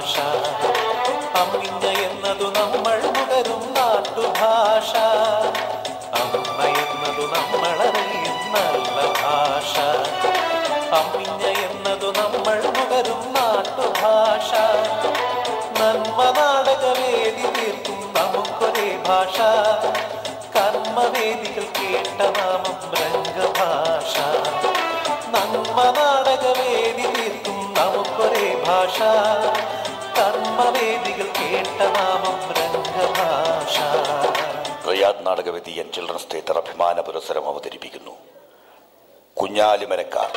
ഭാഷ അമ്മിഞ്ഞ എന്നതു നമ്മൾ നുകരും നാട്ടുഭാഷ അമ്മ എന്നതു നമ്മളറിയും നല്ല ഭാഷ അമ്മിഞ്ഞ എന്നതു നമ്മൾ നുകരും നാട്ടുഭാഷ നന്മ നാടകവേദി തീർക്കും നമുക്കൊരേ ഭാഷ കർമ്മവേദികൾ കേട്ട നാമം രംഗഭാഷ നന്മ നാടകവേദി തീർക്കും നമുക്കൊരേ ഭാഷ കർമ്മവേദികൾ കേട്ട നാമം രംഗഭാഷ റിയാദ് നാടകവേദി എൻ ചിൽഡ്രൻസ് തിയേറ്റർ അഭിമാന പുരസ്സരം അവതരിപ്പിക്കുന്നു കുഞ്ഞാലിമരക്കാർ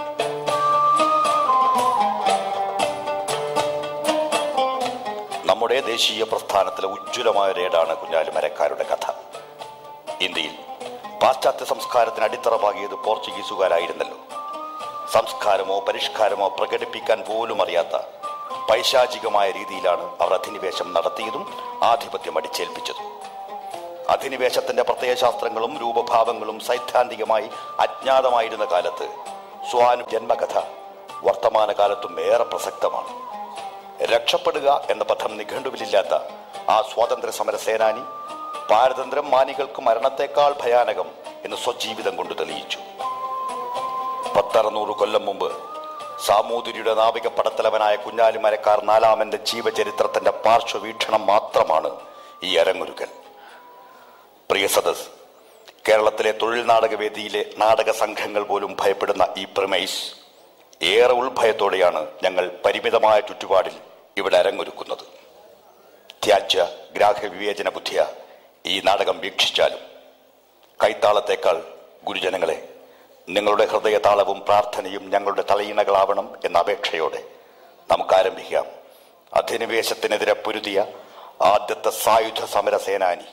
നമ്മുടെ ദേശീയ പ്രസ്ഥാനത്തിലെ ഉജ്ജ്വലമായ രേടാണ് കുഞ്ഞാലിമരക്കാരുടെ കഥ ഇന്ത്യയിൽ പാശ്ചാത്യ സംസ്കാരത്തിന് അടിത്തറ പാകിയത് പോർച്ചുഗീസുകാരായിരുന്നല്ലോ സംസ്കാരമോ പരിഷ്കാരമോ പ്രകടിപ്പിക്കാൻ പോലും അറിയാത്ത പൈശാചികമായ രീതിയിലാണ് അവർ അധിനിവേശം നടത്തിയതും ആധിപത്യം അടിച്ചേൽപ്പിച്ചതും അധിനിവേശത്തിന്റെ പ്രത്യയശാസ്ത്രങ്ങളും രൂപഭാവങ്ങളും സൈദ്ധാന്തികമായി അജ്ഞാതമായിരുന്ന കാലത്ത് സ്വാനു ജന്മകഥ വർത്തമാനകാലത്തും ഏറെ പ്രസക്തമാണ് രക്ഷപ്പെടുക എന്ന പദം നിഘണ്ടുവിലില്ലാത്ത ആ സ്വാതന്ത്ര്യ സമര സേനാനി പാരതന്ത്ര്യം മാനികൾക്ക് മരണത്തെക്കാൾ ഭയാനകം എന്ന് സ്വജീവിതം കൊണ്ട് തെളിയിച്ചു പത്തറുന്നൂറ് കൊല്ലം മുമ്പ് സാമൂതിരിയുടെ നാവിക പടത്തലവനായ കുഞ്ഞാലിമരക്കാർ നാലാമന്റെ ജീവചരിത്രത്തിന്റെ പാർശ്വവീക്ഷണം മാത്രമാണ് ഈ അരങ്ങൊരുക്കൽ പ്രിയ സദസ് കേരളത്തിലെ തൊഴിൽ നാടകവേദിയിലെ നാടക സംഘങ്ങൾ പോലും ഭയപ്പെടുന്ന ഈ പ്രമേസ് ഏറെ ഉൾഭയത്തോടെയാണ് ഞങ്ങൾ പരിമിതമായ ചുറ്റുപാടിൽ ഇവിടെ അരങ്ങൊരുക്കുന്നത് ത്യാജ്യ ഗ്രാഹ്യ വിവേചന ബുദ്ധിയ ഈ നാടകം വീക്ഷിച്ചാലും കൈത്താളത്തേക്കാൾ ഗുരുജനങ്ങളെ നിങ്ങളുടെ ഹൃദയതാളവും പ്രാർത്ഥനയും ഞങ്ങളുടെ തലയിണകളാവണം എന്ന അപേക്ഷയോടെ നമുക്ക് ആരംഭിക്കാം അധിനിവേശത്തിനെതിരെ പൊരുതിയ ആദ്യത്തെ സായുധ സമര സേനാനി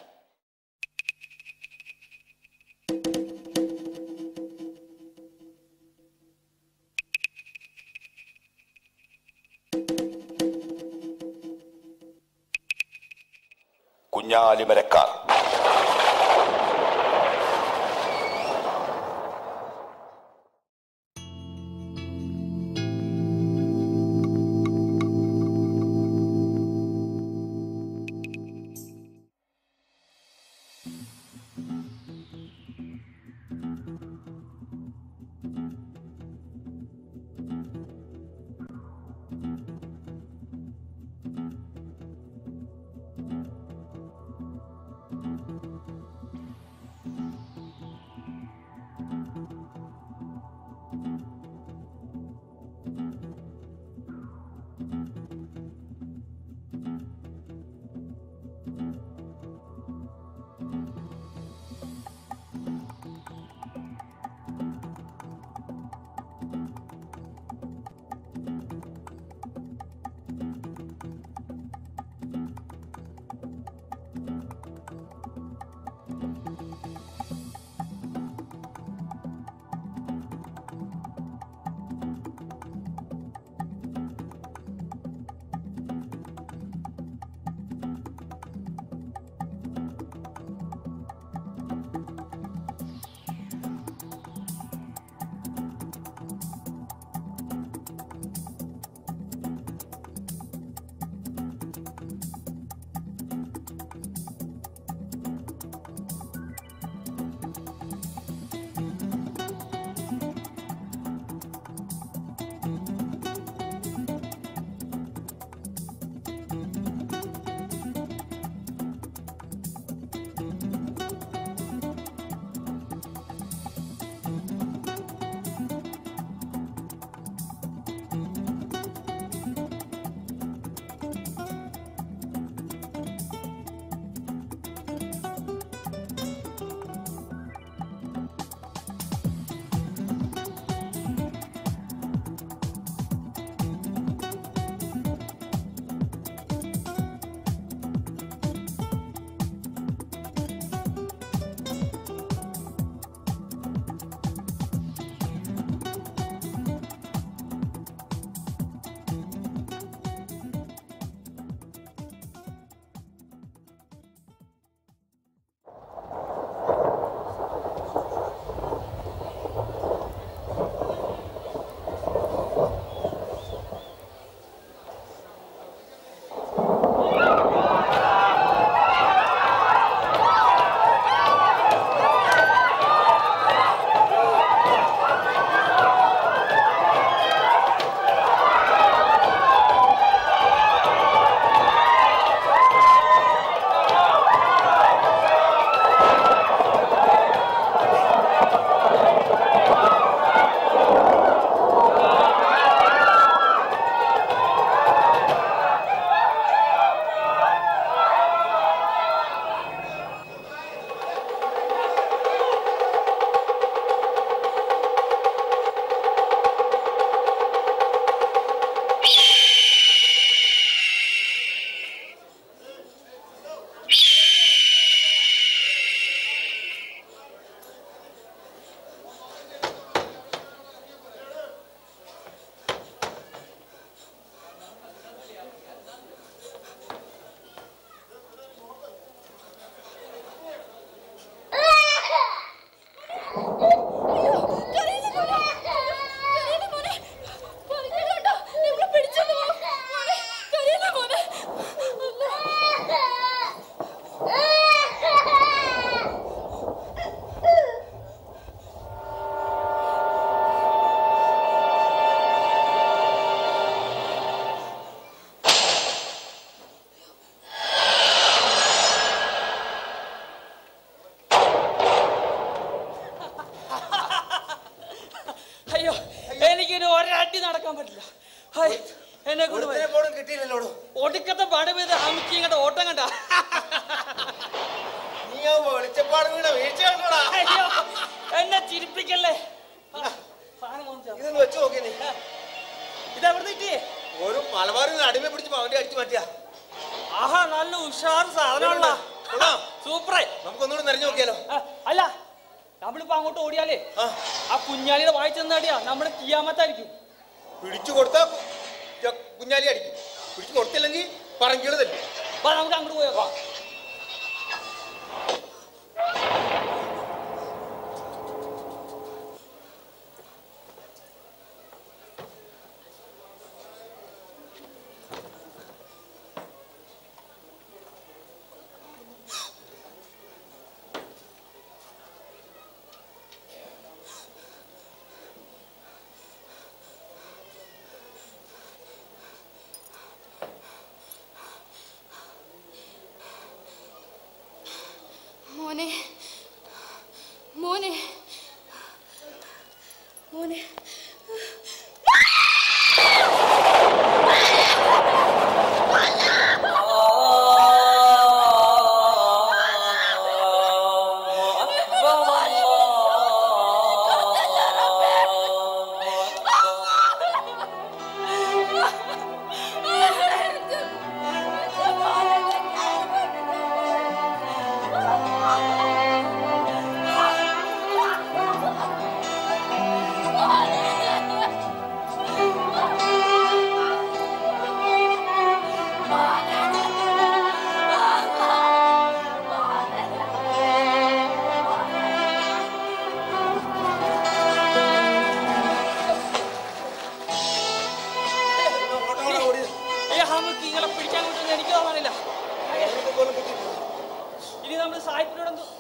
കുഞ്ഞാലിമരക്കാർ നടക്കാൻ പറ്റില്ല ഹായ് എന്നെ കൊണ്ട് പോയി. പോലും കിട്ടിയില്ലല്ലോ ഒടുക്കത്തെ പണി പെയ്ത് അമിക്കി ഇങ്ങോട്ട് ഓട്ടം കണ്ട നീ ആ വെളിച്ചപ്പാട് വീണ വീഴ്ച കണ്ടോടാ അയ്യോ എന്നെ ചിരിപ്പിക്കല്ലേ ആ, സാധനം കൊണ്ടുവച്ചോ. ഇതൊന്ന് വെച്ച് നോക്കി നീ ഇതെവിടെ കിട്ടി ഒരു മലബാറിൽ അടിമ പിടിച്ച് അവന്റെ അടിച്ചു മാറ്റിയാ ആഹാ നല്ല ഉഷാർ സാധനമുള്ള കൊള്ളാം. സൂപ്പറായി നമുക്കൊന്നുകൂടെ നിറഞ്ഞു നോക്കിയാലോ ആ, അല്ല നമ്മളിപ്പോ അങ്ങോട്ട് ഓടിയാലേ ആ ആ കുഞ്ഞാലിയുടെ വായി ചെന്നാടിയാ നമ്മള് കിയാമത്തായിരിക്കും പിടിച്ചു കൊടുത്താ കു- ച- കുഞ്ഞാലി അടിക്കും പിടിച്ചു കൊടുത്തില്ലെങ്കിൽ പറങ്കിള് തല്ലും വാ നമുക്ക് അങ്ങോട്ട് പോയേക്കാം മോനെ മോനെ മോനെ ഈ ഹമുക്ക് ഇങ്ങളെ പിടിക്കാൻ കിട്ടുന്ന എനിക്ക് തോന്നാനില്ല ഇനി നമ്മൾ സാഹിബിനോട് എന്തോ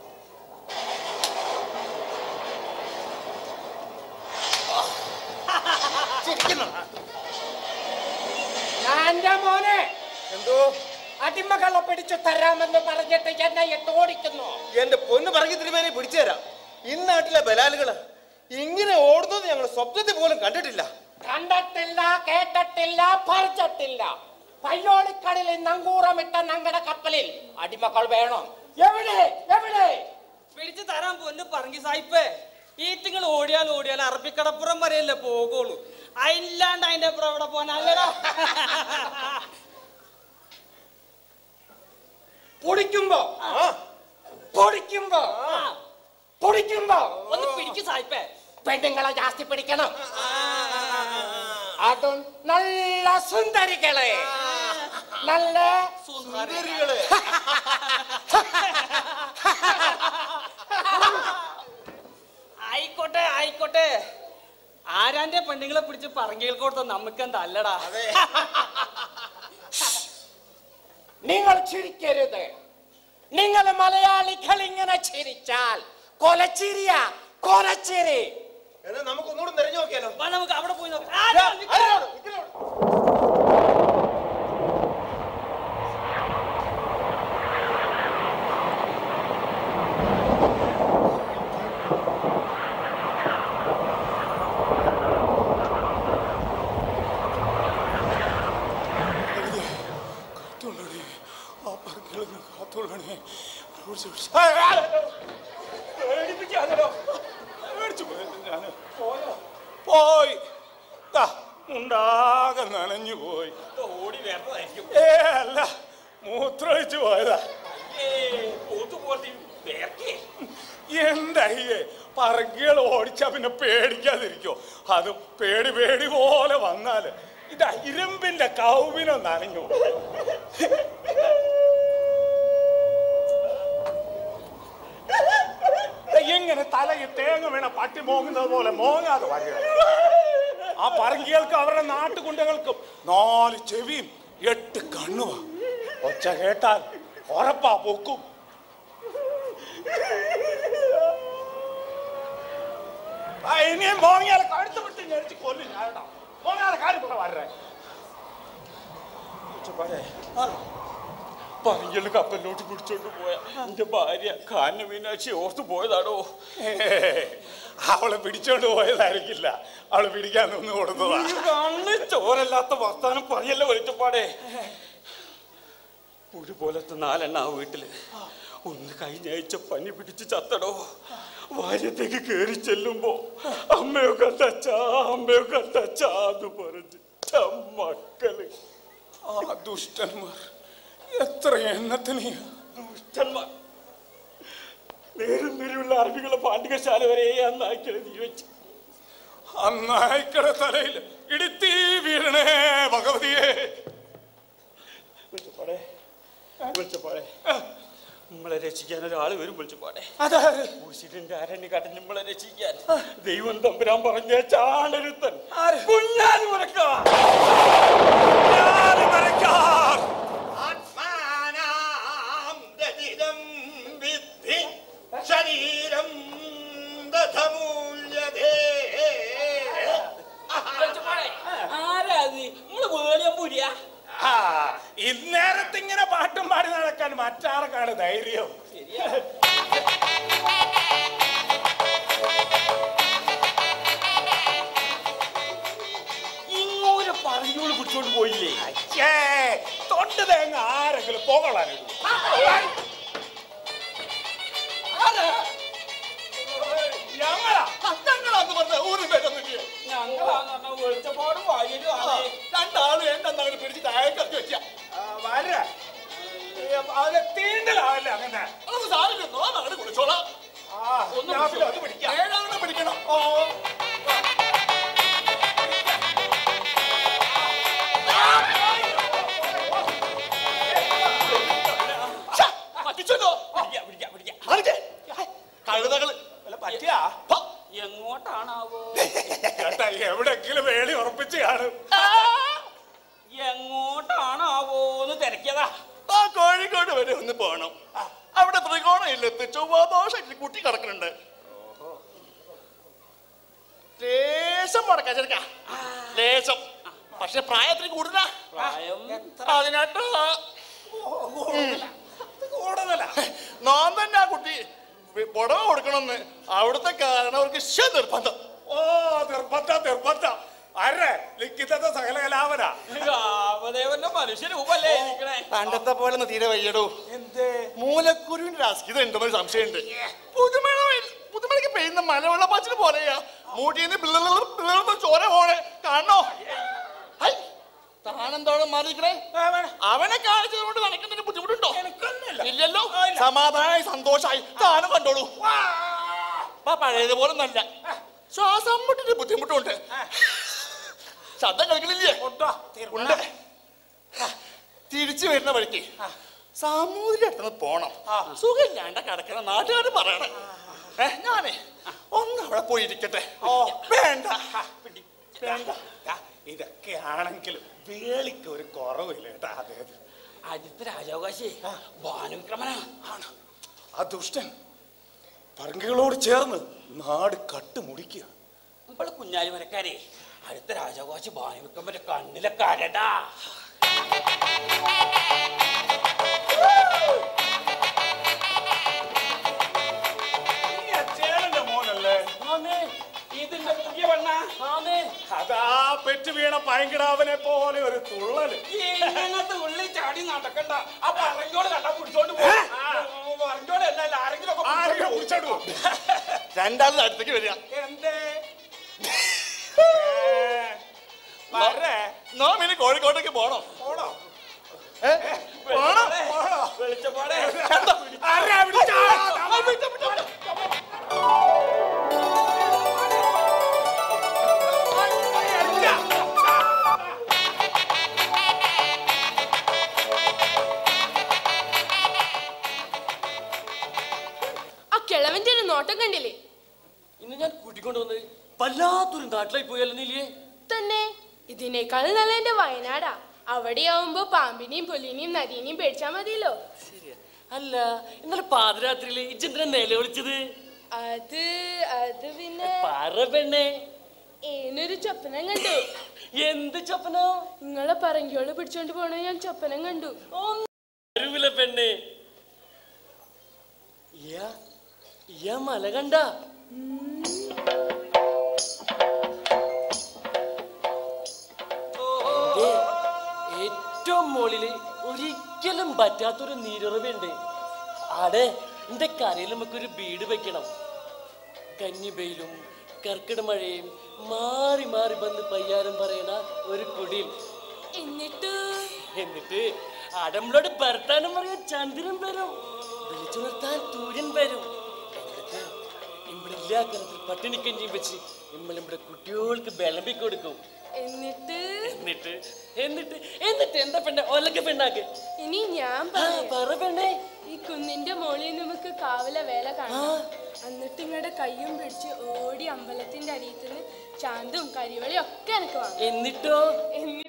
എന്റെ മോനെ എന്തോ അടിമകളെ പിടിച്ചു തരാമെന്ന് പറഞ്ഞിട്ട് എന്നെ ഇട്ട് ഓടിക്കുന്നു എന്റെ പൊന്ന് പറങ്ങി തിരുമേനെ പിടിച്ചു തരാം ഇന്നാട്ടിലെ ബലാലുകള് ഇങ്ങനെ ഓടുന്നത് ഞങ്ങൾ സ്വപ്നത്തിൽ പോലും കണ്ടിട്ടില്ല കണ്ടിട്ടില്ല കേട്ടിട്ടില്ല പറഞ്ഞിട്ടില്ല പയ്യോളിക്കടലിൽ നങ്കൂറമിട്ട ഞങ്ങളുടെ കപ്പലിൽ അടിമകൾ വേണം എവിടെ എവിടെ പിടിച്ചു തരാൻ പൊന്ന് പറങ്കി സായിപ്പേ ഈറ്റിങ്ങൾ ഓടിയാൽ ഓടിയാൽ അറബിക്കടപ്പുറം വരെയല്ലേ പോകുള്ളൂ അതില്ലാണ്ട് അതിന്റെ അപ്പുറം എവിടെ പോകാനല്ലടാ പൊടിക്കുമ്പോ പൊടിക്കുമ്പോ പൊടിക്കുമ്പോ ഒന്ന് പിടിക്ക് സായിപ്പേ പെണ്ണുങ്ങളെ ജാസ്തി പിടിക്കണം അതും നല്ല സുന്ദരികളെ നല്ല സുന്ദരികള് ആയിക്കോട്ടെ ആയിക്കോട്ടെ ആരാന്റെ പെണ്ണുങ്ങളെ പിടിച്ച് പറങ്കികൾ കൊടുത്ത നമുക്കെന്താ അല്ലടാ നിങ്ങൾ ചിരിക്കരുത് നിങ്ങൾ മലയാളികൾ ഇങ്ങനെ ചിരിച്ചാൽ കൊലച്ചിരിയ കൊലച്ചിരി എന്നാ നമുക്കൊന്നുകൂടെ നിറഞ്ഞു നോക്കിയാലോ വാ, നമുക്ക് അവിടെ പോയി നോക്കാം ആ, ദാ, നിക്ക്. അതിലോട്ട്, ഇതിലോട്ട്. കാത്തുള്ളണേ ആ പറക്കിൽ നിന്ന് കാത്തുള്ളണേ പിടിച്ച് പിടിച്ച്. പേടിപ്പിക്കാതെടോ. പേടിച്ച് പോയത് ഞാന്. പോയി ദാ, ഉണ്ടാകെ നനഞ്ഞു പോയി ഓടി വരണതായിരിക്കും ഏ അല്ല മൂത്രമൊഴിച്ചു പോയതാ എന്തായിേ പറങ്കികൾ ഓടിച്ചാ പിന്നെ പേടിക്കാതിരിക്കോ അത് പേടി പേടി പോലെ വന്നാല് ഇതാ ഇരുമ്പിന്റെ കൗവിനോ നനഞ്ഞു എങ്ങനെ തലയിൽ തേങ്ങ വീണ പട്ടി മോങ്ങുന്നത് പോലെ മോങ്ങാതെ വരിക ആ പറങ്കികൾക്ക് അവരുടെ നാട്ടുകുണ്ടകൾക്കും നാല് ചെവിയും എട്ട് കണ്ണുവാ ഒച്ച കേട്ടാൽ ഉറപ്പാ പൊക്കും ആ, ഇനിയും മോങ്ങിയാൽ കഴുത്ത് വിട്ട് ഞെരിച്ച് കൊല്ലും ഞാനടാ മോങ്ങാതെ കാര്യം പറ വരേ പറയല് കപ്പലിലോട്ട് പിടിച്ചോണ്ട് പോയ എന്റെ ഭാര്യ കാന മീനാക്ഷി ഓർത്തു പോയതാണോ അവളെ പിടിച്ചോണ്ട് പോയതായിരിക്കില്ല അവളെ പിടിക്കാൻ നിന്ന് കൊടുത്തതാ ഈ കണ്ണ് ചോരല്ലാത്ത വർത്താനം പറയല്ലേ വെളിച്ചപ്പാടെ പുഴു പോലത്തെ നാലെണ്ണ ആ വീട്ടില് ഒന്ന് കഴിഞ്ഞ ആഴ്ച പനി പിടിച്ച് ചത്തടോ വാര്യത്തേക്ക് കേറി ചെല്ലുമ്പോ അമ്മയോ കണ്ടച്ചാ അമ്മയോ കണ്ടച്ചാ എന്ന് പറഞ്ഞ് മക്കള് ആ ദുഷ്ടന്മാർ എത്ര എണ്ണത്തിന് ദുഷ്ടന്മാർ നേരും നേരെയുള്ള അറബികളെ പാണ്ഡികശാല വരെ അന്നാക്കിയത് നീ വെച്ച് ആ നായ്ക്കടെ തലയിൽ ഇടിത്തീ വീഴണേ ഭഗവതിയെ വിളിച്ചപ്പാടെ വിളിച്ചപ്പാടെ നമ്മളെ രക്ഷിക്കാൻ ഒരാൾ വരും വിളിച്ചപ്പാടെ അതാര് ഊശിലിന്റെ അരണ്യക്കാട്ടൻ നമ്മളെ രക്ഷിക്കാൻ ദൈവം തമ്പുരാൻ പറഞ്ഞ ചാണരുത്തൻ കുഞ്ഞാലി മുറക്കാം കുഞ്ഞാലി മരക്കാർ. ആത്മാനാം ദതിദം വിദ്ധി ശരീരം ദധമൂല്യതേ ആരാ അത് നമ്മള് വേളിയം പൂരിയാ ആ ഇന്നേരത്ത് ഇങ്ങനെ പാട്ടും പാടി നടക്കാൻ മറ്റാർക്കാണ് ധൈര്യം ഇങ്ങോട്ട് പറഞ്ഞോള് പിടിച്ചോണ്ട് പോയില്ലേ ഛേ, തൊണ്ട് തേങ്ങ ആരെങ്കിലും പോകളാനിടും ഞങ്ങളാ ഞങ്ങളാന്ന് പറഞ്ഞ ഒരു പേരൊന്നുമില്ല ഞങ്ങളാന്ന് പറഞ്ഞ വെളിച്ചപ്പാടും വാര്യരും ആണ് രണ്ടാളും എന്തെന്നങ്ങനെ പിടിച്ച് താഴേക്കറക്കി വെച്ച വര അവനെ തീണ്ടലാവല്ല അങ്ങനെ അത് സാറില്ല നോന്നാണ് കുളിച്ചോളാം ഒന്ന് ഞാൻ പിന്നെ അത് പിടിക്കാം ഏഴാവണം പിടിക്കണം ഓ പറ്റിച്ചല്ലോ പിടിക്കാം പിടിക്കാം പിടിക്കാം മാറിക്കേ. കഴുതകള് വല്ല പറ്റിയാ ഹോ. എങ്ങോട്ടാണാവോ ചേട്ടാ എവിടെങ്കിലും വേളി ഉറപ്പിച്ച് കാണും എങ്ങോട്ടാണാവോന്ന് തിരക്കിയതാ ആ കോഴിക്കോട് വരെ ഒന്ന് പോണം അവിടെ ത്രികോണ ഇല്ലത്ത് ചൊവ്വാദോഷ കുട്ടി കിടക്കുന്നുണ്ട് ലേശം മുടക്കാം ചെറുക്ക ലേശം പക്ഷെ പ്രായത്തിന് കൂടുതലാ പ്രായം അതിനാട്ട് കൂടുതലാ നാം തന്നെ ആ കുട്ടി പുടവ കൊടുക്കണമെന്ന് അവിടുത്തെ കാരണവർക്ക് ശ നിർബന്ധം ഓ നിർബന്ധ നിർബന്ധ അരെ ലിഖിതത്തെ സകല കലാവനാ രാമദേവന്റെ മനുഷ്യ രൂപല്ലേ ഇരിക്കണേ പണ്ടത്തെ പോലെ ഒന്ന് തീരെ വയ്യടോ എന്തേ മൂലക്കുരുവിന്റെ രാഷ്ട്രീയത ഉണ്ടെന്നൊരു സംശയമുണ്ട് പുതുമഴ പെയ്യ- പുതുമഴയ്ക്ക് പെയ്യുന്ന മലവെള്ളപ്പാച്ചിന് പോലെയാ മൂട്ടിന്ന് പിള്ളേർ ചോര പോണേ കാണണോ ഹൈ, താനെന്തോളം മാറിയിരിക്കണേ അവനെ കാണിച്ചത് കൊണ്ട് നടക്കുന്നതിന് ബുദ്ധിമുട്ടുണ്ടോ ഇല്ലല്ലോ സമാധാനമായി സന്തോഷമായി താനും കണ്ടോളൂ അപ്പൊ പഴയതുപോലെ നല്ല ശ്വാസം മുട്ടിട്ട് ബുദ്ധിമുട്ടുണ്ട് ശബ്ദം കളിക്കണില്ലേ ഉണ്ട് തിരിച്ചു വരുന്ന വഴിക്ക് സാമൂതിരി അടുത്തുനിന്ന് പോണം സുഖമില്ലാണ്ട കിടക്കണ നാട്ടുകാർ പറയണം ഏ, ഞാനേ ഒന്ന് അവിടെ പോയി ഇരിക്കട്ടെ ഓ വേണ്ട വേണ്ട ദാ, ഇതൊക്കെ ആണെങ്കിലും വേളിക്ക് ഒരു കുറവില്ല കേട്ടാ അദ്ദേഹത്തിന് അടുത്ത രാജാവകാശി ഭാനുവിക്രമനാ ആണ് ആ ദുഷ്ടൻ പറങ്കികളോട് ചേർന്ന് നാട് കട്ടുമുടിക്കുക നമ്മള് കുഞ്ഞാലി മരക്കാരെ അടുത്ത രാജാവകാശി ഭാനുവിക്രമന്റെ കണ്ണിലെ കരടാ ഈ അച്ചേലന്റെ മോനല്ലേ ഇതിന്റെ പുതിയ പെണ്ണ അതാ പെറ്റു വീണ പയങ്കിടാവനെ പോലെ ഒരു തുള്ളല് ഇങ്ങനത്തെ ഉള്ളി ചാടി നടക്കണ്ട ആ പറഞ്ഞോട് കണ്ട പിടിച്ചോണ്ട് പോകും പറഞ്ഞോട് അല്ല ആരെങ്കിലും ഒക്കെ ആരെങ്കിലും പിടിച്ചോണ്ട് കുടിച്ചോണ്ട് പോകും. രണ്ടാളും അടുത്തേക്ക് വരിക എന്തേ വരേ നാം ഇനി കോഴിക്കോട്ടേക്ക് പോണം പോണോ ഏ? പോണം വെളിച്ചപ്പാടെ, വെളിച്ചപ്പാടെ ആരാ വിളിച്ചാ? ആ കിളവന്റെ ഒരു നോട്ടം കണ്ടില്ലേ ഇന്ന് ഞാൻ കൂട്ടിക്കൊണ്ടുവന്ന് വല്ലാത്തൊരു നാട്ടിലായി പോയല്ലോ നീലിയേ തന്നെ ഇതിനേക്കാൾ നല്ല എന്റെ വയനാടാ അവിടെയാവുമ്പോ പാമ്പിനെയും പുലിനെയും നദീനെയും പേടിച്ചാ മതിയല്ലോ ശരിയാ അല്ല ഇന്നലെ പാതിരാത്രിയില് ഇച്ചെന്തിനാ നിലവിളിച്ചത് അത് അത് പിന്നെ പറ പെണ്ണേ ഏനൊരു ചൊപ്പനം കണ്ടു എന്ത് ചൊപ്പനോ നിങ്ങളെ പറങ്കിയോള് പിടിച്ചോണ്ട് പോണ ഞാൻ ചൊപ്പനം കണ്ടു ഒരു അറിവില്ല പെണ്ണെ ഇയാ ഇയാ മല കണ്ട ഏറ്റവും മുകളില് ഒരിക്കലും പറ്റാത്തൊരു നീരുറവുണ്ട് ആടെ എന്റെ കരയിൽ നമുക്കൊരു വീട് വെക്കണം കന്നിബയിലും കർക്കിട മഴയും മാറി മാറി വന്ന് പയ്യാരം പറയണ ഒരു കുടിൽ എന്നിട്ട് എന്നിട്ട് അടമ്പളോട് ഭർത്താനം പറയാൻ ചന്ദ്രൻ വരും വിളിച്ചുണർത്താൻ സൂര്യൻ വരും എന്നിട്ട് ഇവിടെ എല്ലാ കാലത്തും പട്ടിണിക്കഞ്ഞിയും വെച്ച് നമ്മൾ നമ്മുടെ കുട്ടികൾക്ക് വിളമ്പി കൊടുക്കും എന്നിട്ട് എന്നിട്ട് എന്നിട്ട് എന്നിട്ട് എന്താ പെണ്ണ ഒലക്ക പെണ്ണാക്ക് ഇനി ഞാൻ ആ, പറയാം പറ പെണ്ണേ ഈ കുന്നിന്റെ മോളിൽ നമുക്ക് കാവല വേല കാണാം എന്നിട്ട് നിങ്ങളുടെ കയ്യും പിടിച്ച് ഓടി അമ്പലത്തിന്റെ അടിയത്തിൽ നിന്ന് ചാന്തും കരിവളിയും ഒക്കെ എനിക്ക് വാങ്ങാം എന്നിട്ടോ എന്നിട്ട്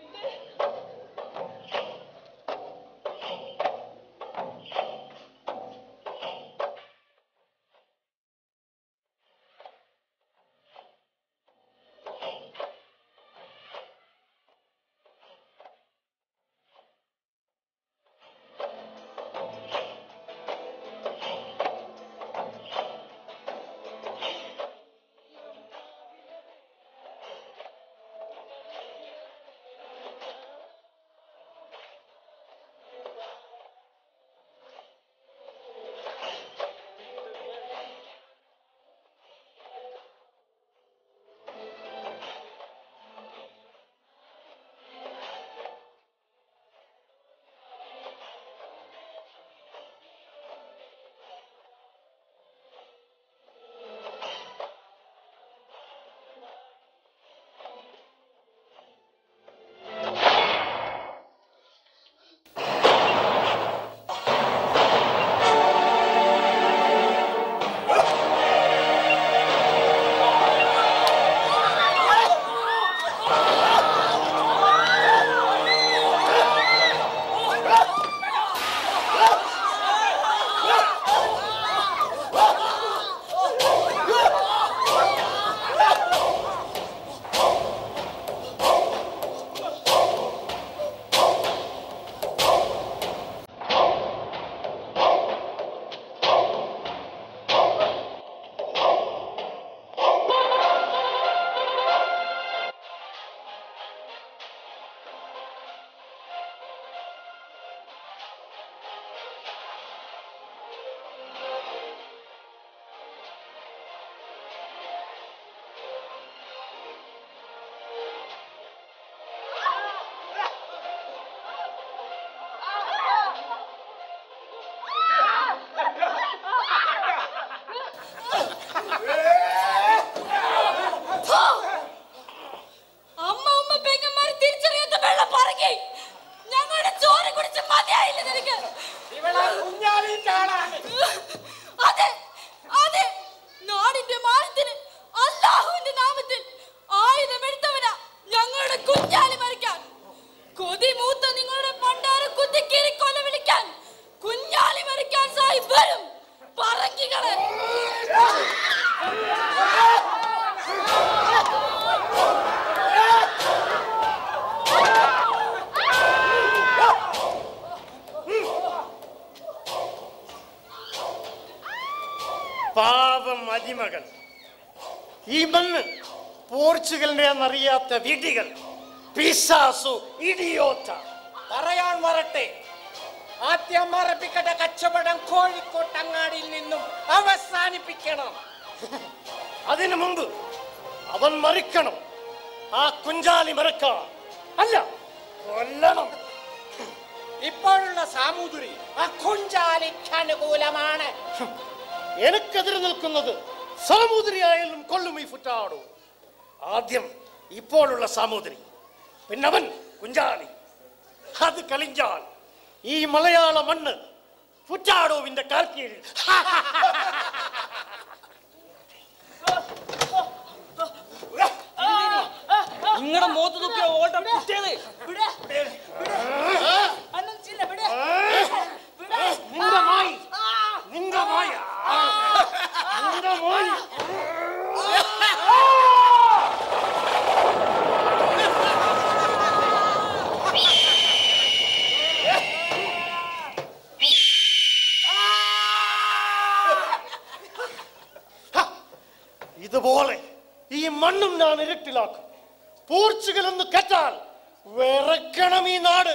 അമ്മ ഉമ്മ പെങ്ങന്മാരെ തിരിച്ചറിയാത്ത വെള്ളം പറക്കി ഞങ്ങളുടെ ചോര കുടിച്ച് മതിയായില്ല നിനക്ക് അതെ അതെ നാടിന്റെ മാനത്തിന് അല്ലാഹുവിന്റെ നാമത്തിൽ ആയുധം എടുത്തവനാ ഞങ്ങളുടെ കുഞ്ഞാലി മറിക്കാൻ കൊതി മൂത്ത നിങ്ങളുടെ പണ്ടാര കുത്തിക്കേറി കൊല വിളിക്കാൻ കുഞ്ഞാലി മറിക്കാൻ സായി വരും പറങ്കികളെ പാവം അടിമകൾ ഈ മണ്ണ് പോർച്ചുഗലിന്റെ എന്നറിയാത്ത വിഡികൾ പിസാസു ഇടിയോത്ത പറയാൻ വരട്ടെ ആദ്യം അറബിക്കട കച്ചവടം കോഴിക്കോട്ടങ്ങാടിയിൽ നിന്നും അവസാനിപ്പിക്കണം അതിനു മുമ്പ് അവൻ മറിക്കണം ആ കുഞ്ചാലി മറക്കണം അല്ല കൊല്ലണം ഇപ്പോഴുള്ള സാമൂതിരി ആ കുഞ്ചാലിക്ക് അനുകൂലമാണ് എനിക്കെതിരെ നിൽക്കുന്നത് സാമൂതിരിയായാലും കൊള്ളും ഈ ഫുറ്റാടോ ആദ്യം ഇപ്പോഴുള്ള സാമൂതിരി പിന്നവൻ കുഞ്ചാലി അത് കളിഞ്ചാൽ ഈ മലയാള മണ്ണ് ഫുറ്റാടോവിന്റെ കാൽക്കീഴിൽ നിങ്ങളുടെ മുഖത്ത് തുപ്പിയ ഓട്ടം കുട്ടിയത് നിന്റെ മായി നിന്റെ മായ നിന്റെ മായി ഈ മണ്ണും ഞാൻ ഇരട്ടിലാക്കും പോർച്ചുഗൽ ഒന്ന് കെട്ടാൽ വിറക്കണം ഈ നാട്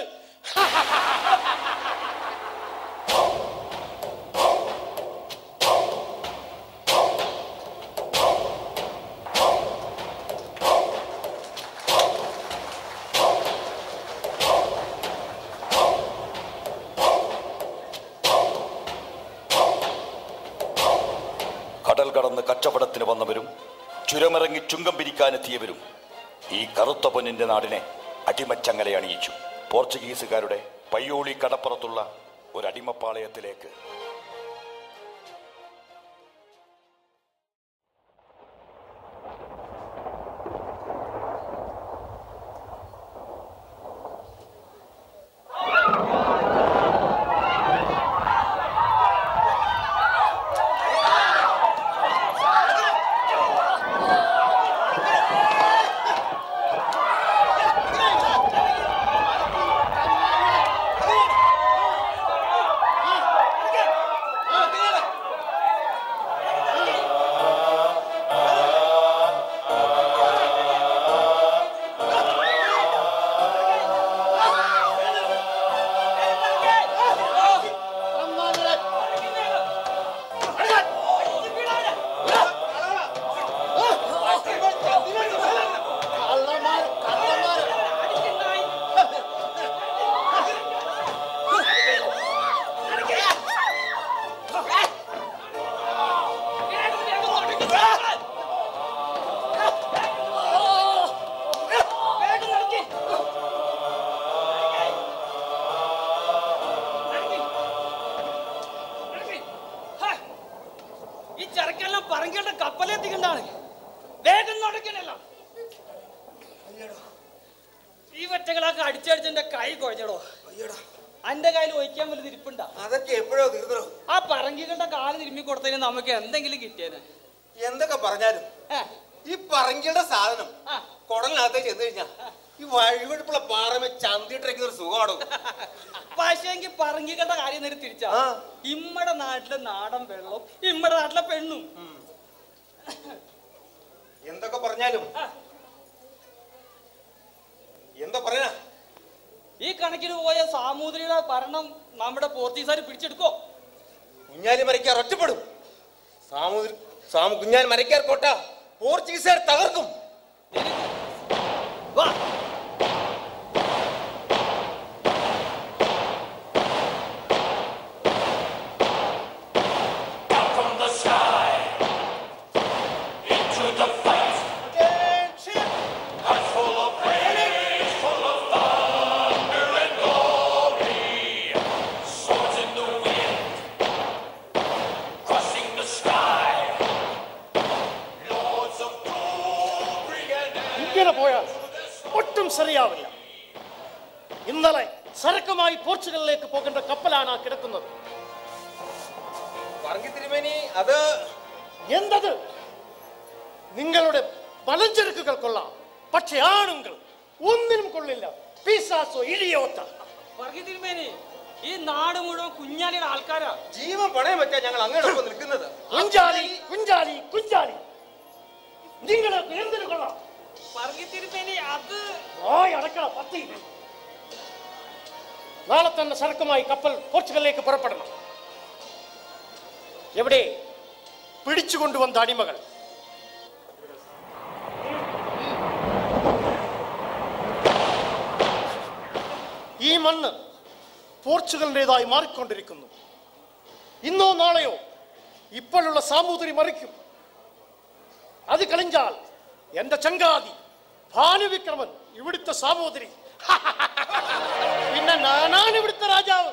കടൽ കടന്ന് കച്ചവടത്തിന് വന്നവരും ചുരമിറങ്ങി ചുങ്കം പിരിക്കാനെത്തിയവരും ഈ കറുത്ത പൊന്നിന്റെ നാടിനെ അടിമച്ചങ്ങല അണിയിച്ചു പോർച്ചുഗീസുകാരുടെ പയ്യോളി കടപ്പുറത്തുള്ള ഒരു അടിമപ്പാളയത്തിലേക്ക് ഈ ചെറുക്കെല്ലാം പറങ്കേണ്ട കപ്പലെത്തിക്കണ്ടാണ് വേഗം നടക്കണല്ലോ ഈ വെറ്റകളൊക്കെ അടിച്ചടിച്ചെന്റെ കൈ കുഴഞ്ഞടോ അന്റെ കയ്യിൽ ഒഴിക്കാൻ വലുത് ഇരിപ്പുണ്ടാ അതൊക്കെ എപ്പോഴോ തീർന്നോ ആ പറങ്കികളുടെ കാല് തിരുമ്മി കൊടുത്തതിന് നമുക്ക് എന്തെങ്കിലും കിട്ടിയേനെ എന്തൊക്കെ പറഞ്ഞാലും ഏ, ഈ പറങ്കിയുടെ സാധനം ആ. കുടലിനകത്തേക്ക് ചെന്ന് കഴിഞ്ഞാ ഈ വഴിവെടുപ്പുള്ള പാറമേ ചന്തിട്ടിരിക്കുന്ന ഒരു സുഖമാണോ പക്ഷേങ്കി പറങ്കികളുടെ കാര്യം നേരെ തിരിച്ചാ ആ. ഇമ്മടെ നാട്ടിലെ നാടൻ വെള്ളവും ഇമ്മടെ നാട്ടിലെ പെണ്ണും എന്തൊക്കെ പറഞ്ഞാലും ആ. എന്താ പറയാ ഈ കണക്കിന് പോയ സാമൂതിരിയുടെ ഭരണം നമ്മുടെ പോർച്ചുഗീസുകാർ പിടിച്ചെടുക്കോ കുഞ്ഞാലി മരയ്ക്കാർ ഒറ്റപ്പെടും സാമൂതിരി സാമു കുഞ്ഞാലി മരയ്ക്കാർ കോട്ട പോർച്ചുഗീസുകാർ തകർക്കും വാ ഇങ്ങനെ പോയാൽ ഒട്ടും ശരിയാവില്ല ഇന്നലെ സരക്കുമായി പോർച്ചുഗലിലേക്ക് പോകേണ്ട കപ്പലാണ് ആ കിടക്കുന്നത് പറങ്കി തിരുമേനി അത് എന്തത് നിങ്ങളുടെ പലചരക്കുകൾ കൊള്ളാം പക്ഷെ ആണുങ്ങൾ ഒന്നിനും കൊള്ളില്ല പിസാസോ ഇടിയോത്ത വർഗീയ തിരുമേനി ഈ നാട് മുഴുവൻ കുഞ്ഞാലിയുടെ ആൾക്കാരാ ജീവൻ പണയം വെച്ചാ ഞങ്ങൾ അങ്ങോട്ടൊപ്പം നിൽക്കുന്നത് കുഞ്ചാലി കുഞ്ചാലി കുഞ്ചാലി നിങ്ങൾക്ക് എന്തിനു കൊള്ളാം വർഗീയ തിരുമേനി അത് ഓയ് അടക്കള പത്തി നാളെ തന്നെ സരക്കുമായി കപ്പൽ പോർച്ചുഗലിലേക്ക് പുറപ്പെടണം എവിടെ പിടിച്ചുകൊണ്ടുവന്ന അടിമകൾ ഈ മണ്ണ് പോർച്ചുഗലിൻ്റെതായി മാറിക്കൊണ്ടിരിക്കുന്നു ഇന്നോ നാളെയോ ഇപ്പോഴുള്ള സാമൂതിരി മറിക്കും അത് കളിഞ്ചാൽ എന്റെ ചങ്കാതി ഭാനുവിക്രമൻ ഇവിടുത്തെ സാമൂതിരി പിന്നെ ഞാനാണ് ഇവിടുത്തെ രാജാവ്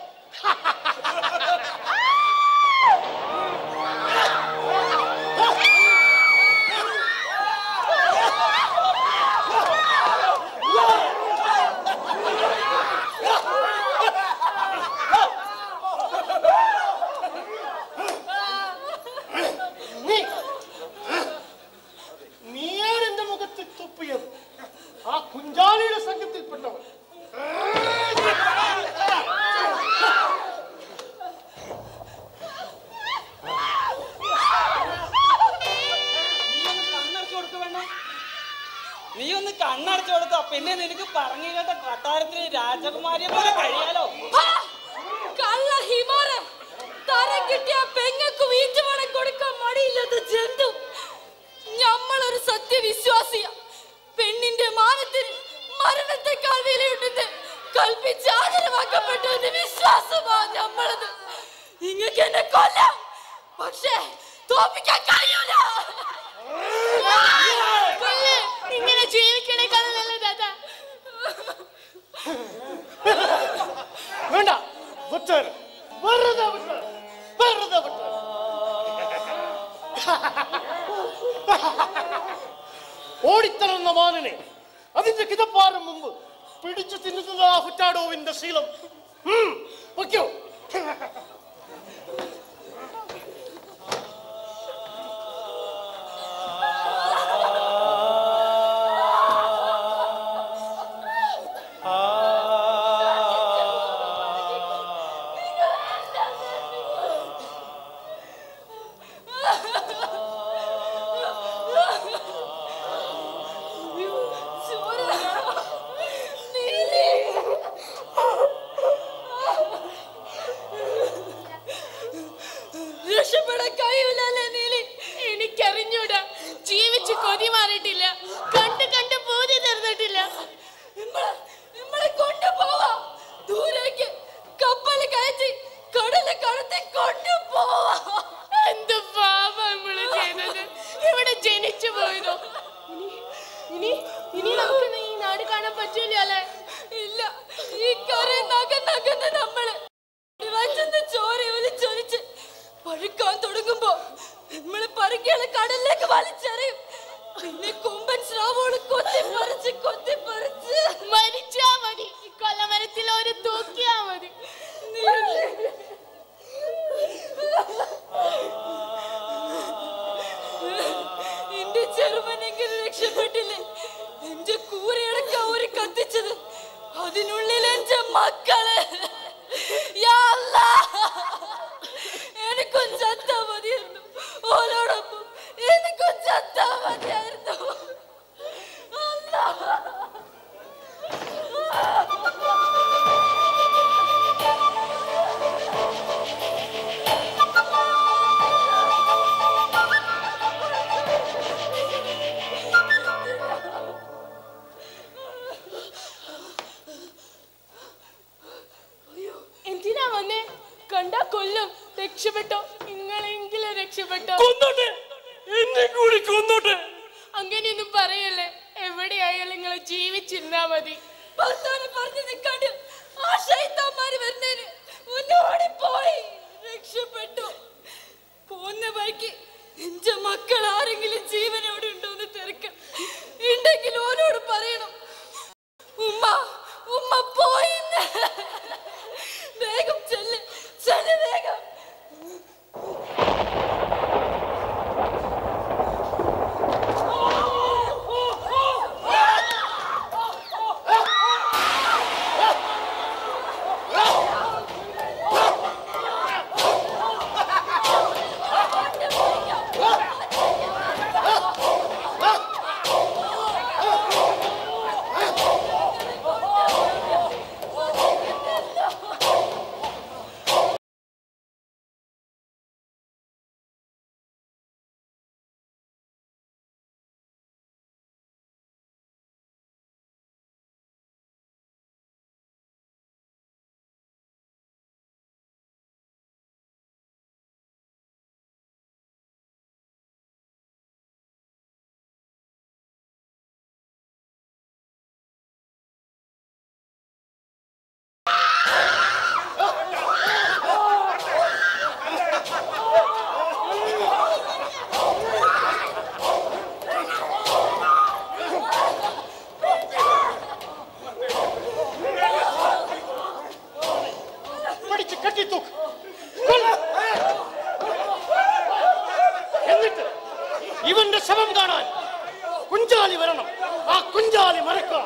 നീ നീയാണ് എന്റെ മുഖത്ത് തുപ്പിയത് ആ കുഞ്ചാലിയുടെ സംഘത്തിൽപ്പെട്ടവൻ നീ ഒന്ന് കണ്ണടച്ച് കൊടുക്ക വേണ്ട മാമ നീ ഒന്ന് കണ്ണടച്ചു കൊടുത്ത പിന്നെ നിനക്ക് പറഞ്ഞു കേട്ട കൊട്ടാരത്തിന് രാജകുമാരിയെ പോലെ കഴിയാലോ ഹാ! കള്ള ഹിമാറ് തരം കിട്ടിയ പെങ്ങക്ക് വീറ്റുപണം കൊടുക്കാൻ മടിയില്ലാത്ത ജന്തു ഞമ്മളൊരു സത്യവിശ്വാസിയ പെണ്ണിന്റെ മാനത്തിന് മരണത്തെക്കാൾ വിലയുണ്ടെന്ന് കൽപ്പിച്ച് ആദരവാക്കപ്പെട്ടതിന്റെ വിശ്വാസമാ ഞമ്മളത് ഇങ്ങക്ക് എന്നെ കൊല്ലാം പക്ഷേ തോപ്പിക്കാൻ കഴിയൂല കൊല്ല്. ഇങ്ങനെ ജീവിക്കണേക്കാളും നല്ലതാ വേണ്ട വിട്ടേര് വെറുതെ വിട്ടേര് വെറുതെ വിട്ടേര് ഓടിത്തളർന്ന മാനിനെ അതിന്റെ കിതപ്പാറും മുമ്പ് പിടിച്ചു തിന്നുന്നതാ ഹുറ്റാഡോവിന്റെ ശീലം ഉം, പൊയ്ക്കോ രക്ഷപ്പെടാൻ കഴിയൂലല്ലേ നീലി എനിക്കറിഞ്ഞൂടാ ജീവിച്ച് കൊതി മാറിയിട്ടില്ല കണ്ട് കണ്ട് പൂതി തീർന്നിട്ടില്ല നമ്മളെ നമ്മളെ കൊണ്ടുപോവാ ദൂരേക്ക് കപ്പല് കയറ്റി കടല് കടത്തി കൊണ്ടുപോവാ എന്ത് പാപ നമ്മള് ചെയ്തത് ഇവിടെ ജനിച്ചു പോയതോ ഇനി ഇനി നമുക്ക് ഈ നാട് കാണാൻ പറ്റൂല അല്ലേ ഇല്ല ഈ കറി നകന്നകന്ന് നമ്മള് വച്ചെന്ന് ചോര ഒലിച്ചൊലിച്ച് പഴുക്കാൻ തുടങ്ങുമ്പോ നമ്മള് പറക്കികളെ കടലിലേക്ക് വലിച്ചെറിയും പിന്നെ കൊമ്പൻ സ്രാവോള് കൊത്തി പറിച്ച് കൊത്തി പറിച്ച് മരിച്ചാ മതി കൊല്ലമരത്തിൽ ഒരു തൂക്കിയാ മതി എന്റെ ചെറുമനെങ്കിലും രക്ഷപ്പെട്ടില്ലേ എന്റെ കൂരയടക്ക ഒരു കത്തിച്ചത് അതിനുള്ളിൽ എന്റെ മക്കള് യാ അല്ലാ. എനിക്കും ചത്താ മതിയായിരുന്നു ഓരോടൊപ്പം എനിക്കും ചത്താ മതിയായിരുന്നു അല്ലാ. എന്തിനാ വന്നേ കണ്ടാ കൊല്ലും രക്ഷപ്പെട്ടോ നിങ്ങളെങ്കിലും രക്ഷപ്പെട്ടോ കൊന്നോട്ടെ എന്നെ കൂടി കൊന്നോട്ടെ അങ്ങനെയൊന്നും പറയല്ലേ എവിടെയായാലും നിങ്ങൾ ജീവിച്ചിരുന്നാ മതി ഭർത്താവിനെ പറഞ്ഞു നിൽക്കാണ്ട് ആ ശൈത്താന്മാര് വരുന്നേന് മുന്നോടി പോയി രക്ഷപ്പെട്ടു പോന്ന വഴിക്ക് എന്റെ മക്കൾ ആരെങ്കിലും ജീവനോടെ ഉണ്ടോന്ന് തിരക്കാം ഉണ്ടെങ്കിൽ ഓരോട് പറയണം ഉമ്മ ഉമ്മ പോയി വേഗം ചെല്ല് ചെല്ല് വേഗം പിടിച്ച് കെട്ടിത്തൂക്ക് കൊല്ല്. എന്നിട്ട് ഇവന്റെ ശവം കാണാൻ കുഞ്ചാലി വരണം ആ കുഞ്ചാലി മറക്കുക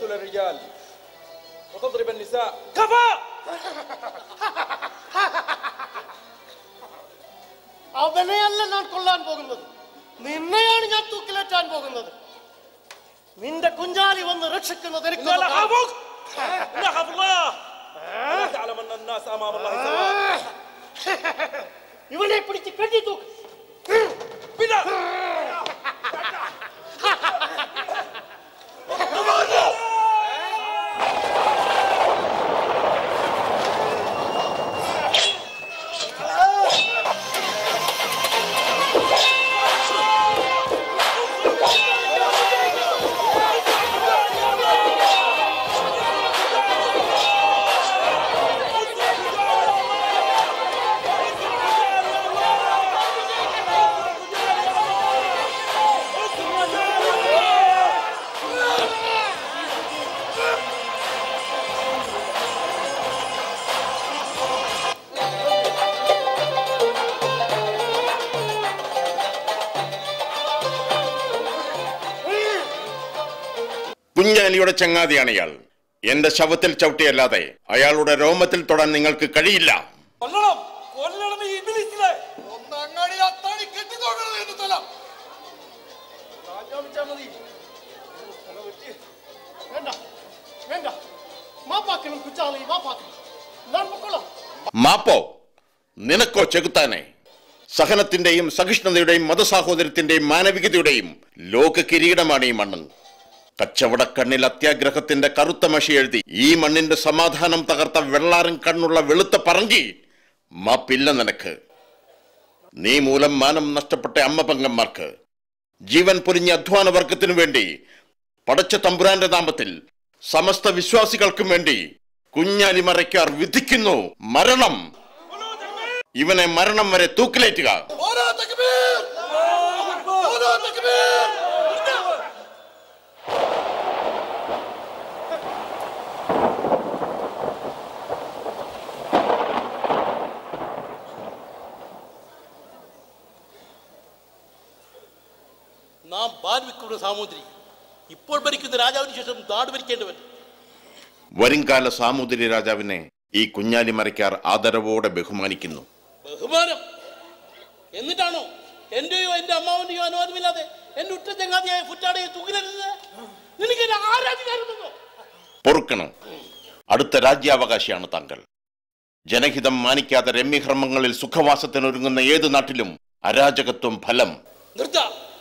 تقتل الرجال وتضرب النساء كفى അവനെയല്ല ഞാൻ കൊല്ലാൻ പോകുന്നത് നിന്നെയാണ് ഞാൻ തൂക്കിലേറ്റാൻ പോകുന്നത് നിന്റെ കുഞ്ചാലി വന്ന് രക്ഷിക്കുന്നത് എനിക്ക് إنها لخافك نخاف الله ألا تعلم أن الناس أمام الله سواء ഇവനെ പിടിച്ച് കെട്ടി തൂക്ക് കുഞ്ഞാലിയുടെ ചങ്ങാതിയാണ് ഇയാൾ എന്റെ ശവത്തിൽ ചവിട്ടിയല്ലാതെ അയാളുടെ രോമത്തിൽ തൊടാൻ നിങ്ങൾക്ക് കഴിയില്ല കൊല്ലണം കൊല്ലണം ഈ ഇബിലിസിനെ ഒന്നങ്ങാടി അത്താണി കെട്ടി നോക്കണത് എന്ന് തല മതി വേണ്ട വേണ്ട മാപ്പാക്കണം കുച്ചാലി മാപ്പാക്കണം ഞാൻ പൊക്കോളാം മാപ്പോ നിനക്കോ ചെകുത്താനെ സഹനത്തിന്റെയും സഹിഷ്ണുതയുടെയും മതസാഹോദര്യത്തിന്റെയും മാനവികതയുടെയും ലോക കിരീടമാണ് ഈ മണ്ണ് കച്ചവടക്കണ്ണിൽ അത്യാഗ്രഹത്തിന്റെ കറുത്ത മഷി എഴുതി ഈ മണ്ണിന്റെ സമാധാനം തകർത്ത വെള്ളാറും കണ്ണുള്ള വെളുത്ത പറങ്കി മാപ്പില്ല നിനക്ക് നീ മൂലം മാനം നഷ്ടപ്പെട്ട അമ്മ പെങ്ങന്മാർക്ക് ജീവൻ പൊരിഞ്ഞ അധ്വാന വർഗത്തിനു വേണ്ടി പടച്ച തമ്പുരാന്റെ നാമത്തിൽ സമസ്ത വിശ്വാസികൾക്കും വേണ്ടി കുഞ്ഞാലി മറയ്ക്കാർ വിധിക്കുന്നു മരണം ഇവനെ മരണം വരെ തൂക്കിലേറ്റുക ഓരോ തക്ബീർ ഓരോ തക്ബീർ നാം ബാൽവിക്കുന്ന സാമൂതിരി ഇപ്പോൾ ഭരിക്കുന്ന രാജാവിന് ശേഷം നാട് ഭരിക്കേണ്ടവൻ വരുംകാല സാമൂതിരി രാജാവിനെ ഈ കുഞ്ഞാലി മറയ്ക്കാർ ആദരവോടെ ബഹുമാനിക്കുന്നു ബഹുമാനം എന്നിട്ടാണോ എന്റെയോ എന്റെ അമ്മാവന്റെയോ അനുവാദമില്ലാതെ എന്റെ ഉറ്റ ചങ്ങാതിയായ ഫുറ്റാടയെ തൂക്കിലരുത് നിനക്ക് എന്നെ ആരാധികാരം തന്നോ പൊറുക്കണം അടുത്ത രാജ്യാവകാശിയാണ് താങ്കൾ ജനഹിതം മാനിക്കാതെ രമ്യഹർമ്മങ്ങളിൽ സുഖവാസത്തിനൊരുങ്ങുന്ന ഏതു നാട്ടിലും അരാജകത്വം ഫലം നിർത്ത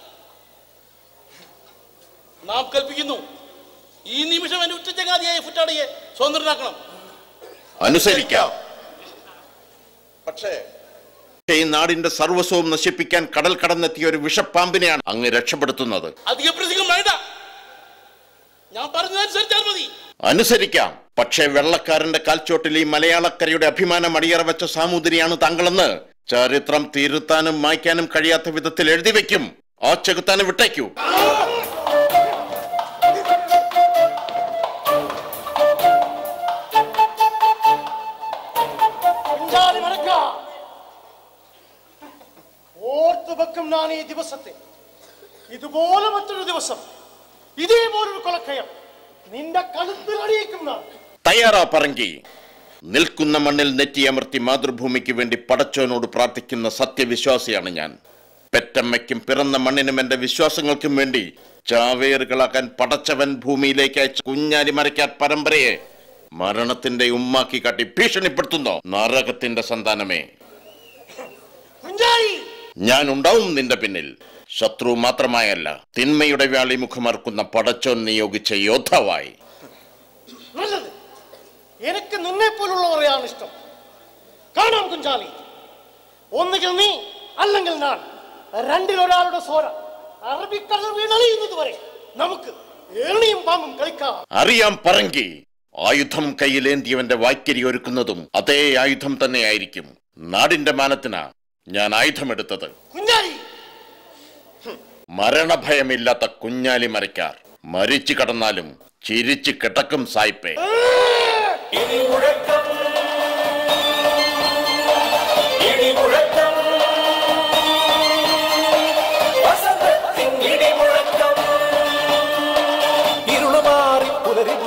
നാം കൽപ്പിക്കുന്നു ഈ നിമിഷം എന്റെ ഉറ്റ ചങ്ങാതിയായ ഫുറ്റാടയെ സ്വതന്ത്രനാക്കണം അനുസരിക്കാം പക്ഷേ പക്ഷേ ഈ നാടിന്റെ സർവസ്വവും നശിപ്പിക്കാൻ കടൽ കടന്നെത്തിയ ഒരു വിഷപ്പാമ്പിനെയാണ് അങ്ങ് രക്ഷപ്പെടുത്തുന്നത് അധിക പ്രസിംഗം വേണ്ട ഞാൻ പറഞ്ഞതനുസരിച്ചാൽ മതി അനുസരിക്കാം പക്ഷേ വെള്ളക്കാരന്റെ കാൽച്ചോട്ടിൽ ഈ മലയാളക്കരയുടെ അഭിമാനം അടിയറ വെച്ച സാമൂതിരിയാണ് താങ്കളെന്ന് ചരിത്രം തിരുത്താനും മായ്ക്കാനും കഴിയാത്ത വിധത്തിൽ എഴുതി വെക്കും ആ ചെകുത്താനെ വിട്ടേക്കൂ കുഞ്ചാലി മടക്ക ഓർത്തു വെക്കും ഞാൻ ഈ ദിവസത്തെ ഇതുപോലെ മറ്റൊരു ദിവസം ഇതേപോലൊരു കൊലക്കയം നിന്റെ കഴുത്തിൽ അടിയിക്കും ഞാൻ തയ്യാറാ പറങ്കി നിൽക്കുന്ന മണ്ണിൽ നെറ്റിയമർത്തി മാതൃഭൂമിക്ക് വേണ്ടി പടച്ചോനോട് പ്രാർത്ഥിക്കുന്ന സത്യവിശ്വാസിയാണ് ഞാൻ പെറ്റമ്മയ്ക്കും പിറന്ന മണ്ണിനും എന്റെ വിശ്വാസങ്ങൾക്കും വേണ്ടി ചാവേറുകളാക്കാൻ പടച്ചവൻ ഭൂമിയിലേക്ക് അയച്ച കുഞ്ഞാലി മരയ്ക്കാൻ പരമ്പരയെ മരണത്തിന്റെ ഉമ്മാക്കി കാട്ടി ഭീഷണിപ്പെടുത്തുന്നോ നരകത്തിന്റെ സന്താനമേ കുഞ്ചാലി ഞാൻ ഉണ്ടാവും നിന്റെ പിന്നിൽ ശത്രു മാത്രമായല്ല തിന്മയുടെ വ്യാളി മുഖമർക്കുന്ന പടച്ചോൻ നിയോഗിച്ച യോദ്ധാവായി നല്ലത് എനിക്ക് നിന്നെ പോലുള്ളവരെയാണ് ഇഷ്ടം കാണാം കുഞ്ചാലി ഒന്നുകിൽ നീ അല്ലെങ്കിൽ ഞാൻ രണ്ടിലൊരാളുടെ സ്വര അറബിക്കടൽ വീണളിയുന്നത് വരെ നമുക്ക് ഏണിയും പാമ്പും കളിക്കാം അറിയാം പറങ്കി ആയുധം കയ്യിലേന്തിയവന്റെ വായ്ക്കരി ഒരുക്കുന്നതും അതേ ആയുധം തന്നെയായിരിക്കും നാടിന്റെ മാനത്തിനാ ഞാൻ ആയുധമെടുത്തത് കുഞ്ഞാലി മരണഭയമില്ലാത്ത കുഞ്ഞാലി മരയ്ക്കാർ മരിച്ചു കടന്നാലും ചിരിച്ചു കിടക്കും സായിപ്പേ ഇടിമുഴക്കം ഇടിമുഴക്കം വസന്തത്തിൻ ഇടിമുഴക്കം ഇരുളുമാറി പുലരി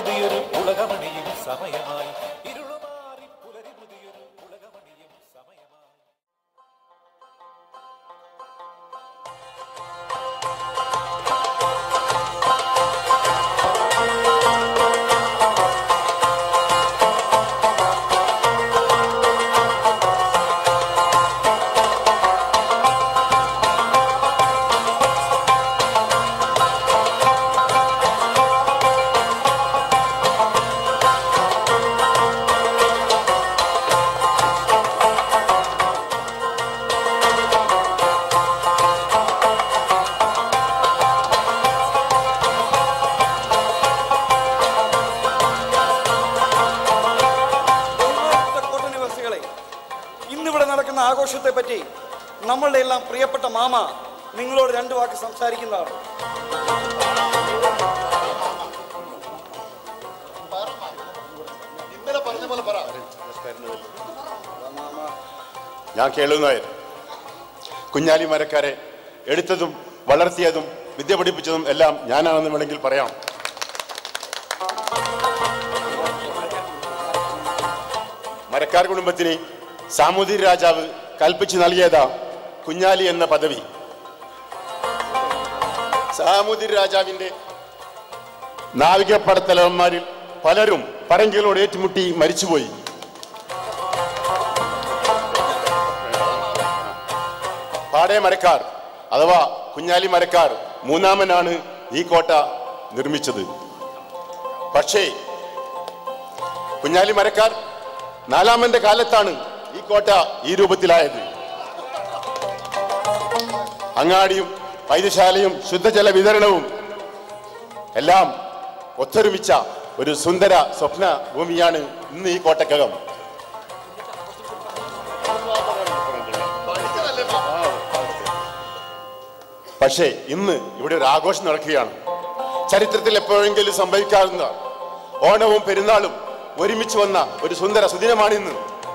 ആഘോഷത്തെ പറ്റി നമ്മളുടെ എല്ലാം പ്രിയപ്പെട്ട മാമ നിങ്ങളോട് രണ്ടു വാക്ക് സംസാരിക്കുന്നതാണ് ഇന്നലെ പറഞ്ഞ പോലെ പറ ഞാൻ കേളുന്നായർ കുഞ്ഞാലി മരക്കാരെ എടുത്തതും വളർത്തിയതും വിദ്യ പഠിപ്പിച്ചതും എല്ലാം ഞാനാണെന്ന് വേണമെങ്കിൽ പറയാം മരക്കാർ കുടുംബത്തിന് സാമൂതിരി രാജാവ് കൽപ്പിച്ചു നൽകിയതാ കുഞ്ഞാലി എന്ന പദവി സാമൂതിരി രാജാവിന്റെ നാവികപ്പടത്തലവന്മാരിൽ പലരും പറങ്കികളോട് ഏറ്റുമുട്ടി മരിച്ചുപോയി പാടേ മരക്കാർ അഥവാ കുഞ്ഞാലി മരക്കാർ മൂന്നാമനാണ് ഈ കോട്ട നിർമ്മിച്ചത് പക്ഷേ കുഞ്ഞാലി മരക്കാർ നാലാമന്റെ കാലത്താണ് ഈ കോട്ട ഈ രൂപത്തിലായത് അങ്ങാടിയും വൈദ്യശാലയും ശുദ്ധജല വിതരണവും എല്ലാം ഒത്തൊരുമിച്ച ഒരു സുന്ദര സ്വപ്ന ഭൂമിയാണ് ഇന്ന് ഈ കോട്ടക്കകം പക്ഷേ ഇന്ന് ഇവിടെ ഒരു ആഘോഷം നടക്കുകയാണ് ചരിത്രത്തിൽ എപ്പോഴെങ്കിലും സംഭവിക്കാവുന്ന ഓണവും പെരുന്നാളും ഒരുമിച്ച് വന്ന ഒരു സുന്ദര സുദിനമാണിന്ന്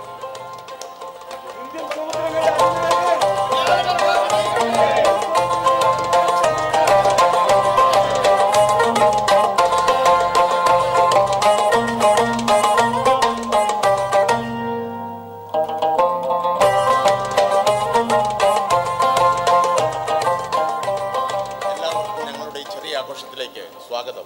എല്ലാവർക്കും ഞങ്ങളുടെ ഈ ചെറിയ ആഘോഷത്തിലേക്ക് സ്വാഗതം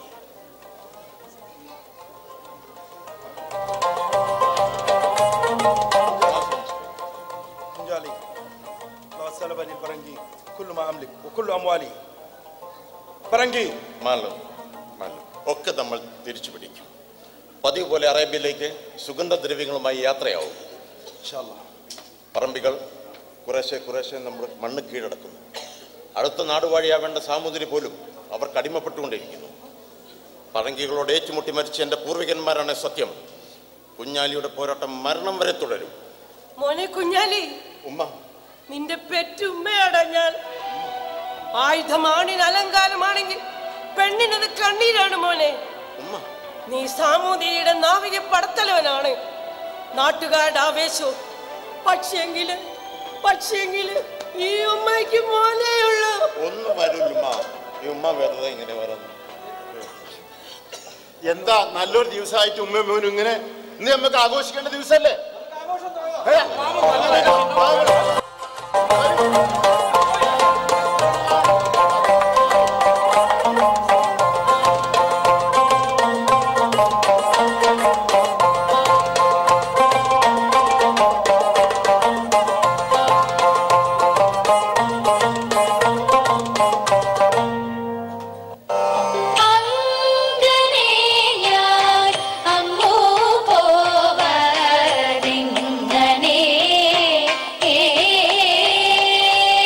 جالي لو سلبني البرنجي كل ما املك وكل اموالي برنجي മാലം മാലം ഒക്കെ നമ്മൾ തിരിച്ചു പിടിക്കും പതിവ് പോലെ അറേബ്യയിലേക്ക് സുഗന്ധദ്രവ്യങ്ങളുമായി യാത്രയാവും പറമ്പികൾ കുറേശ്ശെ കുറേശ്ശെ നമ്മൾ മണ്ണ് കീഴടക്കുന്നു അടുത്ത നാടുവാഴിയാവേണ്ട സാമൂതിരി പോലും അവർക്ക് അടിമപ്പെട്ടുകൊണ്ടിരിക്കുന്നു പറങ്കികളോട് ഏറ്റുമുട്ടി മരിച്ച എൻ്റെ പൂർവികന്മാരാണ് സത്യം കുഞ്ഞാലിയുടെ പോരാട്ടം മരണം വരെ തുടരും മോനെ കുഞ്ഞാലി ഉമ്മ നിന്റെ പെറ്റുമ്മയാടാ ഞാൻ ആയുധമാണിന് അലങ്കാരമാണെങ്കിൽ പെണ്ണിനത് കണ്ണീരാണ് മോനെ നീ സാമൂതിരിയുടെ നാവിക പടത്തലവനാണ് നാട്ടുകാരുടെ ആവേശവും പക്ഷെങ്കില് പക്ഷെങ്കില് ഈ ഉമ്മയ്ക്ക് മോനെയുള്ളൂ ഒന്നും വരില്ലുമ്മ ഈ ഉമ്മ വെറുതെ ഇങ്ങനെ വരുന്നു എന്താ നല്ലൊരു ദിവസമായിട്ട് ഉമ്മ മോനും ഇങ്ങനെ ഇന്ന് നമുക്ക് ആഘോഷിക്കേണ്ട ദിവസമല്ലേ ഏ? അങ്ങനെ ഞാൻ അങ്ങോ പോവതിങ്ങനെ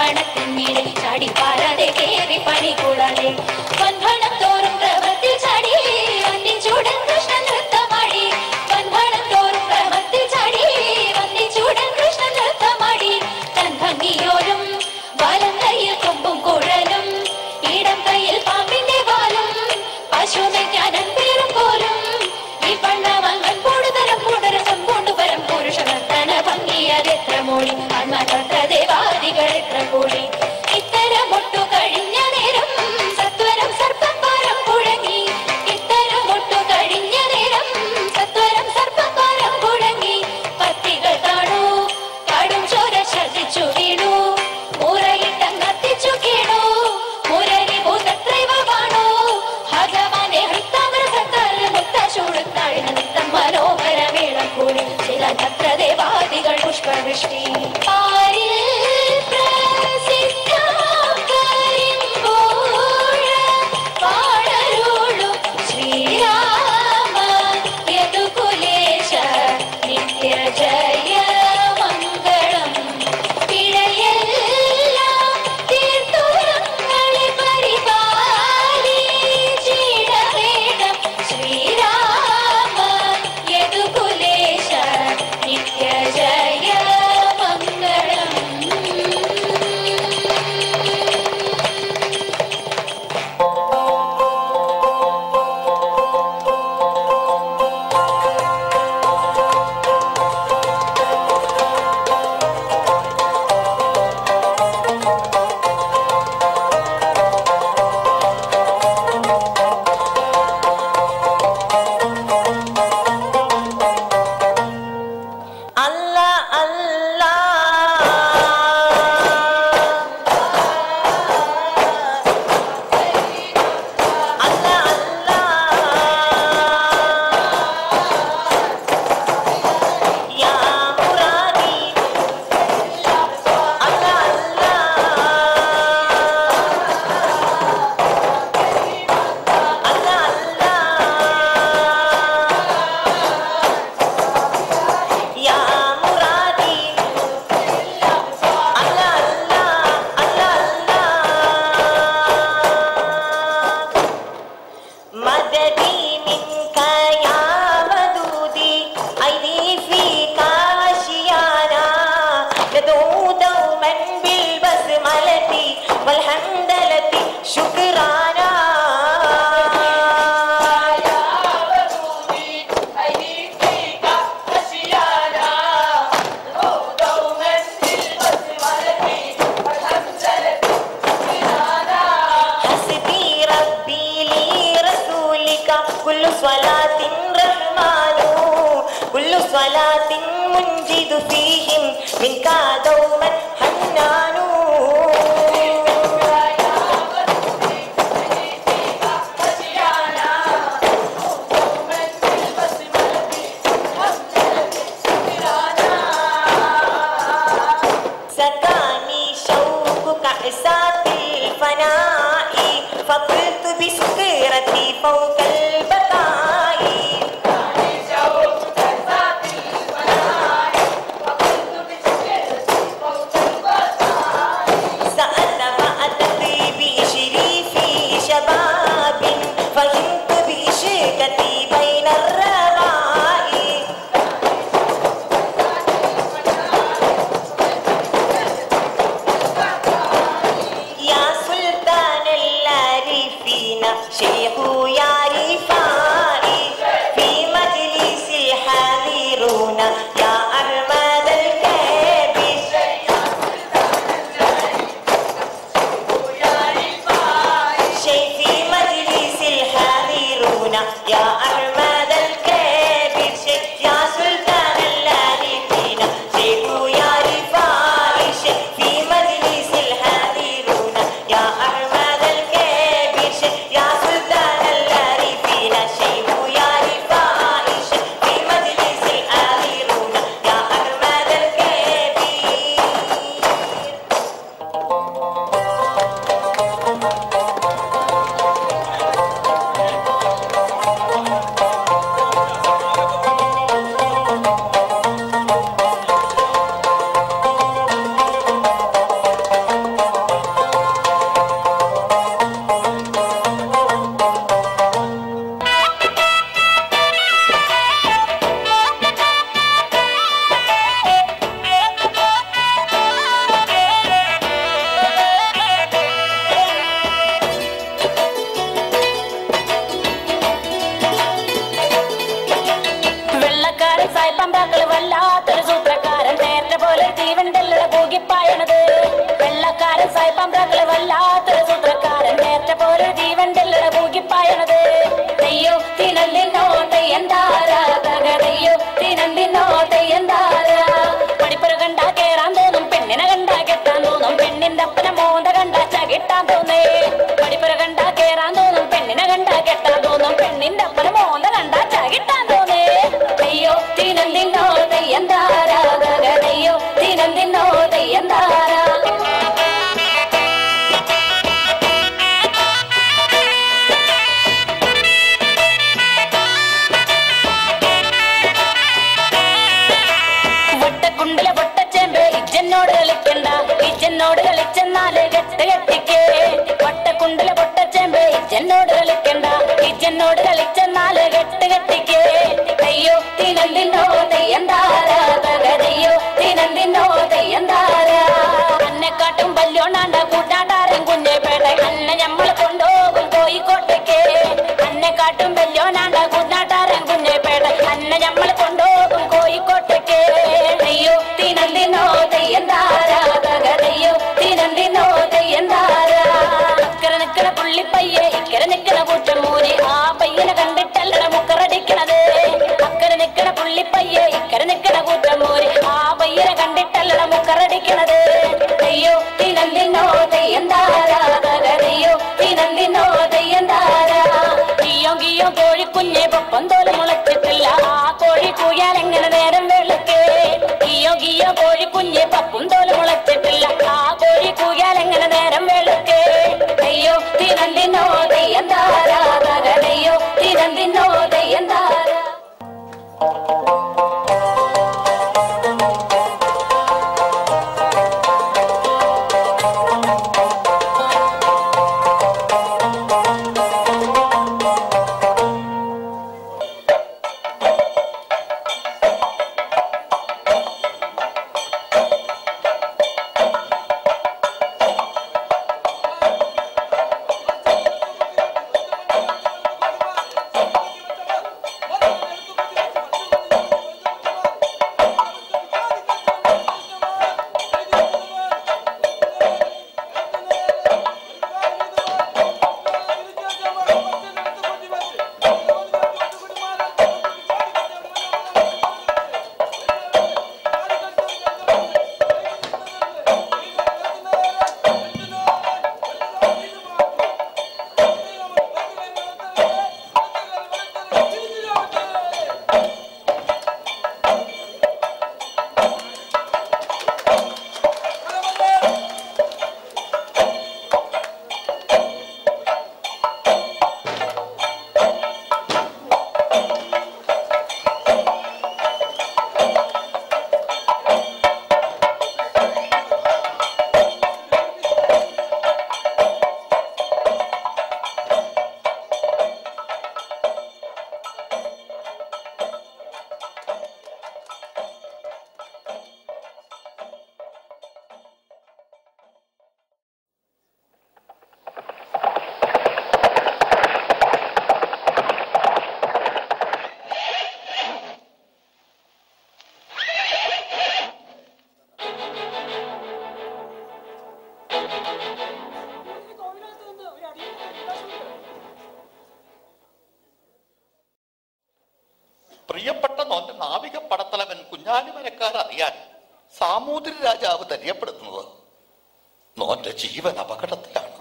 മണത്തിന്മീടെ ചാടി പാരാതെ കേറി പണി കൂടാതെ പൊൻപണം തോറും പ്രവത്തിൽ ചാടി വന്നി ചൂടൻ കൃഷ്ണ നൃത്തമാടി പൊൻപണം തോറും പ്രവത്തിൽ ചാടി വന്നി ചൂടൻ കൃഷ്ണ നൃത്തമാടി തൻ ഭംഗിയോരും വലം കയ്യിൽ കൊമ്പും കുഴലും ഇടം കയ്യിൽ പാമ്പിന്റെ വാലും പശു മെയ്ക്കാനൻ പേരും പോലും ഈ പണ്ണമങ്ങൻ കൂടുതലും കൂടുതലും കൊണ്ടുവരും പുരുഷ നർത്തന ഭംഗിയതെത്ര മൂളി അന്മതത്ര ദേവാദികൾ എത്ര കൂടി ഇത്തരമൊട്ടു കഴിഞ്ഞ നേരം സത്വരം സർപ്പപ്പാരം കുഴങ്ങി ഇത്തരമൊട്ടു കഴിഞ്ഞ നേരം സത്വരം സർപ്പപ്പാരം കുഴങ്ങി പത്തികൾ കാണൂ കാടും ചോര ശ്രദ്ധിച്ചു വീണു മുറയിട്ടങ്ങത്തിച്ചു കീണു മുരളി ഭൂതത്രൈവമാണോ ഭഗവാനെ ഹൃത്താമൃതത്താൽ മുത്തശൂടുത്താഴിന നിത്തം മനോഹര വേളക്കൂടി ചില നത്രദേവാദികൾ പുഷ്പവൃഷ്ടി പാരിൽ പ്രസിദ്ധം കരിമ്പോഴ പാടരുളും ശ്രീരാമ യദുകുലേശ നിത്യ ജയ മംഗളം പിഴയെല്ലാം തീർത്തുരങ്ങളെ പരിപാലിച്ചിടവേണം ശ്രീരാമ യദുകുലേശ നിത്യ ജയ മംഗളം അല്ലാ അല്ലാ അല്ലാ അല്ലാ യാ മുറാദി അല്ലാ അല്ലാ അല്ലാ അല്ലാ യാ മുറാദി അല്ലാ അല്ലാ അല്ലാ അല്ലാ മദദി മിൻക യാ വദൂദി ഐദി ഫീക ആശിയാനാ ندعو دوما بالبسملة والحمدلة شكرانا حسبي ربي لي رسولك كل صلاة رحمن كل صلاة منجد فيهم منك دوما حنان سكاني شوق كأسات الفناء فقلت بسكرتي فوق البقاء سألت فأتت بشريفي شباب فهمت بإشكتي بين الرغاء يا سلطان العارفين شيخ يعرف പൂകിപ്പായണത് വെള്ളക്കാരൻ സായിപ്പാമ്പ്രാക്കളെ വല്ലാത്തൊരു സൂത്രക്കാരൻ നേരത്തെ പോലെ ജീവന്റെ പൂകിപ്പായണത് തെയ്യോ തിനന്തിന്നോ തെയ്യന്താര തകതയ്യോ തിനന്തിന്നോ തെയ്യന്താര പടിപ്പുര കണ്ടാ കേറാൻ തോന്നും പെണ്ണിനെ കണ്ടാ കെട്ടാൻ തോന്നും പെണ്ണിന്റെ അപ്പനെ മോന്ത കണ്ടാ ചകിട്ടാൻ തോന്നേ പടിപ്പുര കണ്ടാ കേറാൻ തോന്നും പെണ്ണിനെ കണ്ടാ കെട്ടാൻ തോന്നും പെണ്ണിന്റെ അപ്പനെ മോന്ത കണ്ടാ ചകിട്ടാൻ തോന്നേ തെയ്യോ തിനന്തിന്നോ തെയ്യന്താര തകതയ്യോ തിനന്തിന്നോ തെയ്യന്താര വട്ടക്കുണ്ടിലെ പൊട്ടച്ചേമ്പ് ഇജ്ജനോട് കളിക്കണ്ട ഇജ്ജനോട് കളിച്ചെന്നാല് കെട്ട് കെട്ടിക്കേ വട്ടക്കുണ്ടിലെ പൊട്ടച്ചേമ്പ് ഇജ്ജനോട് കളിക്കണ്ട ഇജ്ജനോട് കളിച്ചെന്നാല് കെട്ട് കെട്ടിക്കേ അയ്യോ തിനന്തിന്നോ തെയ്യന്താര തകതയ്യോ തിനന്തിന്നോ തെയ്യന്താര അന്നെക്കാട്ടും വല്യോണ്ടാണ്ട കൂട്ടാണ്ടാരൻ കുഞ്ഞേപേട്ട അന്നെ ഞമ്മളെ കൊണ്ടുപോകും കോഴിക്കോട്ടേക്ക് അന്നെക്കാട്ടും വല്യോനാണ്ട കൂട്ടാട്ടാരൻ കുഞ്ഞേപേട്ട അന്നെ ഞമ്മളെ കൊണ്ടുപോകും കോഴിക്കോട്ടേക്ക് അയ്യോ തിനന്തിനോ തെയ്യന്താര തകതയ്യോ തിനന്തിനോ തെയ്യന്താര അക്കരെ നിക്കണ പുള്ളിപ്പയ്യെ ഇക്കരെ നിക്കണ കൂറ്റമൂരി ആ പയ്യനെ കണ്ടിട്ടല്ലട മുക്കറടിക്കണത് അക്കരെ നിക്കണ പുള്ളിപ്പയ്യെ ഇക്കരെ നിക്കണ കൂറ്റമൂരി ആ പയ്യനെ കണ്ടിട്ടല്ലട മുക്കറടിക്കണത് അയ്യോ തിനന്തിനോ തെയ്യന്താര തകതയ്യോ തിനന്തിനോ തെയ്യന്താര കിയോ കിയോ കോഴിക്കുഞ്ഞെ പൊപ്പം തോല് മുളച്ചിട്ടില്ല ആ കോഴി കൂയാൽ എങ്ങനെ നേരം വെളുക്കേ കിയോ കിയോ കോഴിക്കുഞ്ഞെ പപ്പും തോല് മുളച്ചിട്ടില്ല ആ കോഴി കൂയാൽ എങ്ങനെ നേരം വെളുക്കേ അയ്യോ തിനന്തിനോ തെയ്യന്താര തകതയ്യോ തിനന്തിനോ തെയ്യന്താര പ്രിയപ്പെട്ട നോന്റെ നാവിക പടത്തലവൻ കുഞ്ഞാലിമരക്കാർ അറിയാൻ സാമൂതിരി രാജാവ് ധര്യപ്പെടുത്തുന്നത് നോന്റെ ജീവൻ അപകടത്തിലാണ്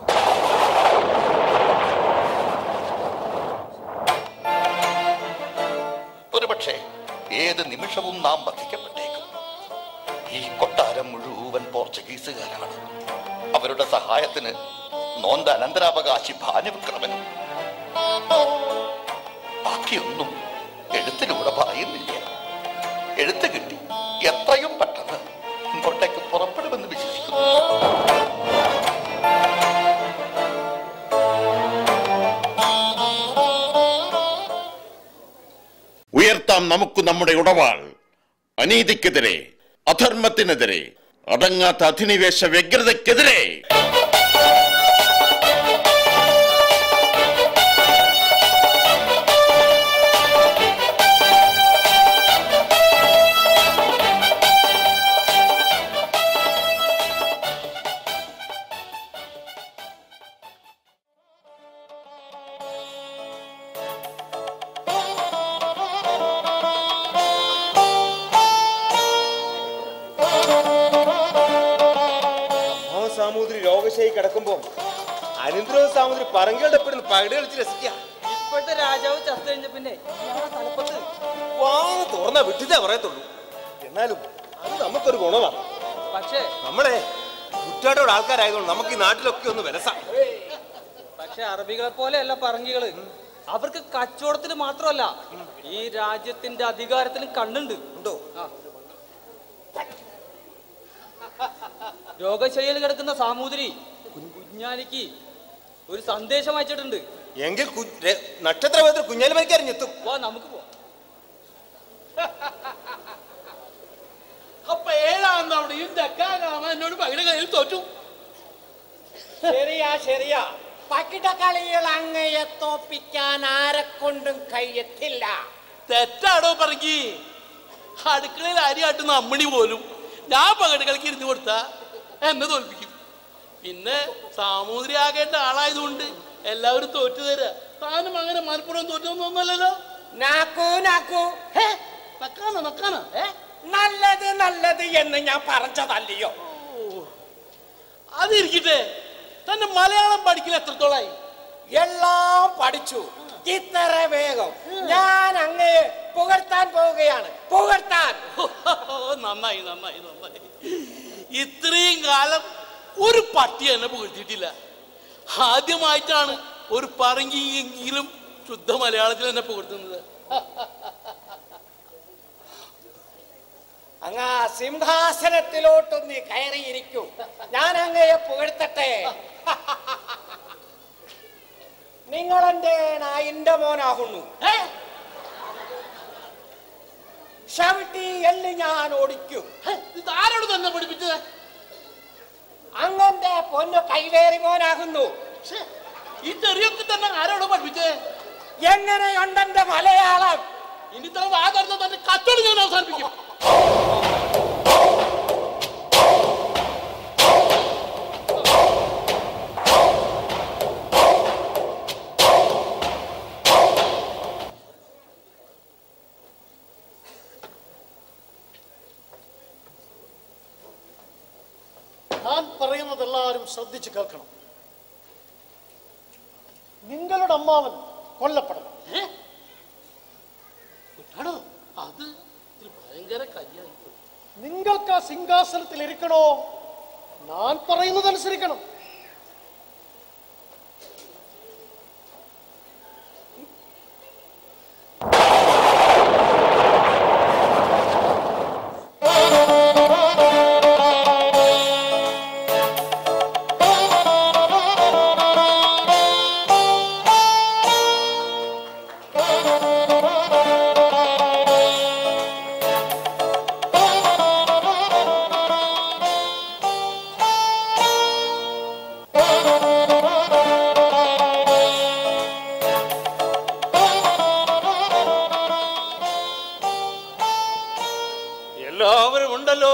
ഒരുപക്ഷെ ഏത് നിമിഷവും നാം വധിക്കപ്പെട്ടേക്കും ഈ കൊട്ടാരം മുഴുവൻ പോർച്ചുഗീസുകാരാണ് അവരുടെ സഹായത്തിന് നോന്ത അനന്തരാവകാശി ഭാനുവിക്രമനും ബാക്കിയൊന്നും എഴുത്തിലൂടെ പറയുന്നില്ല എഴുത്ത് കിട്ടി എത്രയും പെട്ടെന്ന് ഇങ്ങോട്ടേക്ക് പുറപ്പെടുമെന്ന് വിശ്വസിക്കുന്നു ഉയർത്താം നമുക്ക് നമ്മുടെ ഉടവാൾ അനീതിക്കെതിരെ അധർമ്മത്തിനെതിരെ അടങ്ങാത്ത അധിനിവേശ വ്യഗ്രതയ്ക്കെതിരെ സാമൂതിരി രോഗശായി കിടക്കുമ്പോ അനന്തരവും സാമൂതിരി പറങ്കളുടെ പെടുന്ന പകട് കളിച്ച് രസിക്കുക ഇപ്പോഴത്തെ രാജാവ് ചത്തു കഴിഞ്ഞ പിന്നെ ഇയാളെ തലപ്പത്ത് വാ തുറന്ന വിട്ടിട്ടേ പറയത്തുള്ളൂ എന്നാലും അത് നമുക്കൊരു ഗുണമാണ് പക്ഷേ നമ്മളെ കുറ്റാടോട് ആൾക്കാരായതുകൊണ്ട് നമുക്ക് ഈ നാട്ടിലൊക്കെ ഒന്ന് വിലസാം പക്ഷെ അറബികളെ പോലെയല്ല പറങ്കികള് അവർക്ക് കച്ചവടത്തിന് മാത്രമല്ല ഈ രാജ്യത്തിന്റെ അധികാരത്തിലും കണ്ണുണ്ട് ഉണ്ടോ രോഗശൈലിയിൽ കിടക്കുന്ന സാമൂതിരി കുഞ്ഞാലിക്ക് ഒരു സന്ദേശം അയച്ചിട്ടുണ്ട് എങ്കിൽ കു- രെ- നക്ഷത്രവേദത്തിൽ കുഞ്ഞാലി മരിക്കാരിഞ്ഞെത്തും വാ നമുക്ക് പോ അപ്പൊ ഏഴാം തവണയും ദക്കാകാമ എന്നോട് പകല് കയ്യിൽ തോറ്റു ശരിയാ ശരിയാ പകിടകളികൾ അങ്ങയെ തോപ്പിക്കാൻ ആരെക്കൊണ്ടും കഴിയത്തില്ല തെറ്റാടോ പറക്കി അടുക്കളയിൽ അരി ആട്ടുന്ന അമ്മണി പോലും ഞാൻ പകട് കളിക്ക് ഇരുന്ന് കൊടുത്ത എന്നെ തോൽപ്പിക്കും പിന്നെ സാമൂതിരി ആകേണ്ട ആളായതുകൊണ്ട് എല്ലാവരും തോറ്റു തരാ താനും അങ്ങനെ മലപ്പുറം തോറ്റൊന്നൊന്നല്ലല്ലോ നാക്കൂ നാക്കൂ നക്കാന നക്കാന ഏ നല്ലത് നല്ലത് എന്ന് ഞാൻ പറഞ്ഞതല്ലയോ അതിരിക്കട്ടെ തന്നെ മലയാളം പഠിക്കൽ എത്രത്തോളായി എല്ലാം പഠിച്ചു ഇത്ര വേഗം ഞാൻ അങ്ങയെ പുകഴ്ത്താൻ പോവുകയാണ് പുകഴ്ത്താൻ ഓ, നന്നായി നന്നായി നന്നായി ഇത്രയും കാലം ഒരു പട്ടി എന്നെ പുകഴ്ത്തിയിട്ടില്ല ആദ്യമായിട്ടാണ് ഒരു പറങ്കിയെങ്കിലും ശുദ്ധ മലയാളത്തിൽ എന്നെ പുകഴ്ത്തുന്നത് അങ്ങ് ആ സിംഹാസനത്തിലോട്ടൊന്ന് കയറിയിരിക്കൂ ഞാൻ അങ്ങയെ പുകഴ്ത്തട്ടെ നിങ്ങൾ എന്റെ നായിന്റെ മോനാകുന്നു ചവിട്ടി എല്ല് ഞാൻ ഓടിക്കും ഇത് ആരോട് തന്നെ പഠിപ്പിച്ചത് അങ്ങന്റെ പൊന്നു കൈവേറി മോനാകുന്നു ഈ ചെറിയൊക്കെ തന്നെ ആരോട് പഠിപ്പിച്ചേ എങ്ങനെയുണ്ടെന്റെ മലയാളം ഇനി തന്നെ വാ തുറന്ന തന്നെ കച്ചവടം ഞാൻ അവസാനിപ്പിക്കും ഞാൻ പറയുന്നത് എല്ലാവരും ശ്രദ്ധിച്ചു കേൾക്കണം നിങ്ങളുടെ അമ്മാവൻ കൊല്ലപ്പെടണം ആണോ അത് ഒരു ഭയങ്കര കല്യാണം നിങ്ങൾക്ക് ആ സിംഹാസനത്തിൽ ഇരിക്കണോ ഞാൻ പറയുന്നത് അനുസരിക്കണം എല്ലാവരും ഉണ്ടല്ലോ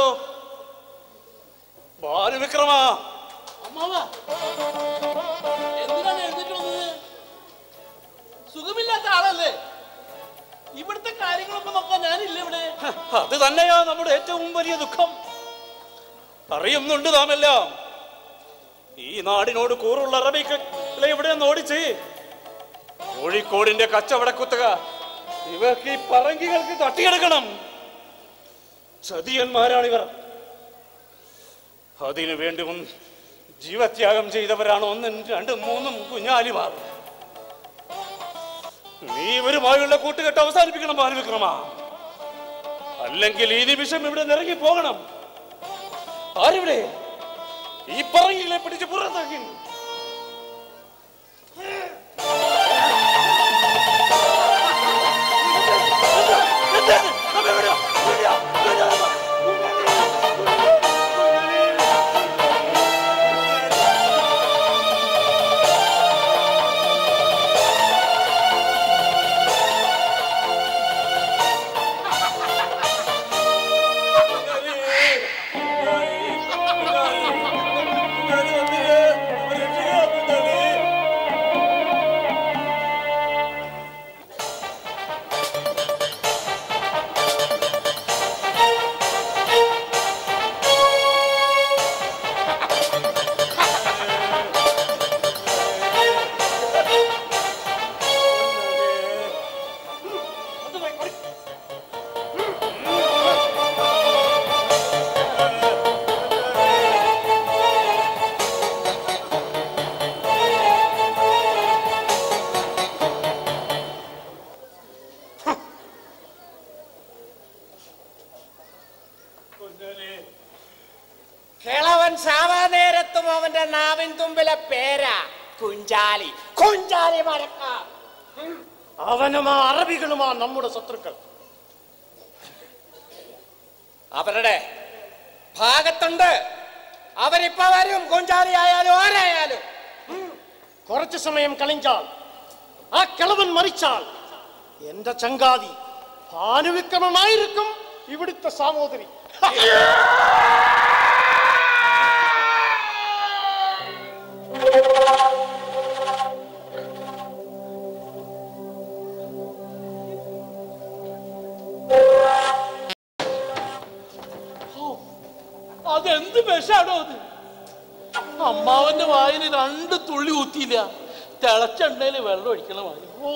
ബാലവിക്രമ അമ്മാവ എന്തിനാണ് എഴുന്നേറ്റ് വന്നത് സുഖമില്ലാത്ത ആളല്ലേ ഇവിടുത്തെ കാര്യങ്ങളൊക്കെ നോക്കാൻ ഞാനില്ല ഇവിടെ അത് തന്നെയാ നമ്മുടെ ഏറ്റവും വലിയ ദുഃഖം അറിയുന്നുണ്ട് നാമെല്ലാം ഈ നാടിനോട് കൂറുള്ള അറബികളെ ഇവിടെ നിന്ന് ഓടിച്ച് കോഴിക്കോടിന്റെ കച്ചവട കുത്തക ഇവർക്ക് ഈ പറങ്കികൾക്ക് തട്ടിയെടുക്കണം ചതിയന്മാരാണിവർ അതിനു വേണ്ടി ഒന്ന് ജീവത്യാഗം ചെയ്തവരാണ് ഒന്നും രണ്ടും മൂന്നും കുഞ്ഞാലിമാർ നീ ഇവരുമായുള്ള കൂട്ടുകെട്ട് അവസാനിപ്പിക്കണം ബാലവിക്രമ അല്ലെങ്കിൽ ഈ നിമിഷം ഇവിടെ നിറങ്ങി പോകണം ആരിവിടെ ഈ പറങ്കിലെ പിടിച്ച് പുറത്താക്കി ആ കിളവൻ സാവാനേരത്തും അവന്റെ നാവിൻ തുമ്പിലെ പേരാ കുഞ്ചാലി കുഞ്ചാലി മരക്കാർ അവനും ആ അറബികളുമാ നമ്മുടെ ശത്രുക്കൾ അവരുടെ ഭാഗത്തുണ്ട് അവരിപ്പോ വരും കുഞ്ചാലി ആയാലും ആരായാലും കുറച്ചു സമയം കളിഞ്ചാൽ ആ കിളവൻ മരിച്ചാൽ എന്റെ ചങ്കാതി ഭാനുവിക്രമമായിരിക്കും ഇവിടുത്തെ സാമൂതിരി അതെന്ത് വിഷാണോ അത് അമ്മാവന്റെ വായിൽ രണ്ട് തുള്ളി ഊത്തിയില്ല തിളച്ചെണ്ണയില് വെള്ളം ഒഴിക്കണ മാതിരി ഓ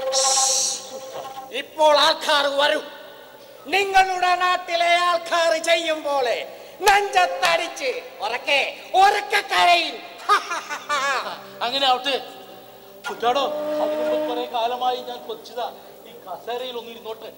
ഇപ്പോൾ ആൾക്കാർ വരും നിങ്ങളുടെ നാട്ടിലെ ആൾക്കാർ ചെയ്യും പോലെ നെഞ്ചത്തടിച്ച് ഉറക്കെ ഉറക്കെ കരയും അങ്ങനെ ആവട്ടെ കുറ്റാടോ അതിനു മുമ്പ് കുറെ കാലമായി ഞാൻ കൊച്ചതാ ഈ കസേരയിൽ ഒന്ന് ഇരുന്നോട്ടെ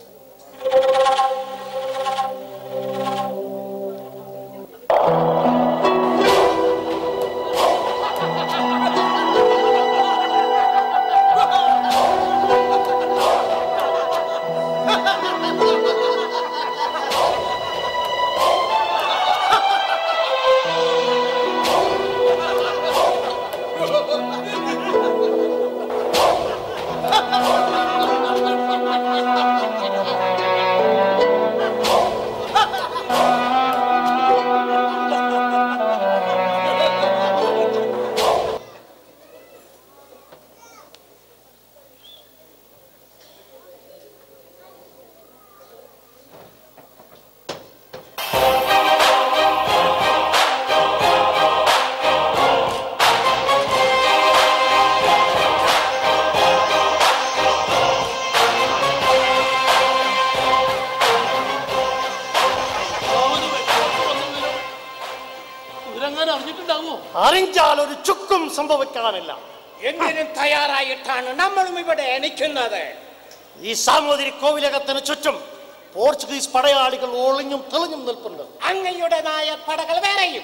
ഇവരെങ്ങനെ അറിഞ്ഞിട്ടുണ്ടാവോ അറിഞ്ഞാൽ ഒരു ചുക്കും സംഭവിക്കാനില്ല എന്തിനും തയ്യാറായിട്ടാണ് നമ്മളും ഇവിടെ എണിക്കുന്നത് ഈ സാമൂതിരി കോവിലകത്തിന് ചുറ്റും പോർച്ചുഗീസ് പടയാളികൾ ഒളിഞ്ഞും തെളിഞ്ഞും നിൽപ്പുണ്ട് അങ്ങയുടെ നായർ പടകൾ വേറെയും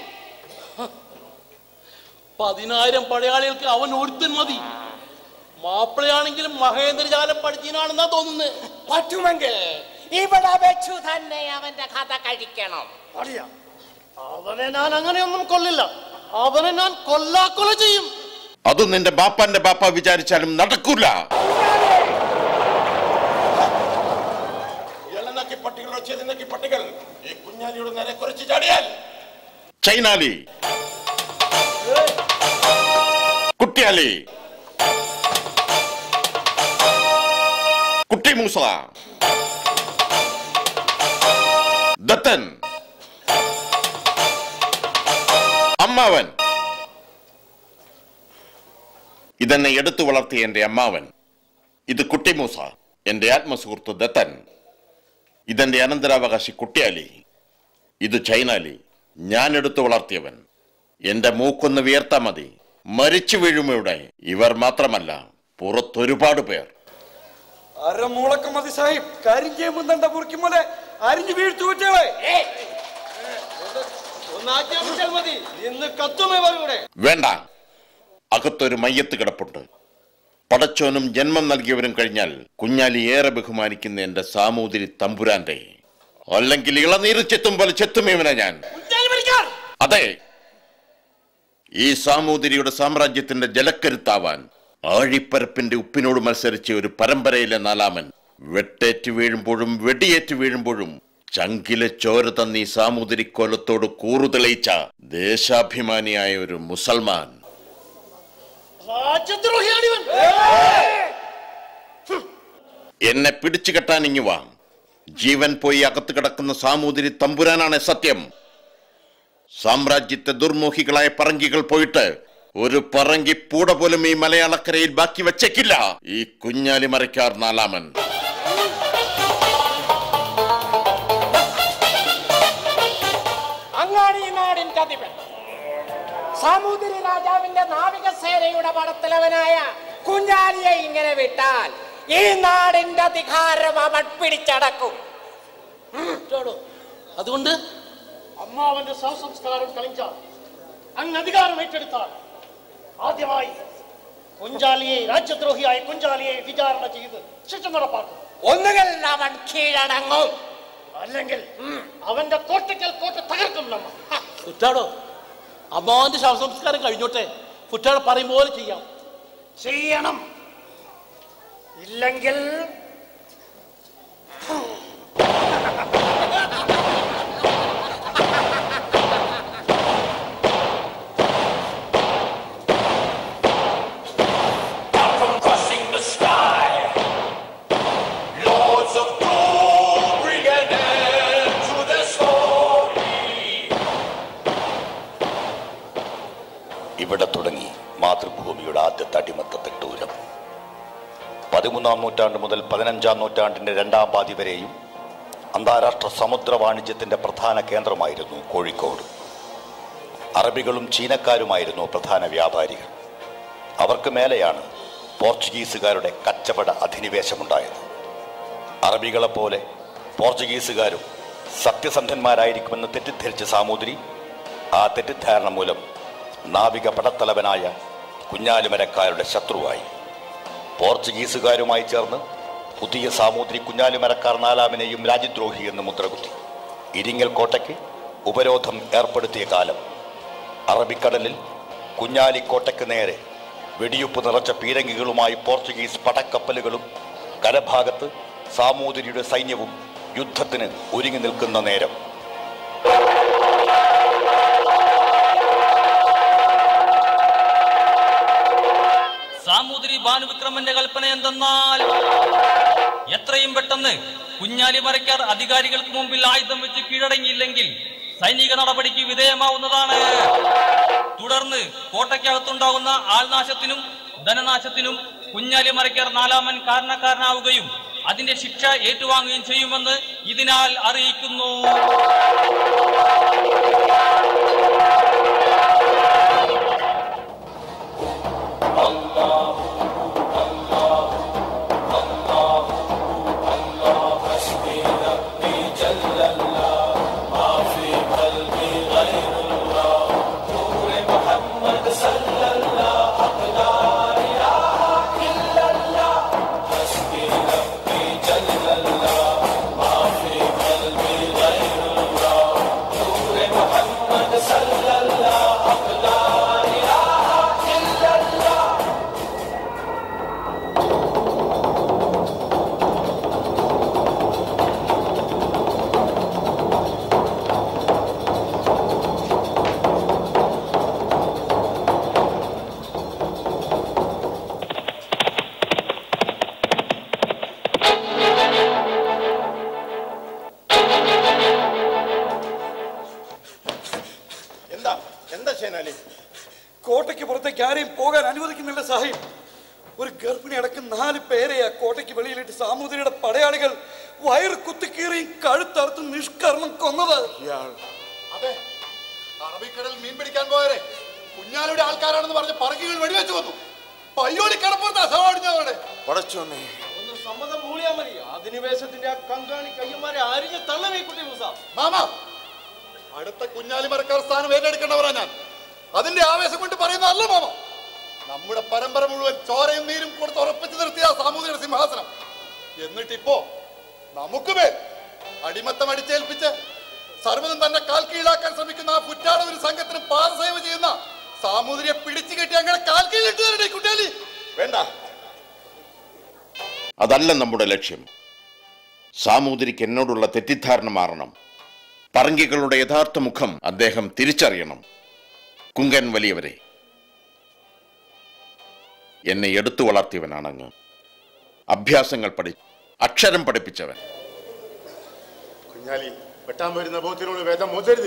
പതിനായിരം പടയാളികൾക്ക് അവൻ ഒരുത്തൻ മതി മാപ്പിളയാണെങ്കിലും മഹേന്ദ്രജാലം പഠിച്ചീനാണെന്നാ തോന്നുന്നത് പറ്റുമെങ്കിൽ ഇവിടെ വെച്ചു തന്നെ അവന്റെ കഥ കഴിക്കണം അറിയാം അവനെ ഞാൻ അങ്ങനെയൊന്നും കൊല്ലില്ല അവനെ ഞാൻ കൊല്ലാക്കൊല ചെയ്യും അത് നിന്റെ ബാപ്പാന്റെ ബാപ്പ വിചാരിച്ചാലും നടക്കൂല ഇളനക്കി പട്ടികളോ ചെറുനക്കി പട്ടികൾ ഈ കുഞ്ഞാലിയുടെ നേരെ കുറച്ച് ചാടിയാൽ ചൈനാലി കുട്ടിയാലി കുട്ടി മൂസ ദത്തൻ അമ്മാവൻ ഇതെന്നെ എടുത്തു വളർത്തിയ എന്റെ അമ്മാവൻ ഇത് കുട്ടിമൂസ എന്റെ ആത്മസുഹൃത്ത് ദത്തൻ ഇതെന്റെ അനന്തരാവകാശി കുട്ടിയാലി ഇത് ചൈനാലി ഞാൻ എടുത്തു വളർത്തിയവൻ എന്റെ മൂക്കൊന്ന് വിയർത്താ മതി മരിച്ചു വീഴുമയുടെ ഇവർ മാത്രമല്ല പുറത്തൊരുപാട് പേർ അരമൂളക്ക മതി സാഹിബ് കരിഞ്ചേമ്പും തണ്ട മുറിക്കുമ്പോലെ അരിഞ്ഞു വീഴ്ത്തു കുട്ടികളെ ഒന്നാക്കിയാൽ മതി ഇന്ന് കത്തുമേ വരൂടെ വേണ്ട അകത്തൊരു മയ്യത്ത് കിടപ്പുണ്ട് പടച്ചോനും ജന്മം നൽകിയവരും കഴിഞ്ഞാൽ കുഞ്ഞാലി ഏറെ ബഹുമാനിക്കുന്ന എന്റെ സാമൂതിരി തമ്പുരാന്റെ അല്ലെങ്കിൽ ഇളനീര് ചെത്തും പോലെ ചെത്തുമേവനെ ഞാൻ അതെ ഈ സാമൂതിരിയുടെ സാമ്രാജ്യത്തിന്റെ ജലക്കരുത്താവാൻ ആഴിപ്പരപ്പിന്റെ ഉപ്പിനോട് മത്സരിച്ച ഒരു പരമ്പരയിലെ നാലാമൻ വെട്ടേറ്റ് വീഴുമ്പോഴും വെടിയേറ്റ് വീഴുമ്പോഴും ചങ്കിലെ ചോര തന്നീ സാമൂതിരി കൊലത്തോട് കൂറുതെളിയിച്ച ദേശാഭിമാനിയായ ഒരു മുസൽമാൻ രാജ്യദ്രോഹിയാണ് ഇവൻ എന്നെ പിടിച്ചു കെട്ടാൻ ഇങ്ങു വാ ജീവൻ പോയി അകത്ത് കിടക്കുന്ന സാമൂതിരി തമ്പുരാനാണ് സത്യം സാമ്രാജ്യത്തെ ദുർമോഹികളായ പറങ്കികൾ പോയിട്ട് ഒരു പറങ്കി പൂട പോലും ഈ മലയാളക്കരയിൽ ബാക്കി വെച്ചേക്കില്ല ഈ കുഞ്ഞാലി മറയ്ക്കാർ നാലാമൻ അങ്ങാടി ഈ നാടിന്റെ അധിപൻ സാമൂതിരി രാജാവിന്റെ നാവികസേനയുടെ പടത്തലവനായ കുഞ്ഞാലിയെ ഇങ്ങനെ വിട്ടാൽ ഈ നാടിന്റെ അധികാരം അവൻ പിടിച്ചടക്കും അതുകൊണ്ട് അമ്മാവന്റെ ശവസംസ്കാരം കളിച്ചാൽ അങ്ങ് അധികാരം ഏറ്റെടുത്താൽ ആദ്യമായി കുഞ്ചാലിയെ രാജ്യദ്രോഹിയായ കുഞ്ചാലിയെ വിചാരണ ചെയ്ത് ശിക്ഷ നടപ്പാക്കും ഒന്നുകിൽ അവൻ കീഴടങ്ങും അല്ലെങ്കിൽ അവന്റെ കോട്ടയ്ക്കൽ കോട്ട തകർക്കും നമ്മ കുറ്റാടോ അമ്മാവന്റെ ശവസംസ്കാരം കഴിഞ്ഞോട്ടെ കുറ്റാടോ പറയും പോലെ ചെയ്യാം ചെയ്യണം ഇല്ലെങ്കിൽ From crushing the sky, lords of gold bring an end to their story. ഇവിടെ തുടങ്ങി മാതൃഭൂമിയുടെ ആദ്യത്തെ അടിമത്ത തെട്ടൂരം പതിമൂന്നാം നൂറ്റാണ്ട് മുതൽ പതിനഞ്ചാം നൂറ്റാണ്ടിന്റെ രണ്ടാം പാതി വരെയും അന്താരാഷ്ട്ര സമുദ്ര വാണിജ്യത്തിന്റെ പ്രധാന കേന്ദ്രമായിരുന്നു കോഴിക്കോട് അറബികളും ചീനക്കാരുമായിരുന്നു പ്രധാന വ്യാപാരികൾ അവർക്ക് മേലെയാണ് പോർച്ചുഗീസുകാരുടെ കച്ചവട അധിനിവേശമുണ്ടായത് അറബികളെപ്പോലെ പോർച്ചുഗീസുകാരും സത്യസന്ധന്മാരായിരിക്കുമെന്ന് തെറ്റിദ്ധരിച്ച സാമൂതിരി ആ തെറ്റിദ്ധാരണ മൂലം നാവിക പടത്തലവനായ കുഞ്ഞാലിമരക്കാരുടെ ശത്രുവായി പോർച്ചുഗീസുകാരുമായി ചേർന്ന് പുതിയ സാമൂതിരി കുഞ്ഞാലിമരക്കാർ നാലാമിനെയും രാജ്യദ്രോഹി എന്ന് മുദ്രകുത്തി ഇരിങ്ങൽ കോട്ടയ്ക്ക് ഉപരോധം ഏർപ്പെടുത്തിയ കാലം അറബിക്കടലിൽ കുഞ്ഞാലിക്കോട്ടയ്ക്ക് നേരെ വെടിയുപ്പ് നിറച്ച പീരങ്കികളുമായി പോർച്ചുഗീസ് പടക്കപ്പലുകളും കരഭാഗത്ത് സാമൂതിരിയുടെ സൈന്യവും യുദ്ധത്തിന് ഒരുങ്ങി നിൽക്കുന്ന നേരം സാമൂതിരി ഭാനുവിക്രമന്റെ കൽപ്പന എന്തെന്നാൽ എത്രയും പെട്ടെന്ന് കുഞ്ഞാലി മരക്കാർ അധികാരികൾക്ക് മുമ്പിൽ ആയുധം വെച്ച് കീഴടങ്ങിയില്ലെങ്കിൽ സൈനിക നടപടിക്ക് വിധേയമാവുന്നതാണ് തുടർന്ന് കോട്ടയ്ക്കകത്തുണ്ടാകുന്ന ആൾനാശത്തിനും ധനനാശത്തിനും കുഞ്ഞാലി മരക്കാർ നാലാമൻ കാരണക്കാരനാവുകയും അതിന്റെ ശിക്ഷ ഏറ്റുവാങ്ങുകയും ചെയ്യുമെന്ന് ഇതിനാൽ അറിയിക്കുന്നു എന്താ എന്താ സേനാലി കോട്ടയ്ക്ക് പുറത്തേക്ക് ആരെയും പോകാൻ അനുവദിക്കുന്നില്ല സാഹിബ് ഒരു ഗർഭിണി അടക്കം നാല് പേരെയാ കോട്ടയ്ക്ക് വെളിയിലിട്ട് സാമൂതിരിയുടെ പടയാളികൾ വയറ് കുത്തിക്കീറിയും കഴുത്തറുത്തും നിഷ്കർമ്മം കൊന്നത് അതെ അറബിക്കടൽ മീൻ പിടിക്കാൻ പോയവരെ കുഞ്ഞാലിയുടെ ആൾക്കാരാണെന്ന് പറഞ്ഞ് പറക്കുകൾ വെടിവെച്ചു വന്നു പയ്യോളി കടപ്പുറത്ത് അസവാടിഞ്ഞവരുടെ പടച്ചോനെ ഒന്ന് സമ്മതം മൂളിയാ മതി അധിനിവേശത്തിന്റെ ആ കങ്കാണി കയ്യന്മാരെ അരിഞ്ഞ് തള്ളവൈക്കുട്ടി മൂസ മാമ അടുത്ത കുഞ്ഞാലി മരക്കാർ സ്ഥാനം ഏറ്റെടുക്കേണ്ടവരാ ഞാൻ അതിന്റെ ആവേശം കൊണ്ട് പറയുന്നതല്ല മാമ നമ്മുടെ പരമ്പര മുഴുവൻ ചോരയും നീരും കൊടുത്ത് ഉറപ്പിച്ചു നിർത്തിയ ആ സാമൂഹിക സിംഹാസനം എന്നിട്ടിപ്പോ നമുക്ക് മേൽ അടിമത്തം അടിച്ചേൽപ്പിച്ച് സർവ്വതും തന്നെ കാൽ കീഴാക്കാൻ ശ്രമിക്കുന്ന ആ പുറ്റാട ഒരു സംഘത്തിന് പാദസേവ ചെയ്യുന്ന സാമൂതിരിയെ പിടിച്ചു കെട്ടി അങ്ങനെ കാൽ കീഴിലിട്ട് തരണ്ടേ കുട്ടിയാലി വേണ്ട അതല്ല നമ്മുടെ ലക്ഷ്യം സാമൂതിരിക്ക് എന്നോടുള്ള തെറ്റിദ്ധാരണ മാറണം പറങ്കികളുടെ യഥാർത്ഥ മുഖം അദ്ദേഹം തിരിച്ചറിയണം കുങ്കൻ വലിയവരെ എന്നെ എടുത്തു വളർത്തിയവനാണ് അങ്ങ് അഭ്യാസങ്ങൾ പഠി അക്ഷരം പഠിപ്പിച്ചവൻ കുഞ്ഞാലി വെട്ടാൻ വരുന്ന ബോധത്തിനോട് വേദം മോചരുത്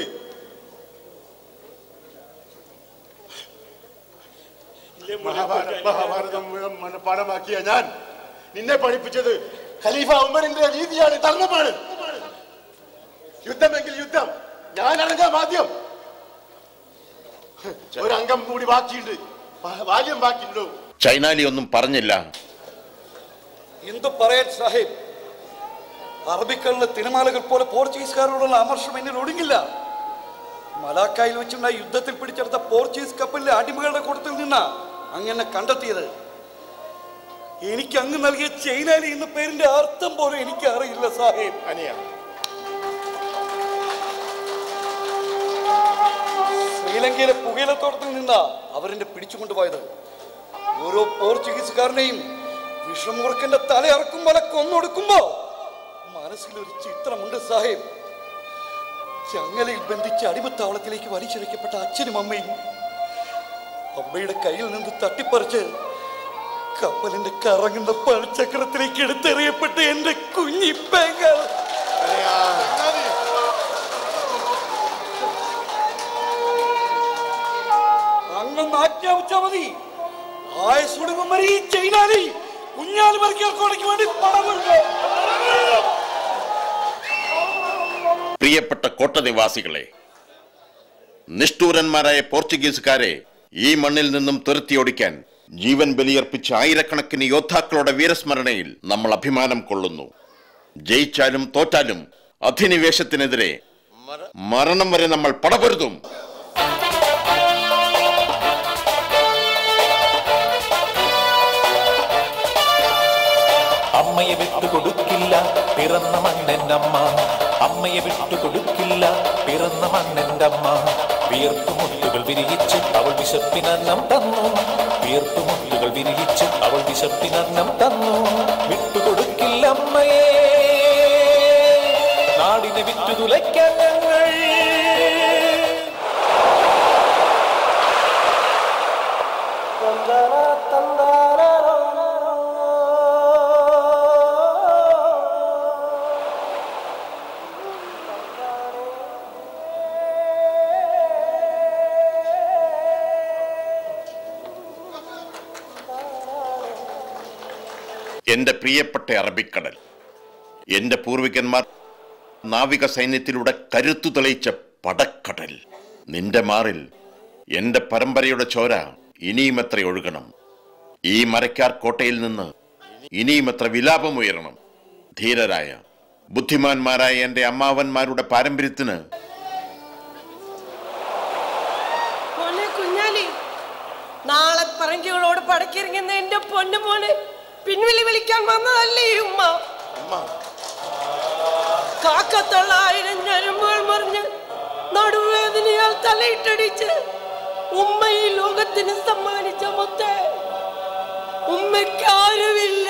മഹാഭാരത- മഹാഭാരതം മുഴുവൻ മനഃപ്പാടമാക്കിയ ഞാൻ നിന്നെ പഠിപ്പിച്ചത് ഖലീഫ ഉമറിന്റെ രീതിയാണ് ധർമ്മമാണ് യുദ്ധമെങ്കിൽ യുദ്ധം ഞാൻ ഇറങ്ങാം ആദ്യം ഒരംഗം കൂടി ബാക്കിയുണ്ട് ബാ- ബാല്യം ബാക്കിയുണ്ടോ ചൈനാലി ഒന്നും പറഞ്ഞില്ല എന്തു പറയാൻ സാഹിബ് അറബിക്കടലിലെ തിരമാലകൾ പോലെ പോർച്ചുഗീസുകാരോടുള്ള അമർഷം എന്നിൽ ഒടുങ്ങില്ല മലാക്കായിൽ വെച്ചുണ്ടായ യുദ്ധത്തിൽ പിടിച്ചെടുത്ത പോർച്ചുഗീസ് കപ്പലിലെ അടിമകളുടെ കൂട്ടത്തിൽ നിന്നാ അങ്ങനെ കണ്ടെത്തിയത് എനിക്ക് അങ്ങ് നൽകിയ ചൈനാലി എന്ന പേരിന്റെ അർത്ഥം പോലും എനിക്ക് അറിയില്ല സാഹിബ് അനിയ ശ്രീലങ്കയിലെ പുകയിലത്തോട്ടത്തിൽ നിന്നാ അവരെന്നെ പിടിച്ചുകൊണ്ടുപോയത് ഓരോ പോർച്ചുഗീസുകാരനെയും വിഷമൂർക്കന്റെ തല ഇറക്കും പോലെ കൊന്നൊടുക്കുമ്പോ മനസ്സിലൊരു ചിത്രമുണ്ട് സാഹിബ് ചങ്ങലയിൽ ബന്ധിച്ച് അടിമത്താവളത്തിലേക്ക് വലിച്ചിഴക്കപ്പെട്ട അച്ഛനും അമ്മയും അമ്മയുടെ കയ്യിൽ നിന്ന് തട്ടിപ്പറിച്ച് കപ്പലിന്റെ കറങ്ങുന്ന പഴച്ചക്രത്തിലേക്ക് എടുത്തെറിയപ്പെട്ട എന്റെ കുഞ്ഞിപ്പേങ്ങൾ അങ്ങ് ആജ്ഞാപിച്ചാ മതി ആയസുടുമ്പം വരെ ഈ ചൈനാലി കുഞ്ഞാലി മറിക്കോടയ്ക്ക് വേണ്ടി പണം കൊടുക്കും പ്രിയപ്പെട്ട കോട്ടനിവാസികളെ നിഷ്ഠൂരന്മാരായ പോർച്ചുഗീസുകാരെ ഈ മണ്ണിൽ നിന്നും തുരത്തിയോടിക്കാൻ ജീവൻ ബലിയർപ്പിച്ച ആയിരക്കണക്കിന് യോദ്ധാക്കളുടെ വീരസ്മരണയിൽ നമ്മൾ അഭിമാനം കൊള്ളുന്നു ജയിച്ചാലും തോറ്റാലും അധിനിവേശത്തിനെതിരെ മരണം വരെ നമ്മൾ പടപൊരുതും അമ്മയെ വിട്ടുകൊടുക്കില്ല പിറന്ന മണ്ണെന്നമ്മ അമ്മയെ വിട്ടുകൊടുക്കില്ല പിറന്ന മണ്ണെന്നമ്മ വിയർപ്പുമുട്ടുകൾ വിരിയിച്ച് അവൾ വിശപ്പിനന്നം തന്നു വിയർപ്പുമുട്ടുകൾ വിരിയിച്ച് അവൾ വിശപ്പിനന്നം തന്നു വിട്ടുകൊടുക്കില്ല അമ്മയെ നാടിനെ വിറ്റുതുലയ്ക്കാൻ ഞങ്ങൾ എന്റെ പ്രിയപ്പെട്ട അറബിക്കടൽ എന്റെ പൂർവികന്മാർ നാവിക സൈന്യത്തിലൂടെ കരുത്തു തെളിയിച്ച പടക്കടൽ നിന്റെ മാറിൽ എന്റെ പരമ്പരയുടെ ചോര ഇനിയും എത്ര ഒഴുകണം ഈ മരക്കാർ കോട്ടയിൽ നിന്ന് ഇനിയും എത്ര വിലാപമുയരണം ധീരരായ ബുദ്ധിമാന്മാരായ എന്റെ അമ്മാവന്മാരുടെ പാരമ്പര്യത്തിന് മോനെ കുഞ്ഞാലി നാളെ പറങ്കികളോട് പടക്കിറങ്ങുന്ന എന്റെ പൊന്നു മോനെ പിൻവിളി വിളിക്കാൻ വന്നതല്ലേ ഈ ഉമ്മ കാക്കത്തൊള്ളായിരം ഞരമ്പുകൾ മറിഞ്ഞ് നടുവേദനയാൽ തലയിട്ടടിച്ച് ഉമ്മ ഈ ലോകത്തിന് സമ്മാനിച്ച മൊത്തേ ഉമ്മയ്ക്കാരുമില്ല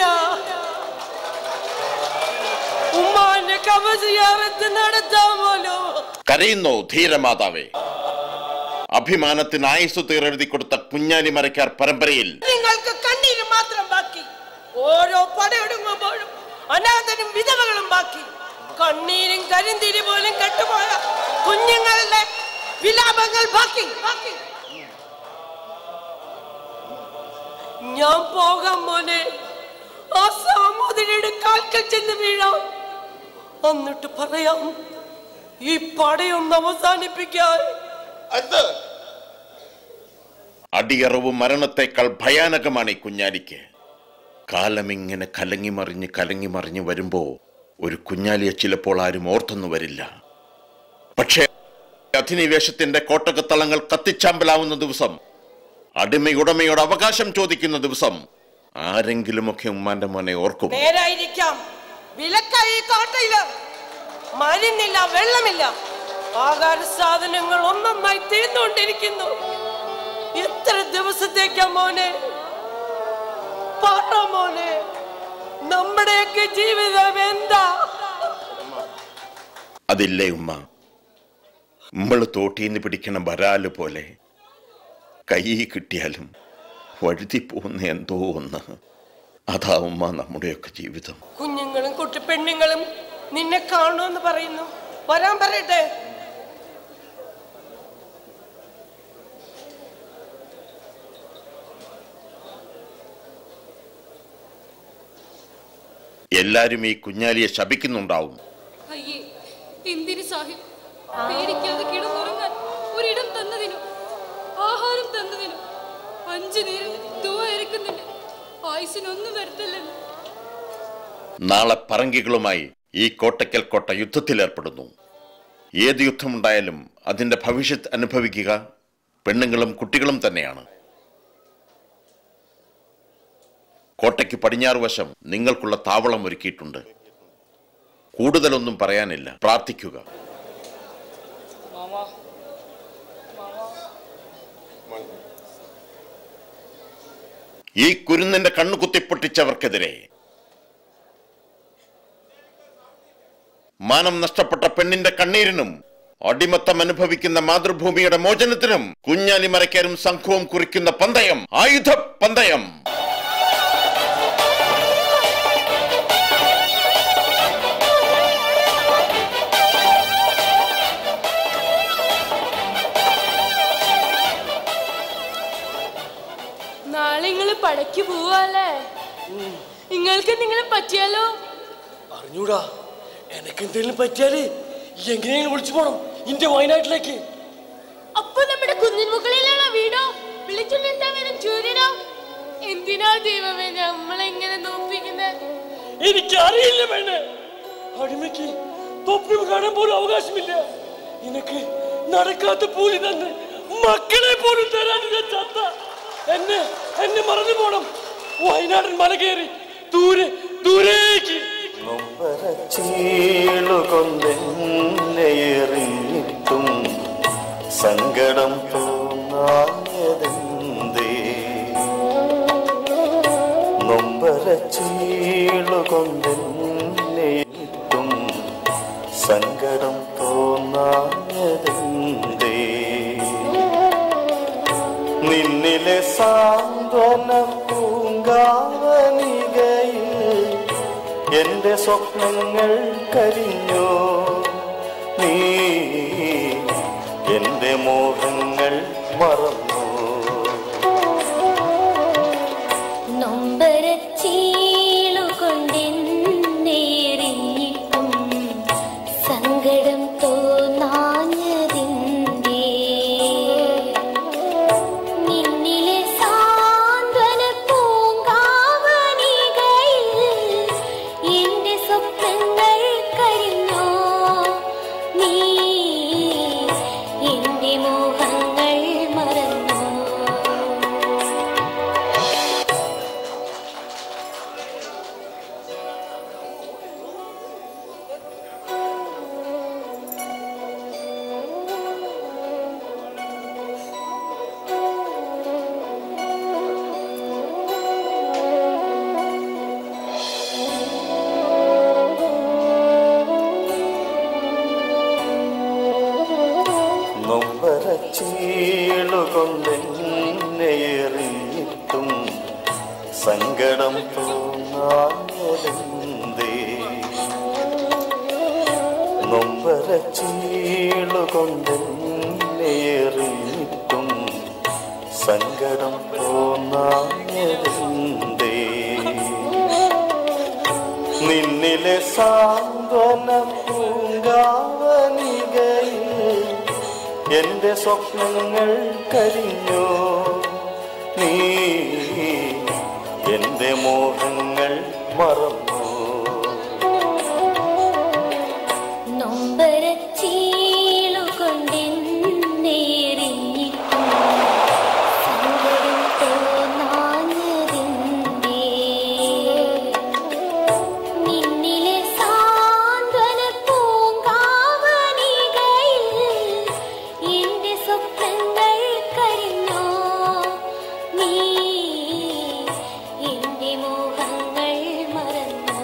ഉമ്മാന്റെ കവചിയാറത്ത് നടത്താൻ പോലോ കരയുന്നോ ധീരമാതാവേ അഭിമാനത്തിന് ആയുസ് തീരെഴുതി കൊടുത്ത കുഞ്ഞാലി മരക്കാർ പരമ്പരയിൽ നിങ്ങൾക്ക് കണ്ണീര് മാത്രം ബാക്കി ഓരോ പടയൊടുങ്ങുമ്പോഴും അനാഥനും വിധവകളും ബാക്കി കണ്ണീരും കരിന്തിരി പോലും കെട്ടുപോയ കുഞ്ഞുങ്ങളുടെ വിലാപങ്ങൾ ബാക്കി ബാക്കി ഞാൻ പോകാം മോനെ ആ സാമൂതിരിയുടെ കാൽക്കൽ ചെന്ന് വീഴാം എന്നിട്ട് പറയാം ഈ പടയൊന്ന് അവസാനിപ്പിക്കാൻ അടിയറവ് മരണത്തെക്കാൾ ഭയാനകമാണ് ഈ കുഞ്ഞാലിക്ക് കാലമിങ്ങനെ കലങ്ങി മറിഞ്ഞ് കലങ്ങി മറിഞ്ഞ് വരുമ്പോ ഒരു കുഞ്ഞാലിയെ ചിലപ്പോൾ ആരും ഓർത്തൊന്നു വരില്ല പക്ഷേ അധിനിവേശത്തിന്റെ കോട്ടകത്തളങ്ങൾ കത്തിച്ചാമ്പലാവുന്ന ദിവസം അടിമയുടമയോട് അവകാശം ചോദിക്കുന്ന ദിവസം ആരെങ്കിലുമൊക്കെ ഉമ്മാന്റെ മോനെ ഓർക്കും നേരായിരിക്കാം വിലക്കായി ഈ കോട്ടയില് മരുന്നില്ല വെള്ളമില്ല ആഹാര സാധനങ്ങൾ ഒന്നൊന്നായി തീർന്നുകൊണ്ടിരിക്കുന്നു എത്ര ദിവസത്തേക്കാ മോനെ പറ മോനെ നമ്മുടെയൊക്കെ ജീവിതം എന്താ അതില്ലേ ഉമ്മ നമ്മള് തോട്ടീന്ന് പിടിക്കണ ബരാല് പോലെ കൈ കിട്ടിയാലും വഴുതി പോകുന്ന എന്തോ ഒന്ന് അതാ ഉമ്മ നമ്മുടെയൊക്കെ ജീവിതം കുഞ്ഞുങ്ങളും കുട്ടിപ്പെണ്ണുങ്ങളും നിന്നെ കാണുമെന്ന് പറയുന്നു വരാൻ പറയട്ടെ എല്ലാരും ഈ കുഞ്ഞാലിയെ ശപിക്കുന്നുണ്ടാവും അയ്യേ എന്തിന് സാഹിബ് പേടിക്കാതെ കിടന്നുറങ്ങാൻ ഒരിടം തന്നതിനും ആഹാരം തന്നതിനും അഞ്ചു നേരം ദുവ ഇറക്കുന്നുണ്ട് ആയുസിനൊന്നും വരുത്തല്ലെന്ന് നാളെ പറങ്കികളുമായി ഈ കോട്ടയ്ക്കൽ കോട്ട യുദ്ധത്തിലേർപ്പെടുന്നു ഏത് യുദ്ധമുണ്ടായാലും അതിന്റെ ഭവിഷ്യത്ത് അനുഭവിക്കുക പെണ്ണുങ്ങളും കുട്ടികളും തന്നെയാണ് കോട്ടയ്ക്ക് പടിഞ്ഞാറ് വശം നിങ്ങൾക്കുള്ള താവളം ഒരുക്കിയിട്ടുണ്ട് കൂടുതലൊന്നും പറയാനില്ല പ്രാർത്ഥിക്കുക മാമാ ഈ കുരുന്നിന്റെ കണ്ണു കുത്തിപ്പൊട്ടിച്ചവർക്കെതിരെ മാനം നഷ്ടപ്പെട്ട പെണ്ണിന്റെ കണ്ണീരിനും അടിമത്തം അനുഭവിക്കുന്ന മാതൃഭൂമിയുടെ മോചനത്തിനും കുഞ്ഞാലി മരക്കാരും സംഘവും കുറിക്കുന്ന പന്തയം ആയുധ പന്തയം നാളെ നിങ്ങൾ പടയ്ക്ക് പോവാല്ലേ നിങ്ങൾക്ക് എന്തെങ്കിലും പറ്റിയാലോ അറിഞ്ഞൂടാ എനക്ക് എന്തെങ്കിലും പറ്റിയാല് എങ്ങനെയെങ്കിലും വിളിച്ചു പോണം ഇന്റെ വയനാട്ടിലേക്ക് അപ്പൊ നമ്മുടെ കുന്നിൻ മുകളിലുള്ള വീടോ വിളിച്ചുകൊണ്ടെന്താ വരും സൂര്യനോ എന്തിനാ ദൈവമേ നമ്മളെങ്ങനെ നോപ്പിക്കുന്നത് എനിക്കറിയില്ല പെണ്ണ് അടിമയ്ക്ക് തൊപ്പി കാണാൻ പോലും അവകാശമില്ല നിനക്ക് നടക്കാത്ത കൂലി തന്ന് മക്കളെ പോലും തരാൻ ഞാൻ ചത്ത എന്നെ എന്നെ മറന്നു പോണം വയനാടൻ മല കയറി ദൂരെ ദൂരേക്ക് ചീളുകൊണ്ടെന്നെ എറിഞ്ഞിട്ടും സങ്കടം തോന്നായതെന്തേ നൊമ്പര ചീളുകൊണ്ടെന്നെ ഇട്ടും സങ്കടം തോന്നായതെന്തേ നിന്നിലെ സാന്ത്വന പൂങ്കാവനികയിൽ എന്റെ സ്വപ്നങ്ങൾ കരിഞ്ഞോ നീ എന്റെ മോഹങ്ങൾ മറന്നു നൊമ്പരച്ചീളുകൊണ്ടെന്നേറിഞ്ഞിട്ടും സങ്കടം തോന്നാഞ്ഞതിൻ്റെ നിന്നിലെ സാന്ത്വന പൂങ്കാവനികയിൽ എന്റെ സ്വപ്നങ്ങൾ കരിഞ്ഞോ നീ എന്റെ മോഹങ്ങൾ മറന്നോ നൊമ്പര ചീളുകൊണ്ടെന്നെ എറിഞ്ഞിട്ടും സങ്കടം തോന്നായതെന്തേ നൊമ്പര ചീളുകൊണ്ടെന്നെ എറിഞ്ഞിട്ടും സങ്കടം തോന്നായതെന്തേ നിന്നിലെ സാന്ത്വന പൂങ്കാവനികയിൽ എന്റെ സ്വപ്നങ്ങൾ കരിഞ്ഞോ നീ എന്റെ മോഹങ്ങൾ മറന്നു നൊമ്പരച്ചീളുകൊണ്ടെന്നേറിഞ്ഞിട്ടും സങ്കടം തോന്നാഞ്ഞതിൻ്റെ നിന്നിലെ സാന്ത്വന പൂങ്കാവനികയിൽ എന്റെ സ്വപ്നങ്ങൾ കരിഞ്ഞോ നീ എന്റെ മോഹങ്ങൾ മറന്നോ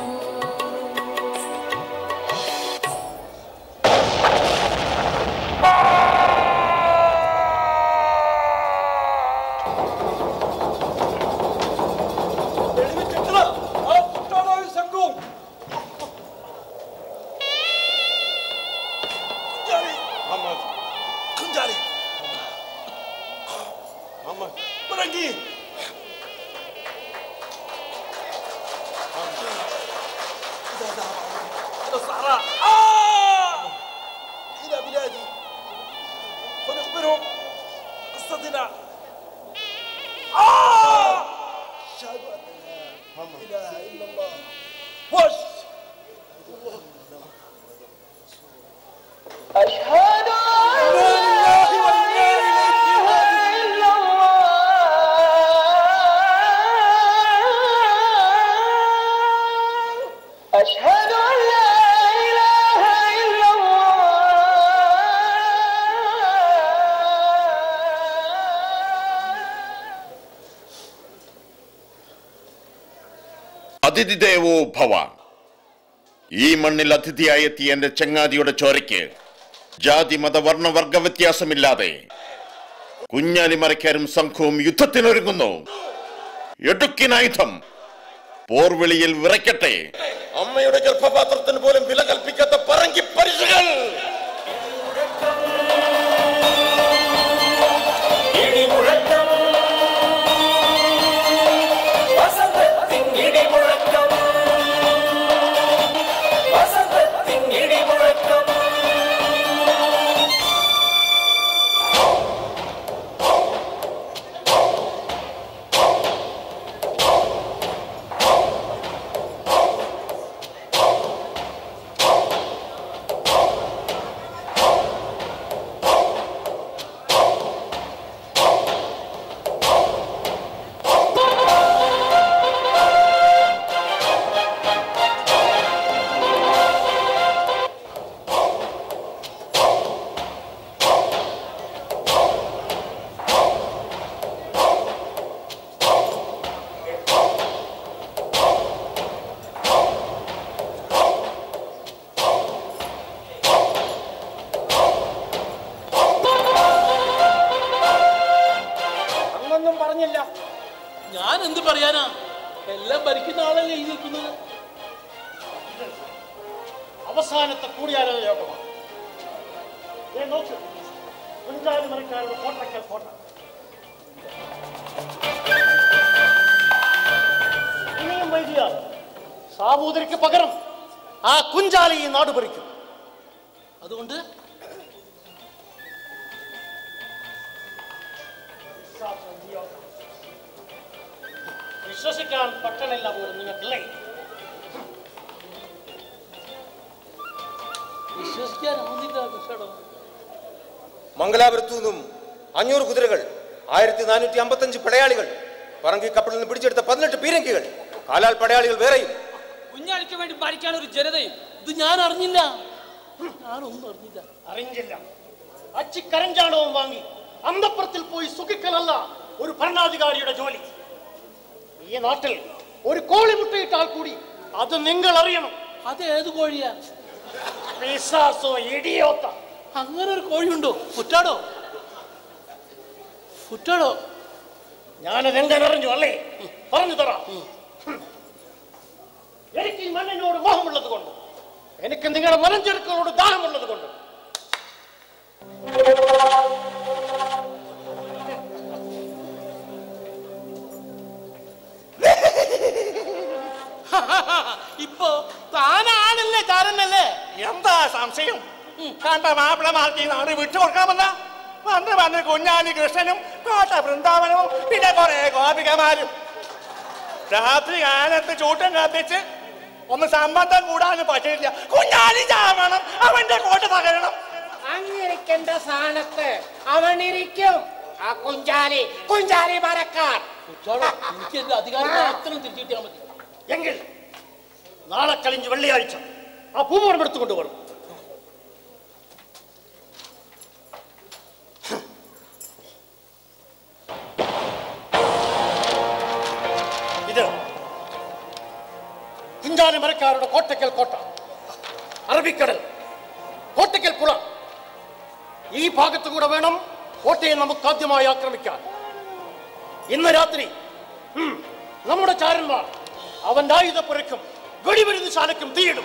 സംഘവും കുഞ്ചാലി പറങ്കി سارة آه إلى بلادي فنخبرهم قصتنا آه أشهد أن لا إله إلا الله وش أشهد أن لا إله إلا الله أشهد أن لا إله إلا അതിഥി ദേവോ ഭവ ഈ മണ്ണിൽ അതിഥിയായി എത്തിയ എന്റെ ചങ്ങാതിയുടെ ചോരയ്ക്ക് ജാതി മത വർണ്ണ വർഗ വ്യത്യാസമില്ലാതെ കുഞ്ഞാലിമറയ്ക്കാരും സംഘവും യുദ്ധത്തിനൊരുങ്ങുന്നു എടുക്കിനായുധം പോർവിളിയിൽ വിറയ്ക്കട്ടെ അമ്മയുടെ ഗർഭപാത്രത്തിന് പോലും വില കൽപ്പിക്കാത്ത പറങ്കി പരിശുകൾ ഇടിമുഴക്കം വസന്തത്തിൻ ഇടിമുഴക്കം വസന്തത്തിൻ ഇടിമുഴക്കം അങ്ങൊന്നും പറഞ്ഞില്ല ഞാൻ എന്ത് പറയാനാ എല്ലാം ഭരിക്കുന്ന ആളല്ലേ ഈ നിൽക്കുന്നത് അവസാനത്തെ കൂടിയാലോചന യോഗമാണ് ദേ നോക്ക് കുഞ്ചാലിമരക്കാരുടെ കോട്ടയ്ക്കൽ കോട്ട ഇനിയും വൈകിയാൽ സാമൂതിരിക്ക് പകരം ആ കുഞ്ചാലി ഈ നാട് ഭരിക്കും അതുകൊണ്ട് വിശ്വസിക്കാൻ പറ്റണില്ല പോലും നിങ്ങൾക്കില്ലേ വിശ്വസിക്കാനാവുന്നില്ല കൃഷ്ണടോ മംഗലാപുരത്തു നിന്നും അഞ്ഞൂറ് കുതിരകൾ ആയിരത്തി നാനൂറ്റി അമ്പത്തഞ്ച് പടയാളികൾ പറങ്കി കപ്പലിൽ നിന്ന് പിടിച്ചെടുത്ത പതിനെട്ട് പീരങ്കികൾ കാലാൽ പടയാളികൾ വേറെയും കുഞ്ഞാലിക്ക് വേണ്ടി ഭരിക്കാൻ ഒരു ജനതയും ഇത് ഞാൻ അറിഞ്ഞില്ല ഞാനൊന്നും അറിഞ്ഞില്ല അറിഞ്ഞില്ല അച്ചിക്കരഞ്ചാണവും വാങ്ങി അന്തപ്പുറത്തിൽ പോയി സുഖിക്കലല്ല ഒരു ഭരണാധികാരിയുടെ ജോലി ഈ നാട്ടിൽ ഒരു കോഴി മുട്ടയിട്ടാൽ കൂടി അത് നിങ്ങൾ അറിയണം അത് ഏത് കോഴിയാ പിശാസോ ഇടിയോത്ത അങ്ങനെ ഒരു കോഴിയുണ്ടോ ഫുറ്റാടോ ഫുറ്റാടോ ഞാനത് എങ്ങനെ അറിഞ്ഞു അല്ലേ പറഞ്ഞു തരാം എനിക്ക് ഈ മണ്ണിനോട് മോഹമുള്ളത് കൊണ്ട് എനിക്ക് നിങ്ങളുടെ മലഞ്ചെടുക്കളോട് ദാഹമുള്ളത് കൊണ്ട് ഇപ്പൊ താനാണല്ലേ ചാരനല്ലേ എന്താ സംശയം കണ്ട മാപ്പിളമാർക്ക് ഈ നാട് വിട്ടുകൊടുക്കാമെന്ന വന്ന് വന്ന് കുഞ്ഞാലി കൃഷ്ണനും കോട്ട വൃന്ദാവനവും പിന്നെ കുറെ ഗോപികമാരും രാത്രി കാലത്ത് ചൂട്ടം കത്തിച്ച് ഒന്ന് സംബന്ധം കൂടാനും പറ്റില്ല കുഞ്ഞാലി ചാവണം അവന്റെ കോട്ട തകരണം അങ്ങിരിക്കേണ്ട സ്ഥാനത്ത് അവനിരിക്കും ആ കുഞ്ചാലി കുഞ്ചാലി മരക്കാർ ഫുറ്റാടോ എനിക്ക് എന്റെ അധികാരം മാത്രം തിരിച്ചു കിട്ടിയാൽ മതി എങ്കിൽ നാളെ കളിഞ്ഞ് വെള്ളിയാഴ്ച ആ പൂമോടം എടുത്തുകൊണ്ട് വരും ഇത് കുഞ്ചാലി മരക്കാരുടെ കോട്ടയ്ക്കൽ കോട്ട അറബിക്കടൽ കോട്ടയ്ക്കൽ പുഴ ഈ ഭാഗത്തു കൂടെ വേണം കോട്ടയെ നമുക്ക് ആദ്യമായി ആക്രമിക്കാൻ ഇന്ന് രാത്രി ഉം, നമ്മുടെ ചാരന്മാർ അവന്റെ ആയുധപ്പുരക്കും വെടിമരുന്ന് ശാലയ്ക്കും തീയിടും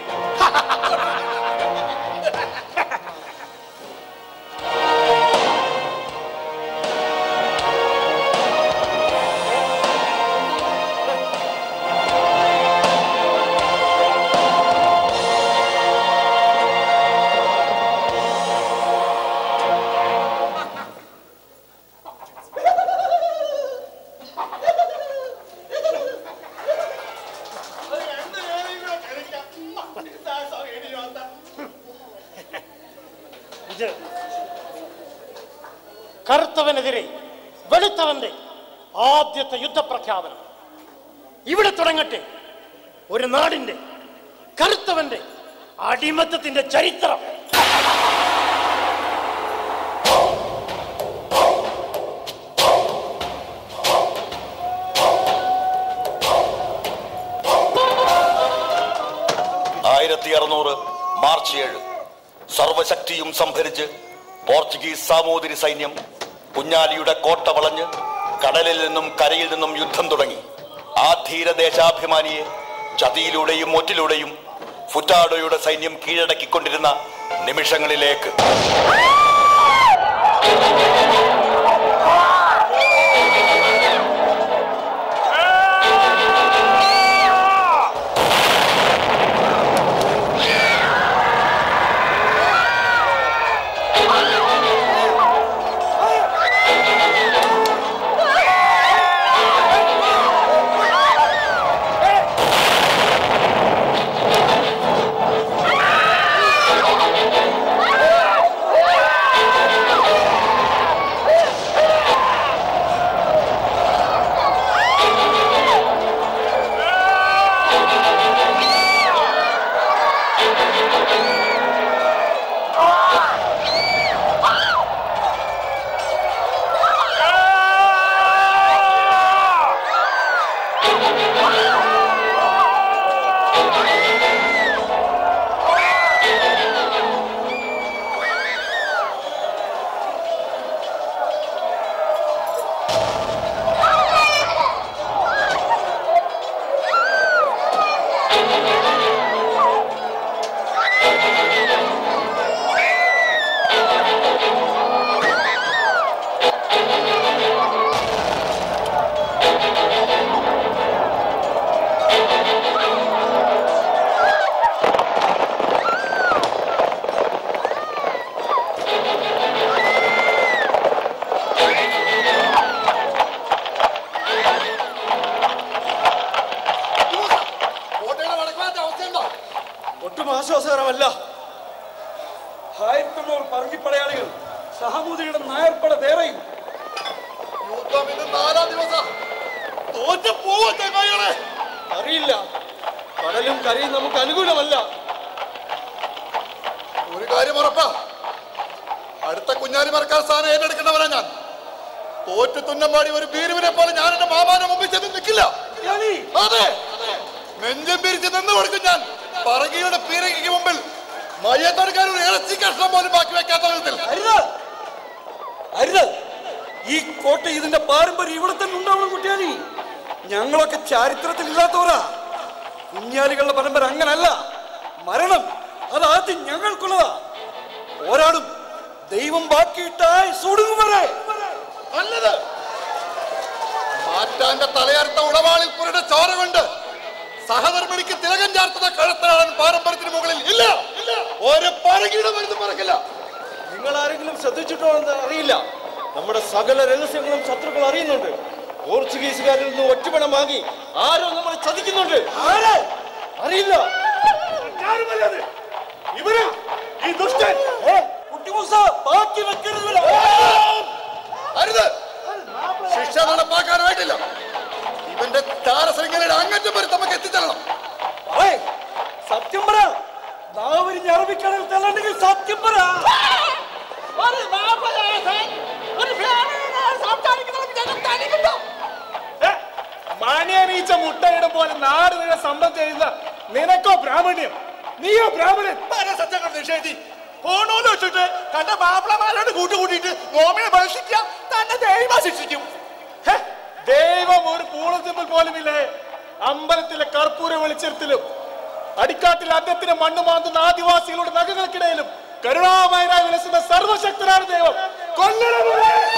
കറുത്തവനെതിരെ വെളുത്തവന്റെ ആദ്യത്തെ യുദ്ധപ്രഖ്യാപനം ഇവിടെ തുടങ്ങട്ടെ ഒരു നാടിന്റെ കറുത്തവന്റെ അടിമത്തത്തിന്റെ ചരിത്രം ആയിരത്തി അറുന്നൂറ് മാർച്ച് ഏഴ് സർവശക്തിയും സംഭരിച്ച് പോർച്ചുഗീസ് സാമൂതിരി സൈന്യം കുഞ്ഞാലിയുടെ കോട്ട വളഞ്ഞ് കടലിൽ നിന്നും കരയിൽ നിന്നും യുദ്ധം തുടങ്ങി ആ ധീരദേശാഭിമാനിയെ ചതിയിലൂടെയും ഒറ്റിലൂടെയും ഫുറ്റാഡോയുടെ സൈന്യം കീഴടക്കിക്കൊണ്ടിരുന്ന നിമിഷങ്ങളിലേക്ക് കോട്ടയുടെ വടക്കുഭാഗത്തെ അവസ്ഥ എന്താ ഒട്ടും ആശ്വാസകരമല്ല ആയിരത്തെണ്ണൂറ് പറങ്കിപ്പടയാളികൾ സഹമൂതിയുടെ നായർപ്പട വേറെയും യുദ്ധം ഇന്ന് നാലാം ദിവസം തോറ്റ പോവോ ചങ്ങായികളെ അറിയില്ല കടലും കരയും നമുക്ക് അനുകൂലമല്ല ഒരു കാര്യം ഉറപ്പാ അടുത്ത കുഞ്ഞാലി മറക്കാൻ സ്ഥാനം ഏറ്റെടുക്കേണ്ടവനാ ഞാൻ തോറ്റു തുന്നമ്പാടി ഒരു ഭീരുവിനെ പോലെ ഞാൻ എന്റെ മാമാന്റെ മുമ്പിൽ ചെന്ന് നിൽക്കില്ല അതെ നെഞ്ചം പിരിച്ച് നിന്ന് കൊടുക്കും ഞാൻ പറകിയുടെ പീരങ്കിക്ക് മുമ്പിൽ മയ്യത്തെടുക്കാൻ ഒരു ഇറച്ചി കഷ്ണം പോലും ബാക്കി വെക്കാത്ത വിധത്തിൽ അരുത് ഈ കോട്ട ഇതിന്റെ പാരമ്പര്യം ഇവിടെ തന്നെ ഉണ്ടാവണം കുട്ടിയാലി ഞങ്ങളൊക്കെ ചരിത്രത്തിൽ ഇല്ലാത്തവരാ കുഞ്ഞാലികളുടെ പരമ്പര അങ്ങനല്ല മരണം അത് ആദ്യം ഞങ്ങൾക്കുള്ളതാ പോരാടും ദൈവം ബാക്കിയിട്ടായി സുടുങ്ങും വരെ നല്ലത് മാറ്റാന്റെ തലയറുത്ത ഉളവാളിൽ പുരയുടെ ചോര കൊണ്ട് സഹധർമ്മിണിക്ക് തിലകം ചാർത്തുന്ന കഴുത്തനാടൻ പാരമ്പര്യത്തിന് മുകളിൽ ഇല്ല ഒരു പറകിയുടെ മരുന്ന് പറക്കില്ല നിങ്ങൾ ആരെങ്കിലും ശ്രദ്ധിച്ചിട്ടോ എന്ന് അറിയില്ല നമ്മുടെ സകല രഹസ്യങ്ങളും ശത്രുക്കൾ അറിയുന്നുണ്ട് പോർച്ചുഗീസുകാരിൽ നിന്ന് ഒറ്റപ്പണം വാങ്ങി ആരോ നമ്മളെ ചതിക്കുന്നുണ്ട് അറിയില്ല ഇവര് ഈ ദുഷ്ടൻ കുട്ടിമൂസ ബാക്കി വെക്കരുത് അരുത് ശിക്ഷ നടപ്പാക്കാനായിട്ടില്ല ഇവന്റെ താരശൃംഖലയുടെ അങ്ങറ്റം വരെ നമുക്ക് എത്തിച്ചേരണം സത്യം പറ നാവരിഞ്ഞ് അറബിക്കടൽ തള്ളണ്ടെങ്കിൽ സത്യം പറ മാനിയാനീച്ച മുട്ടയിടും പോലെ നാട് നിന്നെ സമ്പം ചെയ്യുന്ന നിനക്കോ ബ്രാഹ്മണ്യം നീയോ ബ്രാഹ്മണൻ സത്യങ്ങൾ നിഷേധി ഫോണോന്ന് വെച്ചിട്ട് കണ്ട മാപ്പിളമാരോട് കൂട്ടുകൂട്ടിയിട്ട് നോമിനെ ഭക്ഷിക്കുക തന്നെ ദൈവം ശിക്ഷിക്കും ഹെ, ദൈവം ഒരു പൂളത്തിമ്പിൽ പോലുമില്ലേ അമ്പലത്തിലെ കർപ്പൂര വെളിച്ചത്തിലും അടിക്കാട്ടിൽ അദ്ദേഹത്തിന് മണ്ണ് മാന്തുന്ന ആദിവാസികളുടെ നഖങ്ങൾക്കിടയിലും കരുണാമയനായി വിലസുന്ന സർവശക്തനാണ് ദൈവം കൊല്ലണം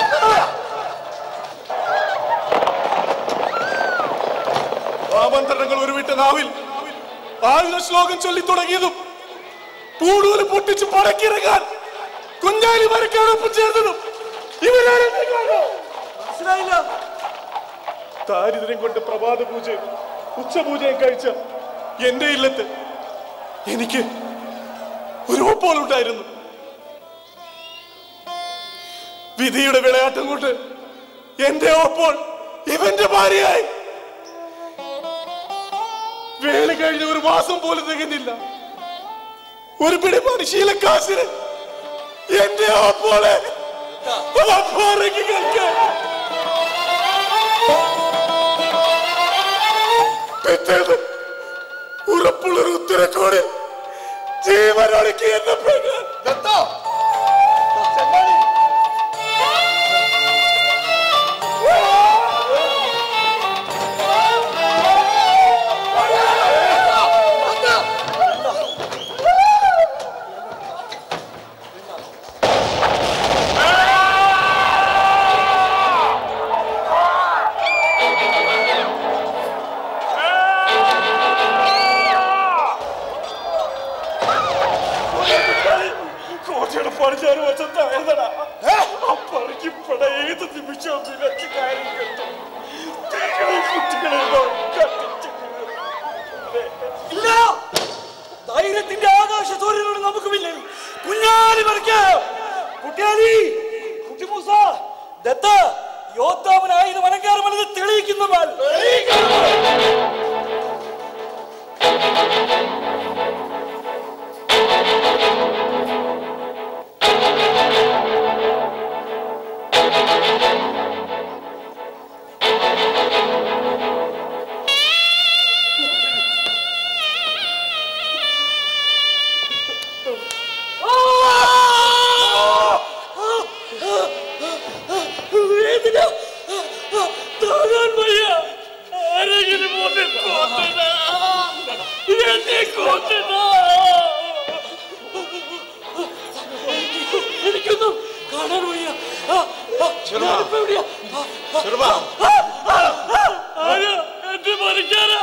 ആമന്ത്രണങ്ങൾ ഉരുവിട്ട നാവിൽ ആയുധ ശ്ലോകം ചൊല്ലി തുടങ്ങിയതും പൂടൂര് പൊട്ടിച്ച് പടക്കിറങ്ങാൻ കുഞ്ഞാലി മരക്കാടൊപ്പം ചേർന്നതും ഇവരാണ് മനസ്സിലായില്ല ദാരിദ്ര്യം കൊണ്ട് പ്രഭാത പൂജയും ഉച്ചപൂജയും കഴിച്ച എന്റെ ഇല്ലത്ത് എനിക്ക് ഒരു ഒപ്പോളുണ്ടായിരുന്നു വിധിയുടെ വിളയാട്ടം കൊണ്ട് എന്റെ ഒപ്പോൾ ഇവന്റെ ഭാര്യയായി വേല കഴിഞ്ഞ ഒരു മാസം പോലും തികഞ്ഞില്ല ഒരു പിടിപാട് ശീലക്കാശിന് എന്റെ ഒപ്പോളെ പിറ്റേന്ന് ഉറപ്പുള്ളൊരു ഉത്തരക്കോട് ജീവനൊടുക്കി എന്നെ പെണ്ണാൻ കോട്ടയുടെ പടിഞ്ഞാറ് വശത്തായതടാ അപ്പറക്കിപ്പട ഏത് നിമിഷവും നിലച്ച് കയറി കെട്ടും സ്ത്രീകളെ കുട്ടികളെ കത്തിച്ച് ഇല്ല ധൈര്യത്തിന്റെ ആകാശ സൂര്യനോട് നമുക്കുമില്ലേ കുഞ്ഞാലി മറിക്ക കുട്ടിയാലി കുട്ടിമൂസ ദത്ത യോദ്ധാവനായത് വനങ്കാരമല്ലെന്ന് തെളിയിക്കുന്നവൾ വേദന താങ്ങാൻ വയ്യ ആരെങ്കിലും ഒന്ന് കോട്ടടാ എന്നെ കോട്ടടാ എനിക്കൊന്നും കാണാൻ വയ്യ ആ, ആ, ഞാനിപ്പോ എവിടെയാ? ആ, ആ, ആ, ആ, ആരാ? എന്നെ മറിക്കാനാ?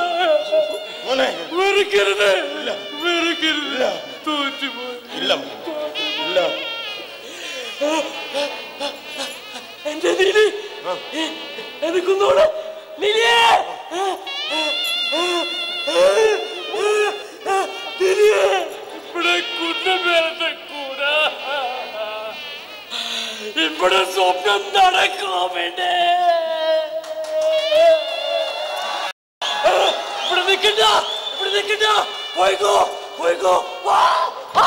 വെറുക്കരുത് വെറുക്കരുത് തോറ്റുപോയി ഇല്ല ഇല്ല എന്റെ നീലി എനിക്കൊന്നൂടെ നീലിയേ നീലിയേ ഇവിടെ കുന്നമേലത്തെ കൂടെ ഇവിടെ സ്വപ്നം നടക്കുമോ വേണ്ടേ ഇവിടെ നിൽക്കണ്ട ഇവിടെ നിൽക്കണ്ട പോയിക്കോ പോയിക്കോ വാ ആ!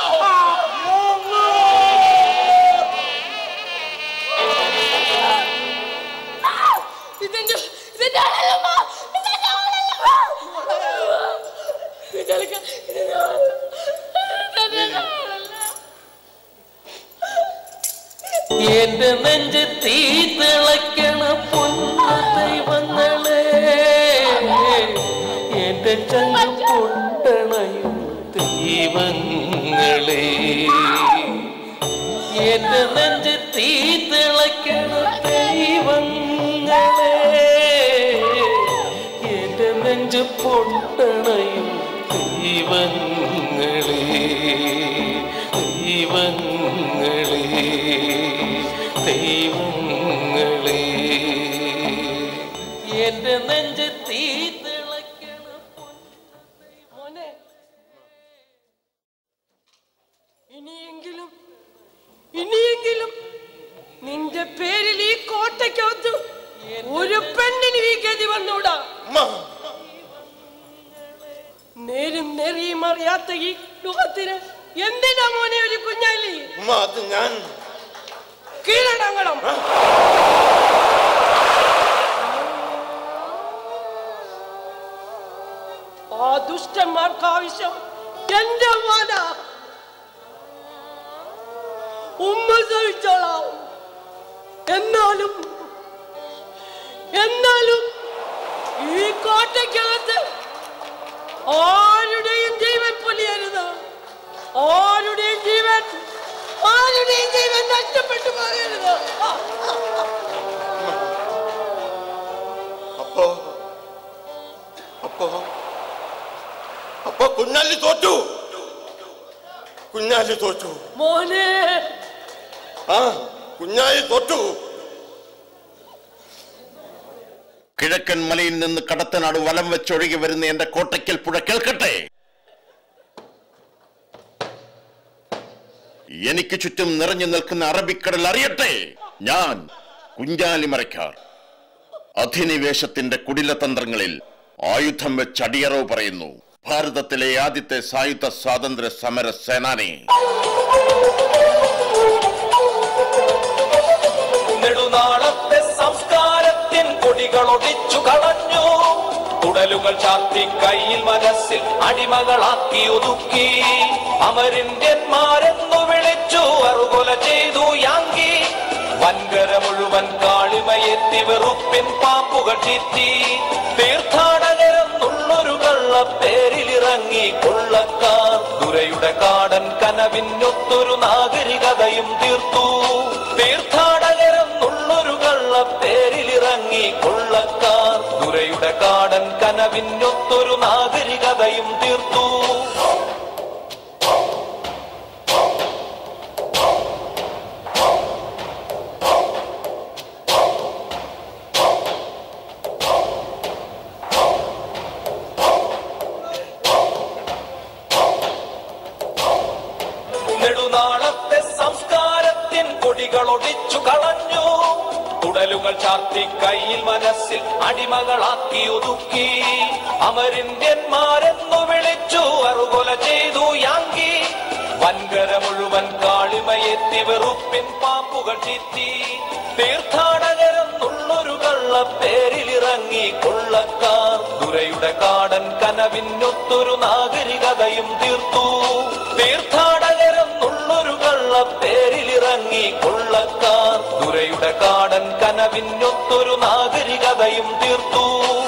ഇതെന്റെ ഇതെന്റെ ആളല്ലമ്മ ഇതെന്റെ ആളല്ലമ്മ ഇതെന്റെ ആളല്ല ഇതെന്റെ ആളല്ല ഇതെന്റെ ആളല്ല എന്റെ നെഞ്ച് തീ തിളയ്ക്കണ പൊന്ന ദൈവങ്ങളെ എന്റെ ചങ്ങ പൊട്ടണയും ദൈവങ്ങളെ എന്റെ നെഞ്ച് തീ തിളയ്ക്കണ ദൈവങ്ങളെ എന്റെ നെഞ്ച് പൊട്ടണയും ദൈവങ്ങളെ ദൈവങ്ങളെ ദൈവങ്ങളെ എന്റെ നെഞ്ച് തീ തിളയ്ക്കണ മോനെ ഇനിയെങ്കിലും ഇനിയെങ്കിലും നിന്റെ പേരിൽ ഈ കോട്ടയ്ക്കകത്ത് ഒരു പെണ്ണിന് ഈ ഗതി വന്നൂടാ നേരും നെറിയും അറിയാത്ത ഈ ലോകത്തിന് എന്തിനാ മോനെ ഒരു കുഞ്ഞാലി ഉമ്മ അത് ഞാൻ കീഴടങ്ങണം ആ ദുഷ്ടന്മാർക്ക് ആവശ്യം എന്റെ മോന ഉമ്മ സഹിച്ചോളാം എന്നാലും എന്നാലും ഈ കോട്ടയ്ക്കകത്ത് ആരുടെയും ജീവൻ പൊലിയരുത് ആരുടെയും ജീവൻ ആരുടെയും ജീവൻ നഷ്ടപ്പെട്ടു പോകരുത് അപ്പോ അപ്പോ അപ്പോ കുഞ്ഞാലി തോറ്റു കുഞ്ഞാലി തോറ്റു മോനെ ആ കുഞ്ഞാലി തോറ്റു കിഴക്കൻ മലയിൽ നിന്ന് കടത്തനാട് വലം വെച്ചൊഴുകി വരുന്ന എന്റെ കോട്ടയ്ക്കൽ പുഴ കേൾക്കട്ടെ എനിക്ക് ചുറ്റും നിറഞ്ഞു നിൽക്കുന്ന അറബിക്കടൽ അറിയട്ടെ ഞാൻ കുഞ്ചാലിമരക്കാർ അധിനിവേശത്തിന്റെ കുടിലതന്ത്രങ്ങളിൽ ആയുധം വെച്ച് അടിയറവ് പറയുന്നു ഭാരതത്തിലെ ആദ്യത്തെ സായുധ സ്വാതന്ത്ര്യ സമര സേനാനി നെടുനാളത്തെ സംസ്കാരത്തിൻ കൊടികളൊടിച്ചു കളഞ്ഞു കുടലുകൾ ചാർത്തി കയ്യിൽ മനസ്സിൽ അടിമകളാക്കി ഒതുക്കി അമരിന്ത്യന്മാരെന്നു വിളിച്ചു അറുകൊല ചെയ്തു യാങ്കി വൻകര മുഴുവൻ കാളിമയെത്തി വെറുപ്പിൻ പാമ്പുകൾ ചീറ്റി തീർത്ഥാടകരെന്നുള്ളൊരു കള്ള പേരിലിറങ്ങി കൊള്ളക്കാർ ദുരയുടെ കാടൻ കനവിനൊത്തൊരു നാഗരികതയും തീർത്തു തീർത്ഥാടകരെന്നുള്ളൊരു കള്ള പേരിലിറങ്ങി കൊള്ളക്കാർ ദുരയുടെ കാടൻ കനവിനൊത്തൊരു നാഗരികതയും തീർത്തു നെടുനാളത്തെ സംസ്കാരത്തിൻ കൊടികളൊടിച്ചു കളഞ്ഞു കുടലുകൾ ചാർത്തി കയ്യിൽ മനസ്സിൽ അടിമകളാക്കി ഒതുക്കി അമരിന്ത്യന്മാരെന്നു വിളിച്ചു അറുകൊല ചെയ്തു യാങ്കി വൻകര മുഴുവൻ കാളിമയെത്തി വെറുപ്പിൻ പാമ്പുകൾ ചീറ്റി തീർത്ഥാടകരെന്നുള്ളൊരു കള്ള പേരിലിറങ്ങി കൊള്ളക്കാർ ദുരയുടെ കാടൻ കനവിനൊത്തൊരു നാഗരികതയും തീർത്തു തീർത്ഥാടകരെന്നുള്ളൊരു കള്ള പേരിലിറങ്ങി കൊള്ളക്കാർ ദുരയുടെ കാടൻ കനവിനൊത്തൊരു നാഗരികതയും തീർത്തു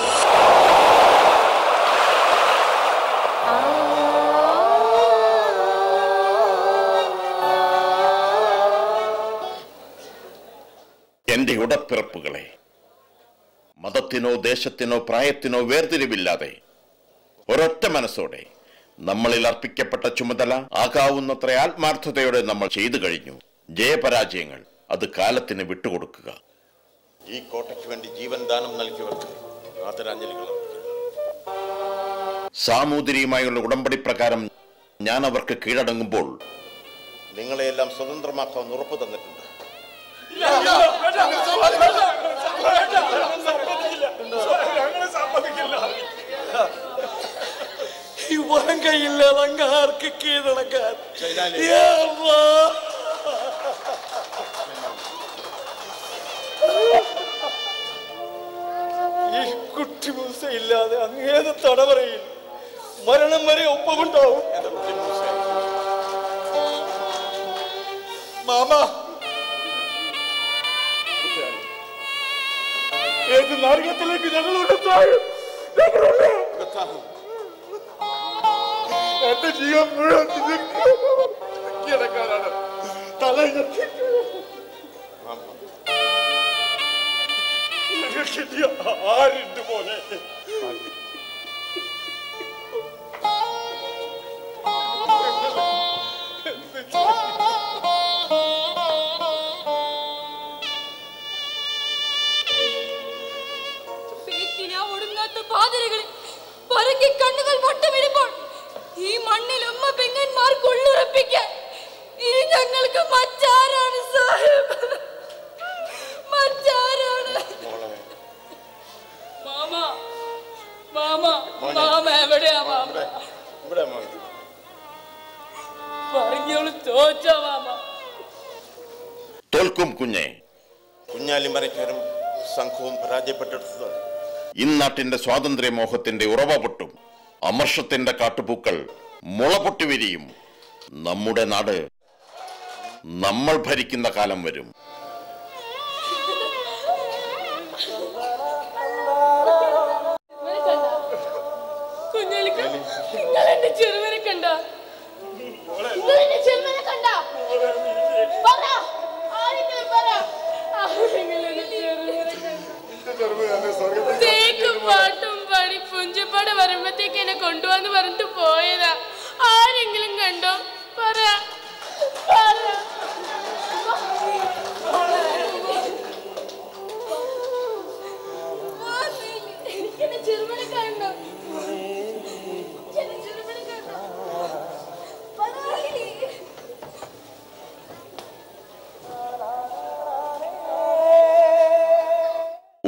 എന്റെ ഉടപ്പിറപ്പുകളെ മതത്തിനോ ദേശത്തിനോ പ്രായത്തിനോ വേർതിരിവില്ലാതെ ഒരൊറ്റ മനസ്സോടെ നമ്മളിൽ അർപ്പിക്കപ്പെട്ട ചുമതല ആകാവുന്നത്ര ആത്മാർത്ഥതയോടെ നമ്മൾ ചെയ്തു കഴിഞ്ഞു ജയപരാജയങ്ങൾ അത് കാലത്തിന് വിട്ടുകൊടുക്കുക ഈ കോട്ടയ്ക്ക് വേണ്ടി ജീവൻ ദാനം നൽകിയവർക്ക് ആദരാഞ്ജലികൾ സാമൂതിരിയുമായുള്ള ഉടമ്പടി പ്രകാരം ഞാൻ അവർക്ക് കീഴടങ്ങുമ്പോൾ നിങ്ങളെയെല്ലാം സ്വതന്ത്രമാക്കാൻ ഉറപ്പ് തന്നിട്ടുണ്ട് ഈ വരം കയ്യില്ലാതെ അങ്ങ് ആർക്ക് കീഴടക്കാൻ ചൈനാലി. യാ അല്ലാ. ഈ കുട്ടി മൂസ ഇല്ലാതെ അങ്ങേത് തടവറയിൽ മരണം വരെ ഒപ്പമുണ്ടാവും മാമ ഏത് നരകത്തിലേക്ക് ഞങ്ങളോട് താഴും ഞങ്ങളുണ്ട്. എന്റെ ജീവൻ മുഴുവൻ കിടക്കാനാണ് തല ഞങ്ങൾക്ക് ആരുണ്ട് പോലെ ഫേക്കിന ഒടുങ്ങാത്ത പാതിരകളിൽ പരക്കി കണ്ണുകൾ മുട്ടമിടുമ്പോൾ ഈ മണ്ണിൽ ഉമ്മ പെങ്ങന്മാർ കൊള്ളുറപ്പിക്കാൻ ഇനി ഞങ്ങൾക്ക് മറ്റാരാണ് സാഹിബ് മറ്റാരാണ് മാമ മാമ മാമ എവിടെയാ മാമ ഇവിടെ മോനെ. പറഞ്ഞോളൂ തോറ്റോ മാമ തോൽക്കും കുഞ്ഞെ കുഞ്ഞാലിമരക്കാരും സംഘവും പരാജയപ്പെട്ടെടുത്തത് ഇന്നാട്ടിന്റെ സ്വാതന്ത്ര്യമോഹത്തിന്റെ ഉറവ പൊട്ടും അമർഷത്തിന്റെ കാട്ടുപൂക്കൾ മുളപൊട്ടി വിരിയും നമ്മുടെ നാട് നമ്മൾ ഭരിക്കുന്ന കാലം വരും കുഞ്ഞാലിക്ക നിങ്ങൾ എന്റെ ചെറുവനെ കണ്ട നിങ്ങൾ എന്റെ ചെറുവനെ കണ്ട പറ ആരെങ്കിലും പറ ആരെങ്കിലും എന്റെ ചെറുവനെ കണ്ടോ? തേക്കും പാട്ടും പാടി പുഞ്ചപ്പാട വരുമ്പത്തേക്ക് എന്നെ കൊണ്ടുവന്ന് പറഞ്ഞിട്ട് പോയതാ ആരെങ്കിലും കണ്ടോ പറ പറ എനിക്കെന്നെ ചെറുമനെ കണ്ടോ എന്നെ ചെറുമനെ കണ്ടോ പറ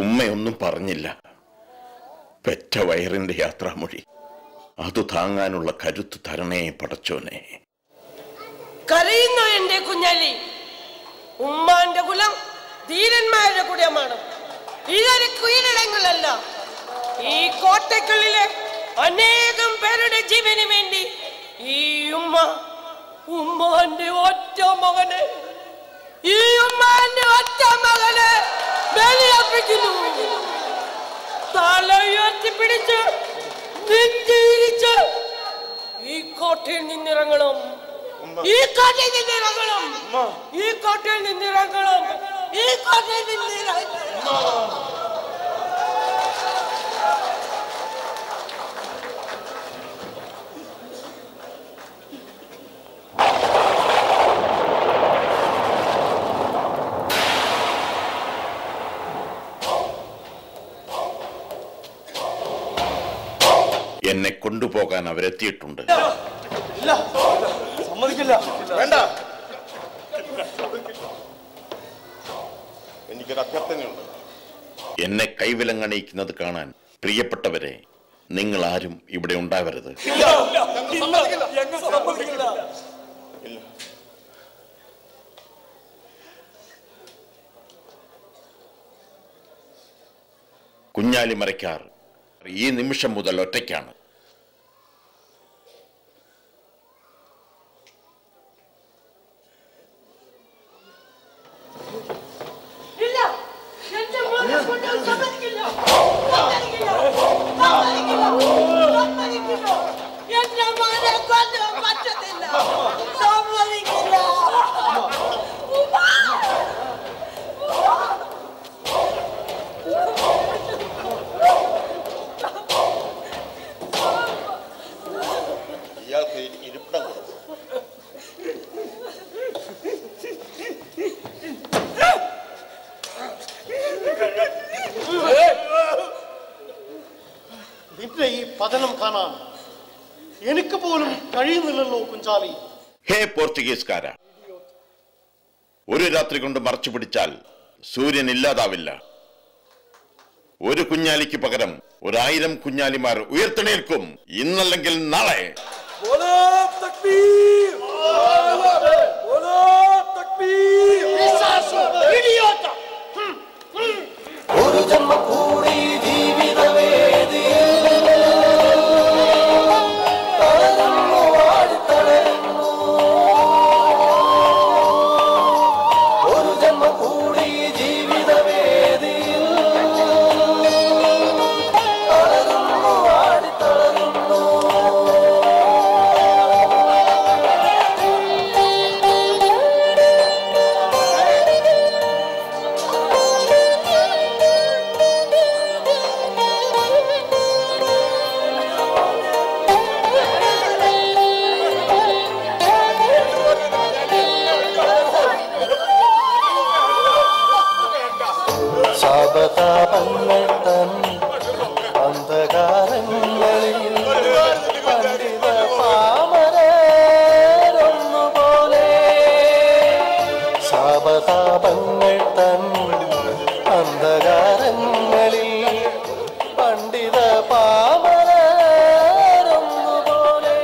ഉമ്മയൊന്നും പറഞ്ഞില്ല പെറ്റ വയറിന്റെ യാത്രാമൊഴി അത് താങ്ങാനുള്ള കരുത്ത് തരണേ പടച്ചോനെ കരയുന്നു എന്റെ കുഞ്ഞാലി ഉമ്മാന്റെ കുലം ധീരന്മാരുടെ കുലമാണ് ഇതൊരു കീഴടങ്ങളല്ല ഈ കോട്ടയ്ക്കുള്ളിലെ അനേകം പേരുടെ ജീവന് വേണ്ടി ഈ ഉമ്മ ഉമ്മാന്റെ ഒറ്റ മകനെ ഈ ഉമ്മാന്റെ ഒറ്റ മകനെ ബലിയർപ്പിക്കുന്നു തല ഉയർത്തിപ്പിടിച്ച് നെഞ്ചിരിച്ച് ഈ കോട്ടയിൽ നിന്നിറങ്ങണം ഈ കോട്ടയിൽ നിന്നിറങ്ങണം ഈ കോട്ടയിൽ നിന്നിറങ്ങണം ഈ കോട്ടയിൽ നിന്നിറങ്ങണം എന്നെ കൊണ്ടുപോകാൻ അവരെത്തിയിട്ടുണ്ട് ഇല്ല സമ്മതിക്കില്ല വേണ്ട എനിക്കൊരു അഭ്യർത്ഥനയുണ്ട് എന്നെ കൈവിലങ്ങണിയിക്കുന്നത് കാണാൻ പ്രിയപ്പെട്ടവരെ നിങ്ങൾ ആരും ഇവിടെ ഉണ്ടാവരുത് ഇല്ല സമ്മതിക്കില്ല ഞങ്ങൾ സമ്മതിക്കില്ല കുഞ്ഞാലി മരയ്ക്കാർ ഈ നിമിഷം മുതൽ ഒറ്റയ്ക്കാണ് ഇല്ല എന്റെ മോനെ കൊണ്ട് സമ്മതിക്കില്ല സമ്മതിക്കില്ല സമ്മതിക്കില്ല സമ്മതിക്കില്ല എന്റെ മോനെ കൊണ്ട് പറ്റത്തില്ല സമ്മതിക്കില്ല ഉമ്മ! ഇയാൾക്ക് ഇരിപ്പിടം കൊടുക്കും നിന്റെ ഈ പതനം കാണാൻ എനിക്ക് പോലും കഴിയുന്നില്ലല്ലോ കുഞ്ചാലി ഹേ പോർച്ചുഗീസുകാര ഒരു രാത്രി കൊണ്ട് മറച്ചു പിടിച്ചാൽ സൂര്യൻ ഇല്ലാതാവില്ല ഒരു കുഞ്ഞാലിക്ക് പകരം ഒരായിരം കുഞ്ഞാലിമാർ ഉയർത്തെണേൽക്കും ഇന്നല്ലെങ്കിൽ നാളെ बोलो तकबीर बोलो तकबीर ഒരു ജന്മം കൂടി ജീവിതവേദിയിൽ തളരുന്നു ആടിത്തളരുന്നു ഒരു ജന്മം കൂടി ജീവിതവേദിയിൽ തളരുന്നു ആടിത്തളരുന്നു ശാപതാപങ്ങൾ തൻ അന്ധകാരങ്ങളിൽ പണ്ഡിത പാമരൊന്നുപോലെ ശാപതാപങ്ങൾ തൻ അന്ധകാരങ്ങളിൽ പണ്ഡിത പാമരൊന്നുപോലെ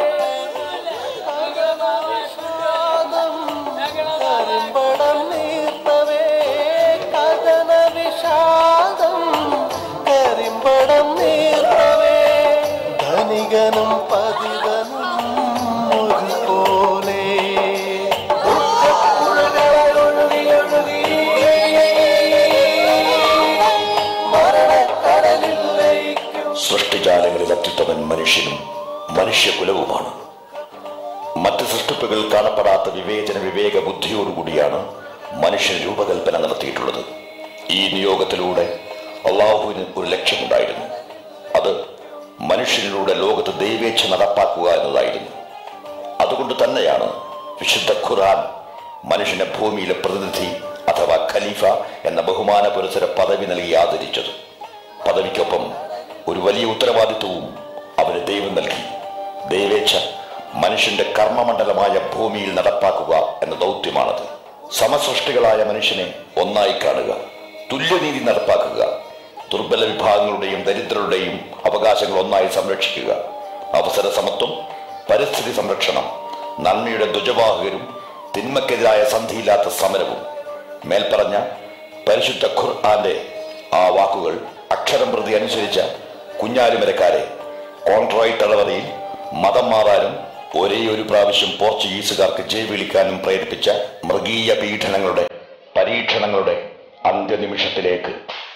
കരിമ്പടം നീർത്തവേ കഥന വിഷാദം കരിമ്പടം നീർത്തവേ ധനികനും പതിതനും ഒരുപോലെ ഒഴുകി ഒഴുകി മരണക്കടലിൽ ലയിക്കും സൃഷ്ടിജാലങ്ങളിൽ അത്യുത്തമൻ മനുഷ്യനും മനുഷ്യകുലവുമാണ് മറ്റ് സൃഷ്ടിപ്പുകൾ കാണപ്പെടാത്ത വിവേചന വിവേക ബുദ്ധിയോടുകൂടിയാണ് മനുഷ്യൻ രൂപകൽപ്പന നടത്തിയിട്ടുള്ളത് ഈ നിയോഗത്തിലൂടെ അള്ളാഹുവിന് ഒരു ലക്ഷ്യമുണ്ടായിരുന്നു അത് മനുഷ്യനിലൂടെ ലോകത്ത് ദൈവേച്ഛ നടപ്പാക്കുക എന്നതായിരുന്നു അതുകൊണ്ട് തന്നെയാണ് വിശുദ്ധ ഖുർആൻ മനുഷ്യനെ ഭൂമിയിലെ പ്രതിനിധി അഥവാ ഖലീഫ എന്ന ബഹുമാന പുരസര പദവി നൽകി ആദരിച്ചത് പദവിക്കൊപ്പം ഒരു വലിയ ഉത്തരവാദിത്വവും അവന് ദൈവം നൽകി ദൈവേച്ഛ മനുഷ്യന്റെ കർമ്മമണ്ഡലമായ ഭൂമിയിൽ നടപ്പാക്കുക എന്ന ദൗത്യമാണത് സമസൃഷ്ടികളായ മനുഷ്യനെ ഒന്നായി കാണുക തുല്യനീതി നടപ്പാക്കുക ദുർബല വിഭാഗങ്ങളുടെയും ദരിദ്രരുടെയും അവകാശങ്ങൾ ഒന്നായി സംരക്ഷിക്കുക അവസര സമത്വം പരിസ്ഥിതി സംരക്ഷണം നന്മയുടെ ധ്വജവാഹകരും തിന്മക്കെതിരായ സന്ധിയില്ലാത്ത സമരവും മേൽപ്പറഞ്ഞ പരിശുദ്ധ ഖുർആന്റെ ആ വാക്കുകൾ അക്ഷരം പ്രതി അനുസരിച്ച കുഞ്ഞാലിമരക്കാരെ കോൺട്രോയ് തടവറയിൽ മതം മാറാനും ഒരേ ഒരു പ്രാവശ്യം പോർച്ചുഗീസുകാർക്ക് ജയ് വിളിക്കാനും പ്രേരിപ്പിച്ച മൃഗീയ പീഡനങ്ങളുടെ പരീക്ഷണങ്ങളുടെ അന്ത്യനിമിഷത്തിലേക്ക്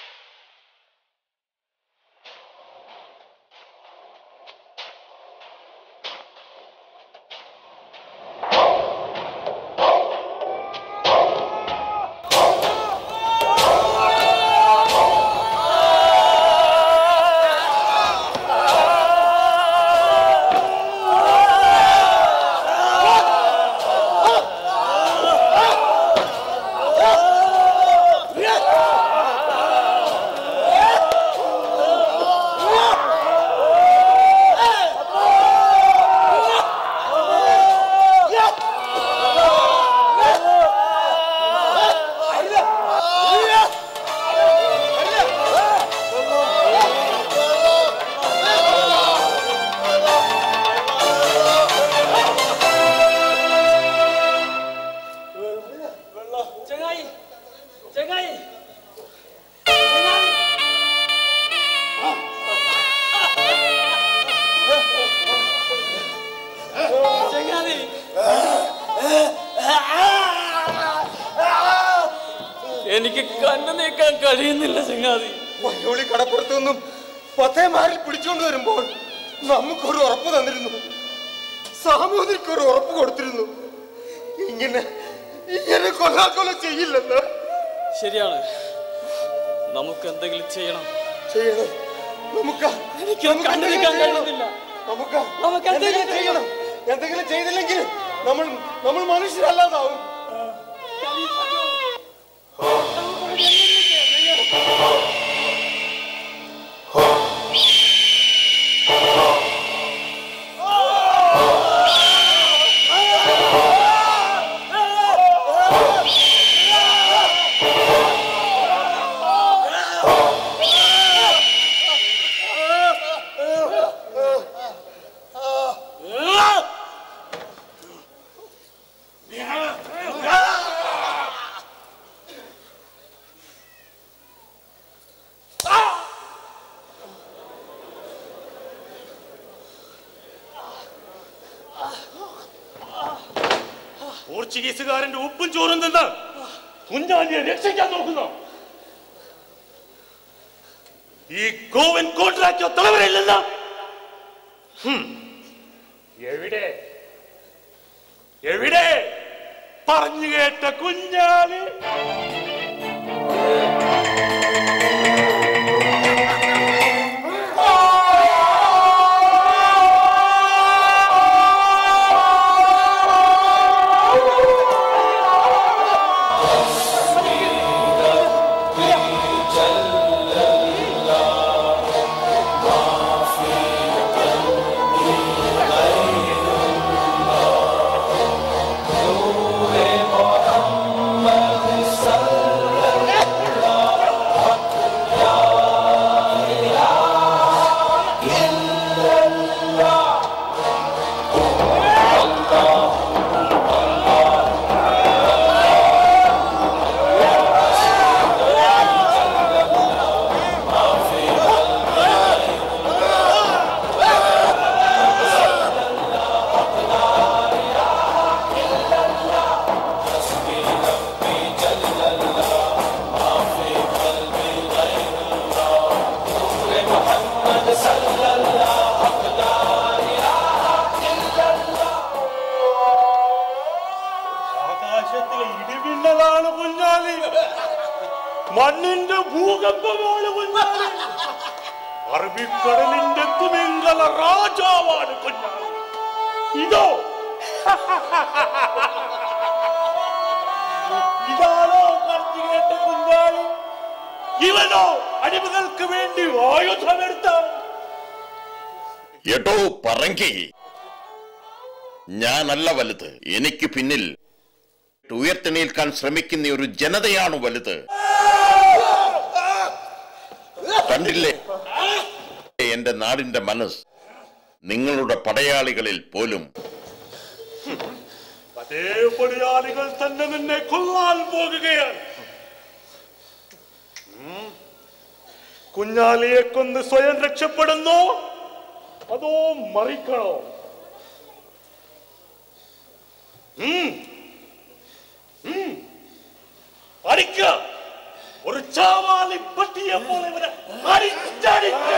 ചങ്ങായി ചങ്ങായി ചങ്ങാതി എനിക്ക് കണ്ണു നീക്കാൻ കഴിയുന്നില്ല ചങ്ങാതി വയ്യോളി കടപ്പുറത്തു നിന്നും പത്തേമാരിൽ പിടിച്ചുകൊണ്ട് വരുമ്പോൾ നമുക്കൊരു ഉറപ്പ് തന്നിരുന്നു സാമൂതിരിക്ക് ഒരു ഉറപ്പ് കൊടുത്തിരുന്നു ഇങ്ങനെ ഇങ്ങനെ കൊല്ലാക്കൊല ചെയ്യില്ലെന്ന് ശരിയാണ് നമുക്ക് എന്തെങ്കിലും ചെയ്യണം ചെയ്യണം നമുക്ക് എനിക്ക് കണ്ടു നിൽക്കാൻ കഴിയുന്നില്ല നമുക്ക് നമുക്ക് എന്തെങ്കിലും ചെയ്യണം എന്തെങ്കിലും ചെയ്തില്ലെങ്കിൽ നമ്മൾ നമ്മൾ മനുഷ്യരല്ലാതാവും പോർച്ചുഗീസുകാരന്റെ ഉപ്പും ചോറും തിന്ന് കുഞ്ഞാലിയെ രക്ഷിക്കാൻ നോക്കുന്നു ഈ ഗോവൻ കോൺട്രാക്ടോ തലവരയില്ലെന്ന എവിടെ എവിടെ പറഞ്ഞു കേട്ട കുഞ്ഞാലി ആകാശത്തിലെ ഇടിമിന്നലാണ് കുഞ്ഞാലി മണ്ണിന്റെ ഭൂകമ്പമാണ് കുഞ്ഞാലി അറബിക്കടലിന്റെ കുമിങ്കല രാജാവാണ് കുഞ്ഞാലി ഇതോ ഇതാണോ പറഞ്ഞു കേട്ട കുഞ്ഞാലി ഇവനോ അടിമകൾക്ക് വേണ്ടി ആയുധമെടുത്ത എടോ പറങ്കി ഞാനല്ല വലുത് എനിക്ക് പിന്നിൽ ഉയർത്തെണീൽക്കാൻ ശ്രമിക്കുന്ന ഒരു ജനതയാണ് വലുത് കണ്ടില്ലേ എന്റെ നാടിന്റെ മനസ്സ് നിങ്ങളുടെ പടയാളികളിൽ പോലും അതേ പടയാളികൾ തന്നെ നിന്നെ കൊല്ലാൻ പോകുകയാണ് ഉം. കുഞ്ഞാലിയെ കൊന്ന് സ്വയം രക്ഷപ്പെടുന്നോ അതോ മറിക്കണോ ഉം. ഉം. അടിക്ക ഒരു ചാവാലി പട്ടിയെ പോലെ ഇവനെ അടിച്ചടിക്ക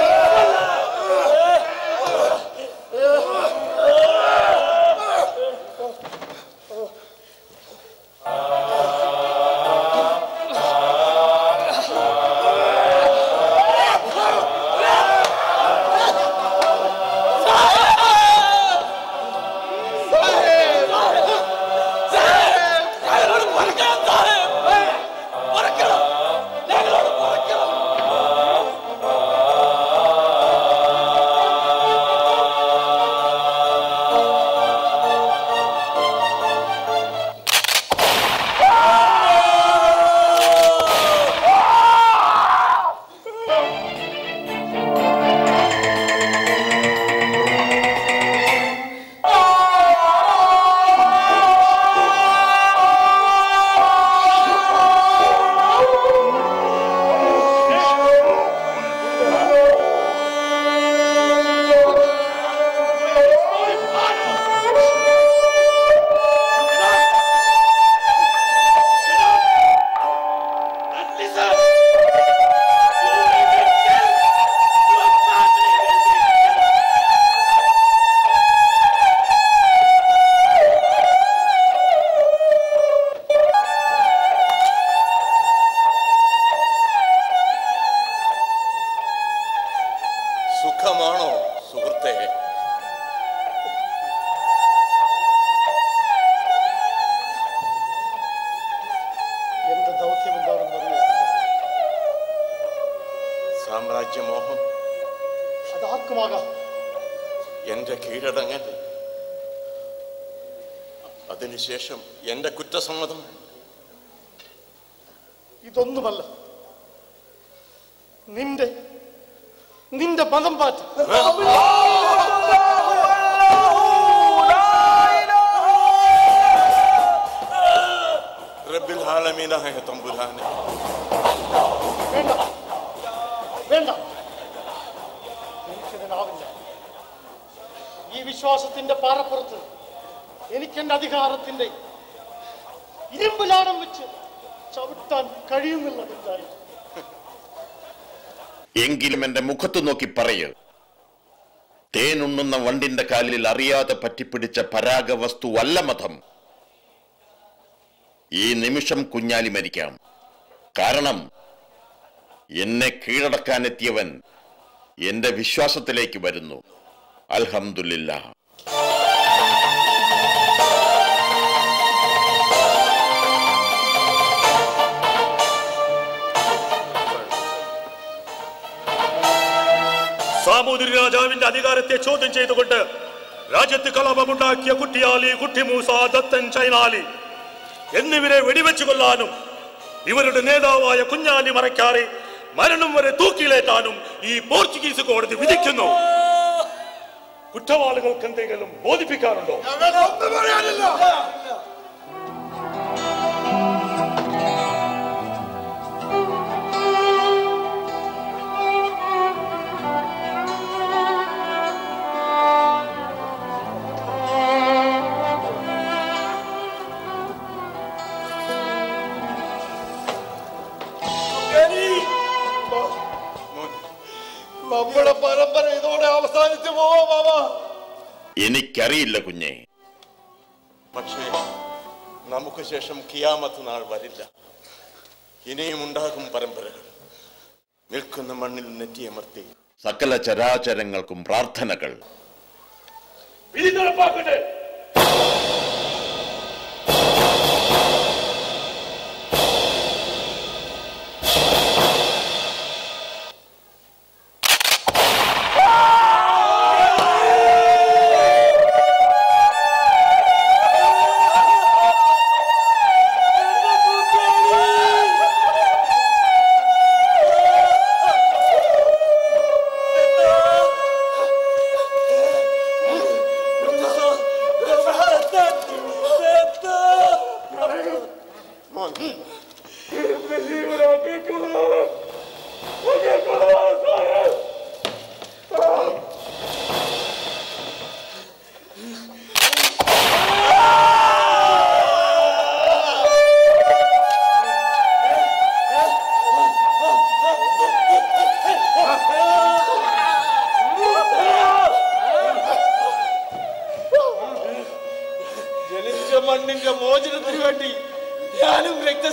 സുഖമാണോ സുഹൃത്തെ എന്റെ ദൗത്യം എന്താണെന്ന് അറിയോ സാമ്രാജ്യമോഹം അതാർക്കുമാകാം എന്റെ കീഴടങ്ങൽ അതിനുശേഷം എന്റെ കുറ്റസമ്മതം ഇതൊന്നുമല്ല നിന്റെ നിന്റെ മതം പാറ്റ് റബ്ബിൽ ആലമീനായ തമ്പുരാനെ വേണ്ട വേണ്ട എനിക്കിതിനാവില്ല ഈ വിശ്വാസത്തിന്റെ പാറപ്പുറത്ത് എനിക്കെന്റെ അധികാരത്തിന്റെ ഇരുമ്പുലാടം വെച്ച് ചവിട്ടാൻ കഴിയുന്നില്ല കുഞ്ഞാലി എങ്കിലും എന്റെ മുഖത്ത് നോക്കി പറയ് തേനുണ്ണുന്ന വണ്ടിന്റെ കാലിൽ അറിയാതെ പറ്റിപ്പിടിച്ച പരാഗവസ്തു അല്ല മതം ഈ നിമിഷം കുഞ്ഞാലി മരിക്കാം കാരണം എന്നെ കീഴടക്കാനെത്തിയവൻ എന്റെ വിശ്വാസത്തിലേക്ക് വരുന്നു അൽഹംദുലില്ലാ സാമൂതിരി രാജാവിന്റെ അധികാരത്തെ ചോദ്യം ചെയ്തുകൊണ്ട് രാജ്യത്ത് കലാപമുണ്ടാക്കിയ കുട്ടിയാലി കുട്ടിമൂസ ദത്തൻ ചൈനാലി എന്നിവരെ വെടിവെച്ചു കൊല്ലാനും ഇവരുടെ നേതാവായ കുഞ്ഞാലി മറക്കാറെ മരണം വരെ തൂക്കിലേറ്റാനും ഈ പോർച്ചുഗീസ് കോടതി വിധിക്കുന്നു കുറ്റവാളികൾക്ക് എന്തെങ്കിലും ബോധിപ്പിക്കാറുണ്ടോ ഒന്നും പറയാനില്ല നമ്മുടെ പരമ്പര ഇതോടെ അവസാനിച്ചു പോവാ മാമാ എനിക്കറിയില്ല കുഞ്ഞെ പക്ഷേ നമുക്ക് ശേഷം കിയാമത്ത് നാൾ വരില്ല ഇനിയും ഉണ്ടാകും പരമ്പരകൾ നിൽക്കുന്ന മണ്ണിൽ നെറ്റിയമർത്തി സകല ചരാചരങ്ങൾക്കും പ്രാർത്ഥനകൾ വിധി നടപ്പാക്കട്ടെ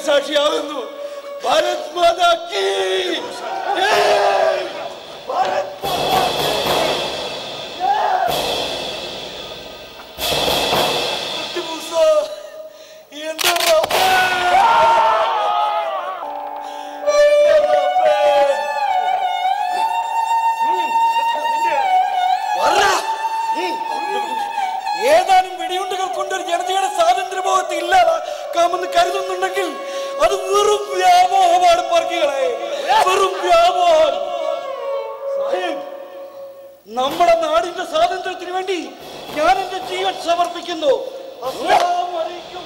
രക്തസാക്ഷിയാകുന്നു ഭാരത് മാതാ കീ ജയ്! ഭാരത് മാതാ കീ കുട്ടി മൂസ, എന്റെ റബ്ബേ! എന്റെ റബ്ബേ! ഉം, നിന്റെ- വരാ! ഉം. ഏതാനും വെടിയുണ്ടുകൾ കൊണ്ടൊരു ജനതയുടെ സ്വാതന്ത്ര്യബോധത്തെ ഇല്ലാതാക്കാമെന്ന് കരുതുന്നുണ്ടെങ്കിൽ അത് വെറും വ്യാമോഹമാണ് പറക്കുകളെ വെറും വ്യാമോഹം സാഹിബ് നമ്മുടെ നാടിന്റെ സ്വാതന്ത്ര്യത്തിന് വേണ്ടി ഞാൻ എന്റെ ജീവൻ സമർപ്പിക്കുന്നു അസ്സലാമു അലൈക്കും.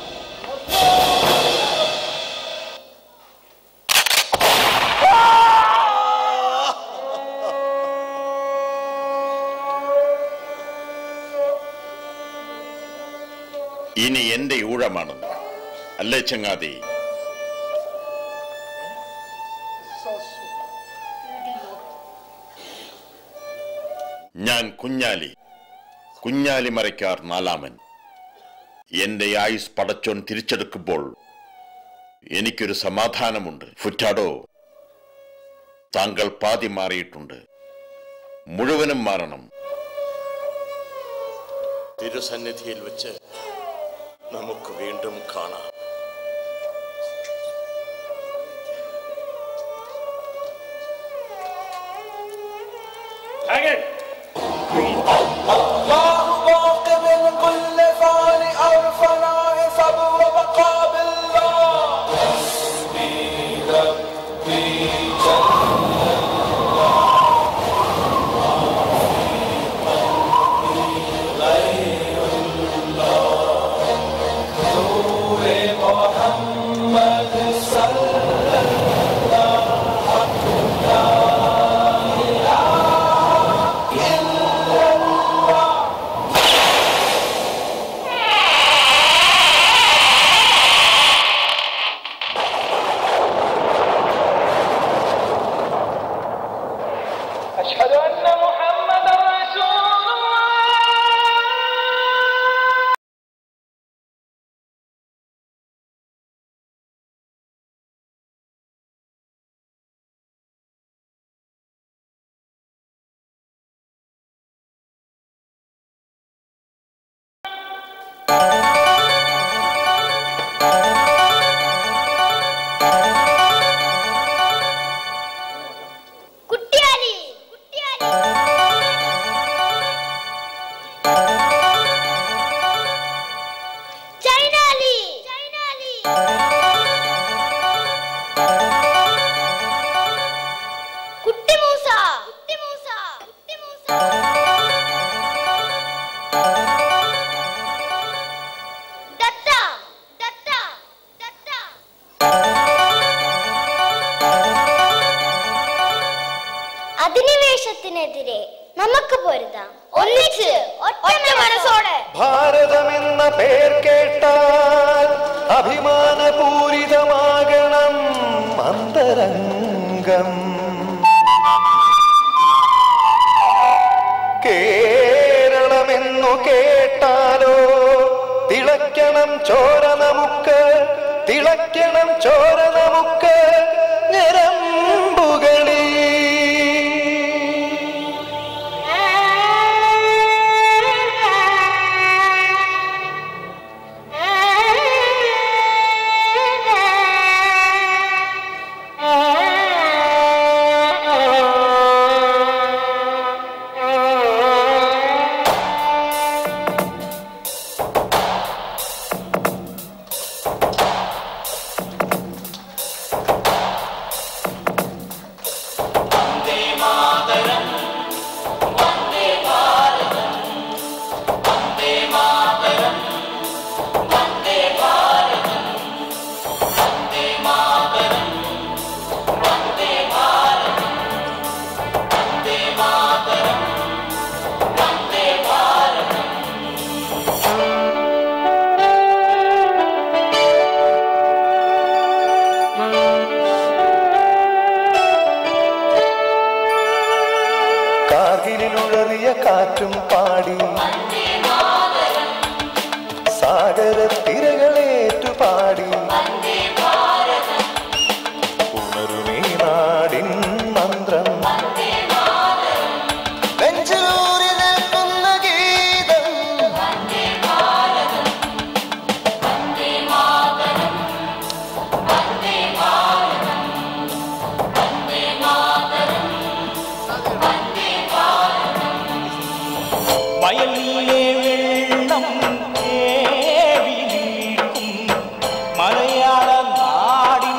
ഇനി എന്റെ ഊഴമാണ് അല്ലേ ചങ്ങാതി ഞാൻ കുഞ്ഞാലി കുഞ്ഞാലി മരയ്ക്കാർ നാലാമൻ എന്റെ ആയുസ് പടച്ചോൻ തിരിച്ചെടുക്കുമ്പോൾ എനിക്കൊരു സമാധാനമുണ്ട് ഫുറ്റാഡോ താങ്കൾ പാതി മാറിയിട്ടുണ്ട് മുഴുവനും മാറണം തിരുസന്നിധിയിൽ വെച്ച് നമുക്ക് വീണ്ടും കാണാം الله باق من كل فان أرفع صبر وبقى بالله حسبي ربي جل غير الله نور محمد صلى الله لا إله إلا الله أشهد أن محمدا رسول الله കുട്ടിയാലി ചൈനാലി കുട്ടി മൂസ കുട്ടി മൂസ കുട്ടി മൂസ ദത്ത ദത്ത ദത്ത അധിനിവേശത്തിനെതിരെ നമുക്ക് പൊരുതാം ഒന്നിച്ച് ഒറ്റ മനസ്സോടെ ഭാരതമെന്ന പേർ കേട്ടാൽ അഭിമാനപൂരിതമാകണം അന്തരംഗം കേരളമെന്നു കേട്ടാലോ തിളയ്ക്കണം ചോര നമുക്ക് തിളയ്ക്കണം ചോര നമുക്ക് ഞരമ്പുകളിൽ കാകിലുഴറിയ കാറ്റും പാടി സാഗര തിരകളേറ്റു പാടി മന്ത്രം നെഞ്ചിലൂറി നിൽക്കുന്ന ഗീതം വയലിലെ വെള്ളം കേവി നീക്കും മലയാള നാടിൻ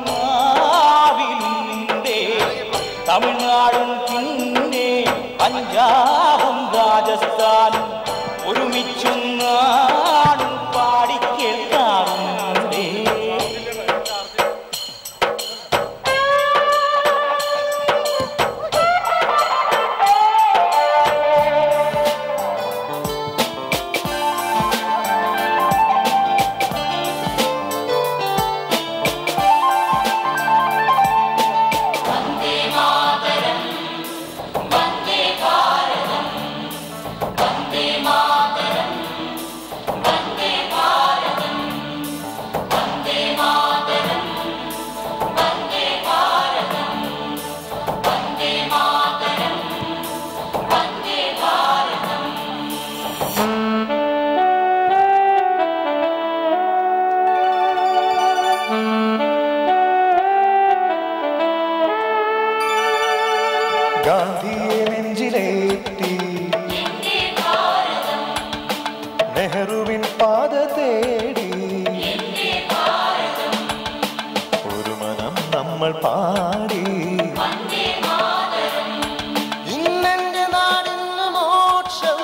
നാവിലുണ്ടേ തമിഴ്നാടും പിന്നെ പഞ്ചാബും രാജസ്ഥാനും ഒരുമിച്ചും നാടും പാടിക്കേൾക്കാറുണ്ടേ ഗാന്ധിയെ നെഞ്ചിലേറ്റി നെഹ്റുവിൻ പാത തേടി ഒരു മനം നമ്മൾ പാടി ഇന്നെന്റെ നാടിന് മോക്ഷം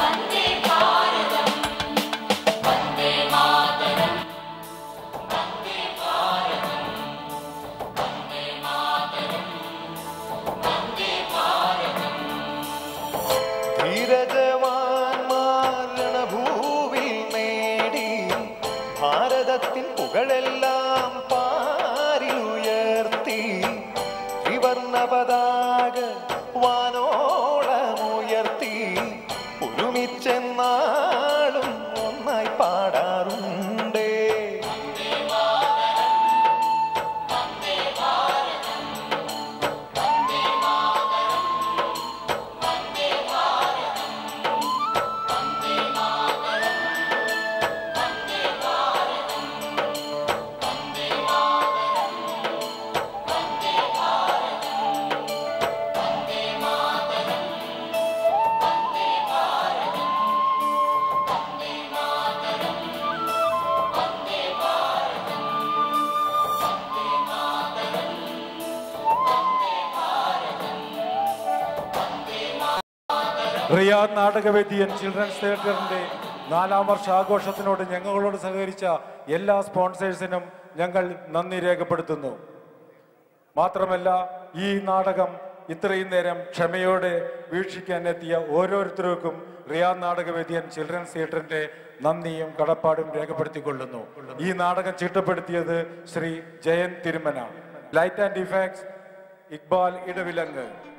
ധീരജവാന്മാർ രണഭൂവിൽ നേടി ഭാരതത്തിൻ പുകഴെല്ലാം പാരിലുയർത്തി ത്രിവർണ പതാക വാനോളമുയർത്തി ഒരുമിച്ചെന്നാളും ഒന്നായി പാടാറുണ്ടേ റിയാദ് നാടകവേദിയൻ ചിൽഡ്രൻസ് തിയേറ്ററിന്റെ നാലാം വർഷ ആഘോഷത്തിനോട് ഞങ്ങളോട് സഹകരിച്ച എല്ലാ സ്പോൺസേഴ്സിനും ഞങ്ങൾ നന്ദി രേഖപ്പെടുത്തുന്നു മാത്രമല്ല ഈ നാടകം ഇത്രയും നേരം ക്ഷമയോടെ വീക്ഷിക്കാൻ എത്തിയ ഓരോരുത്തർക്കും റിയാദ് നാടകവേദിയൻ ചിൽഡ്രൻസ് തിയേറ്ററിന്റെ നന്ദിയും കടപ്പാടും രേഖപ്പെടുത്തിക്കൊള്ളുന്നു ഈ നാടകം ചിട്ടപ്പെടുത്തിയത് Shri Jayan Thirumana light and effects Iqbal ഇടവിലങ്ങ്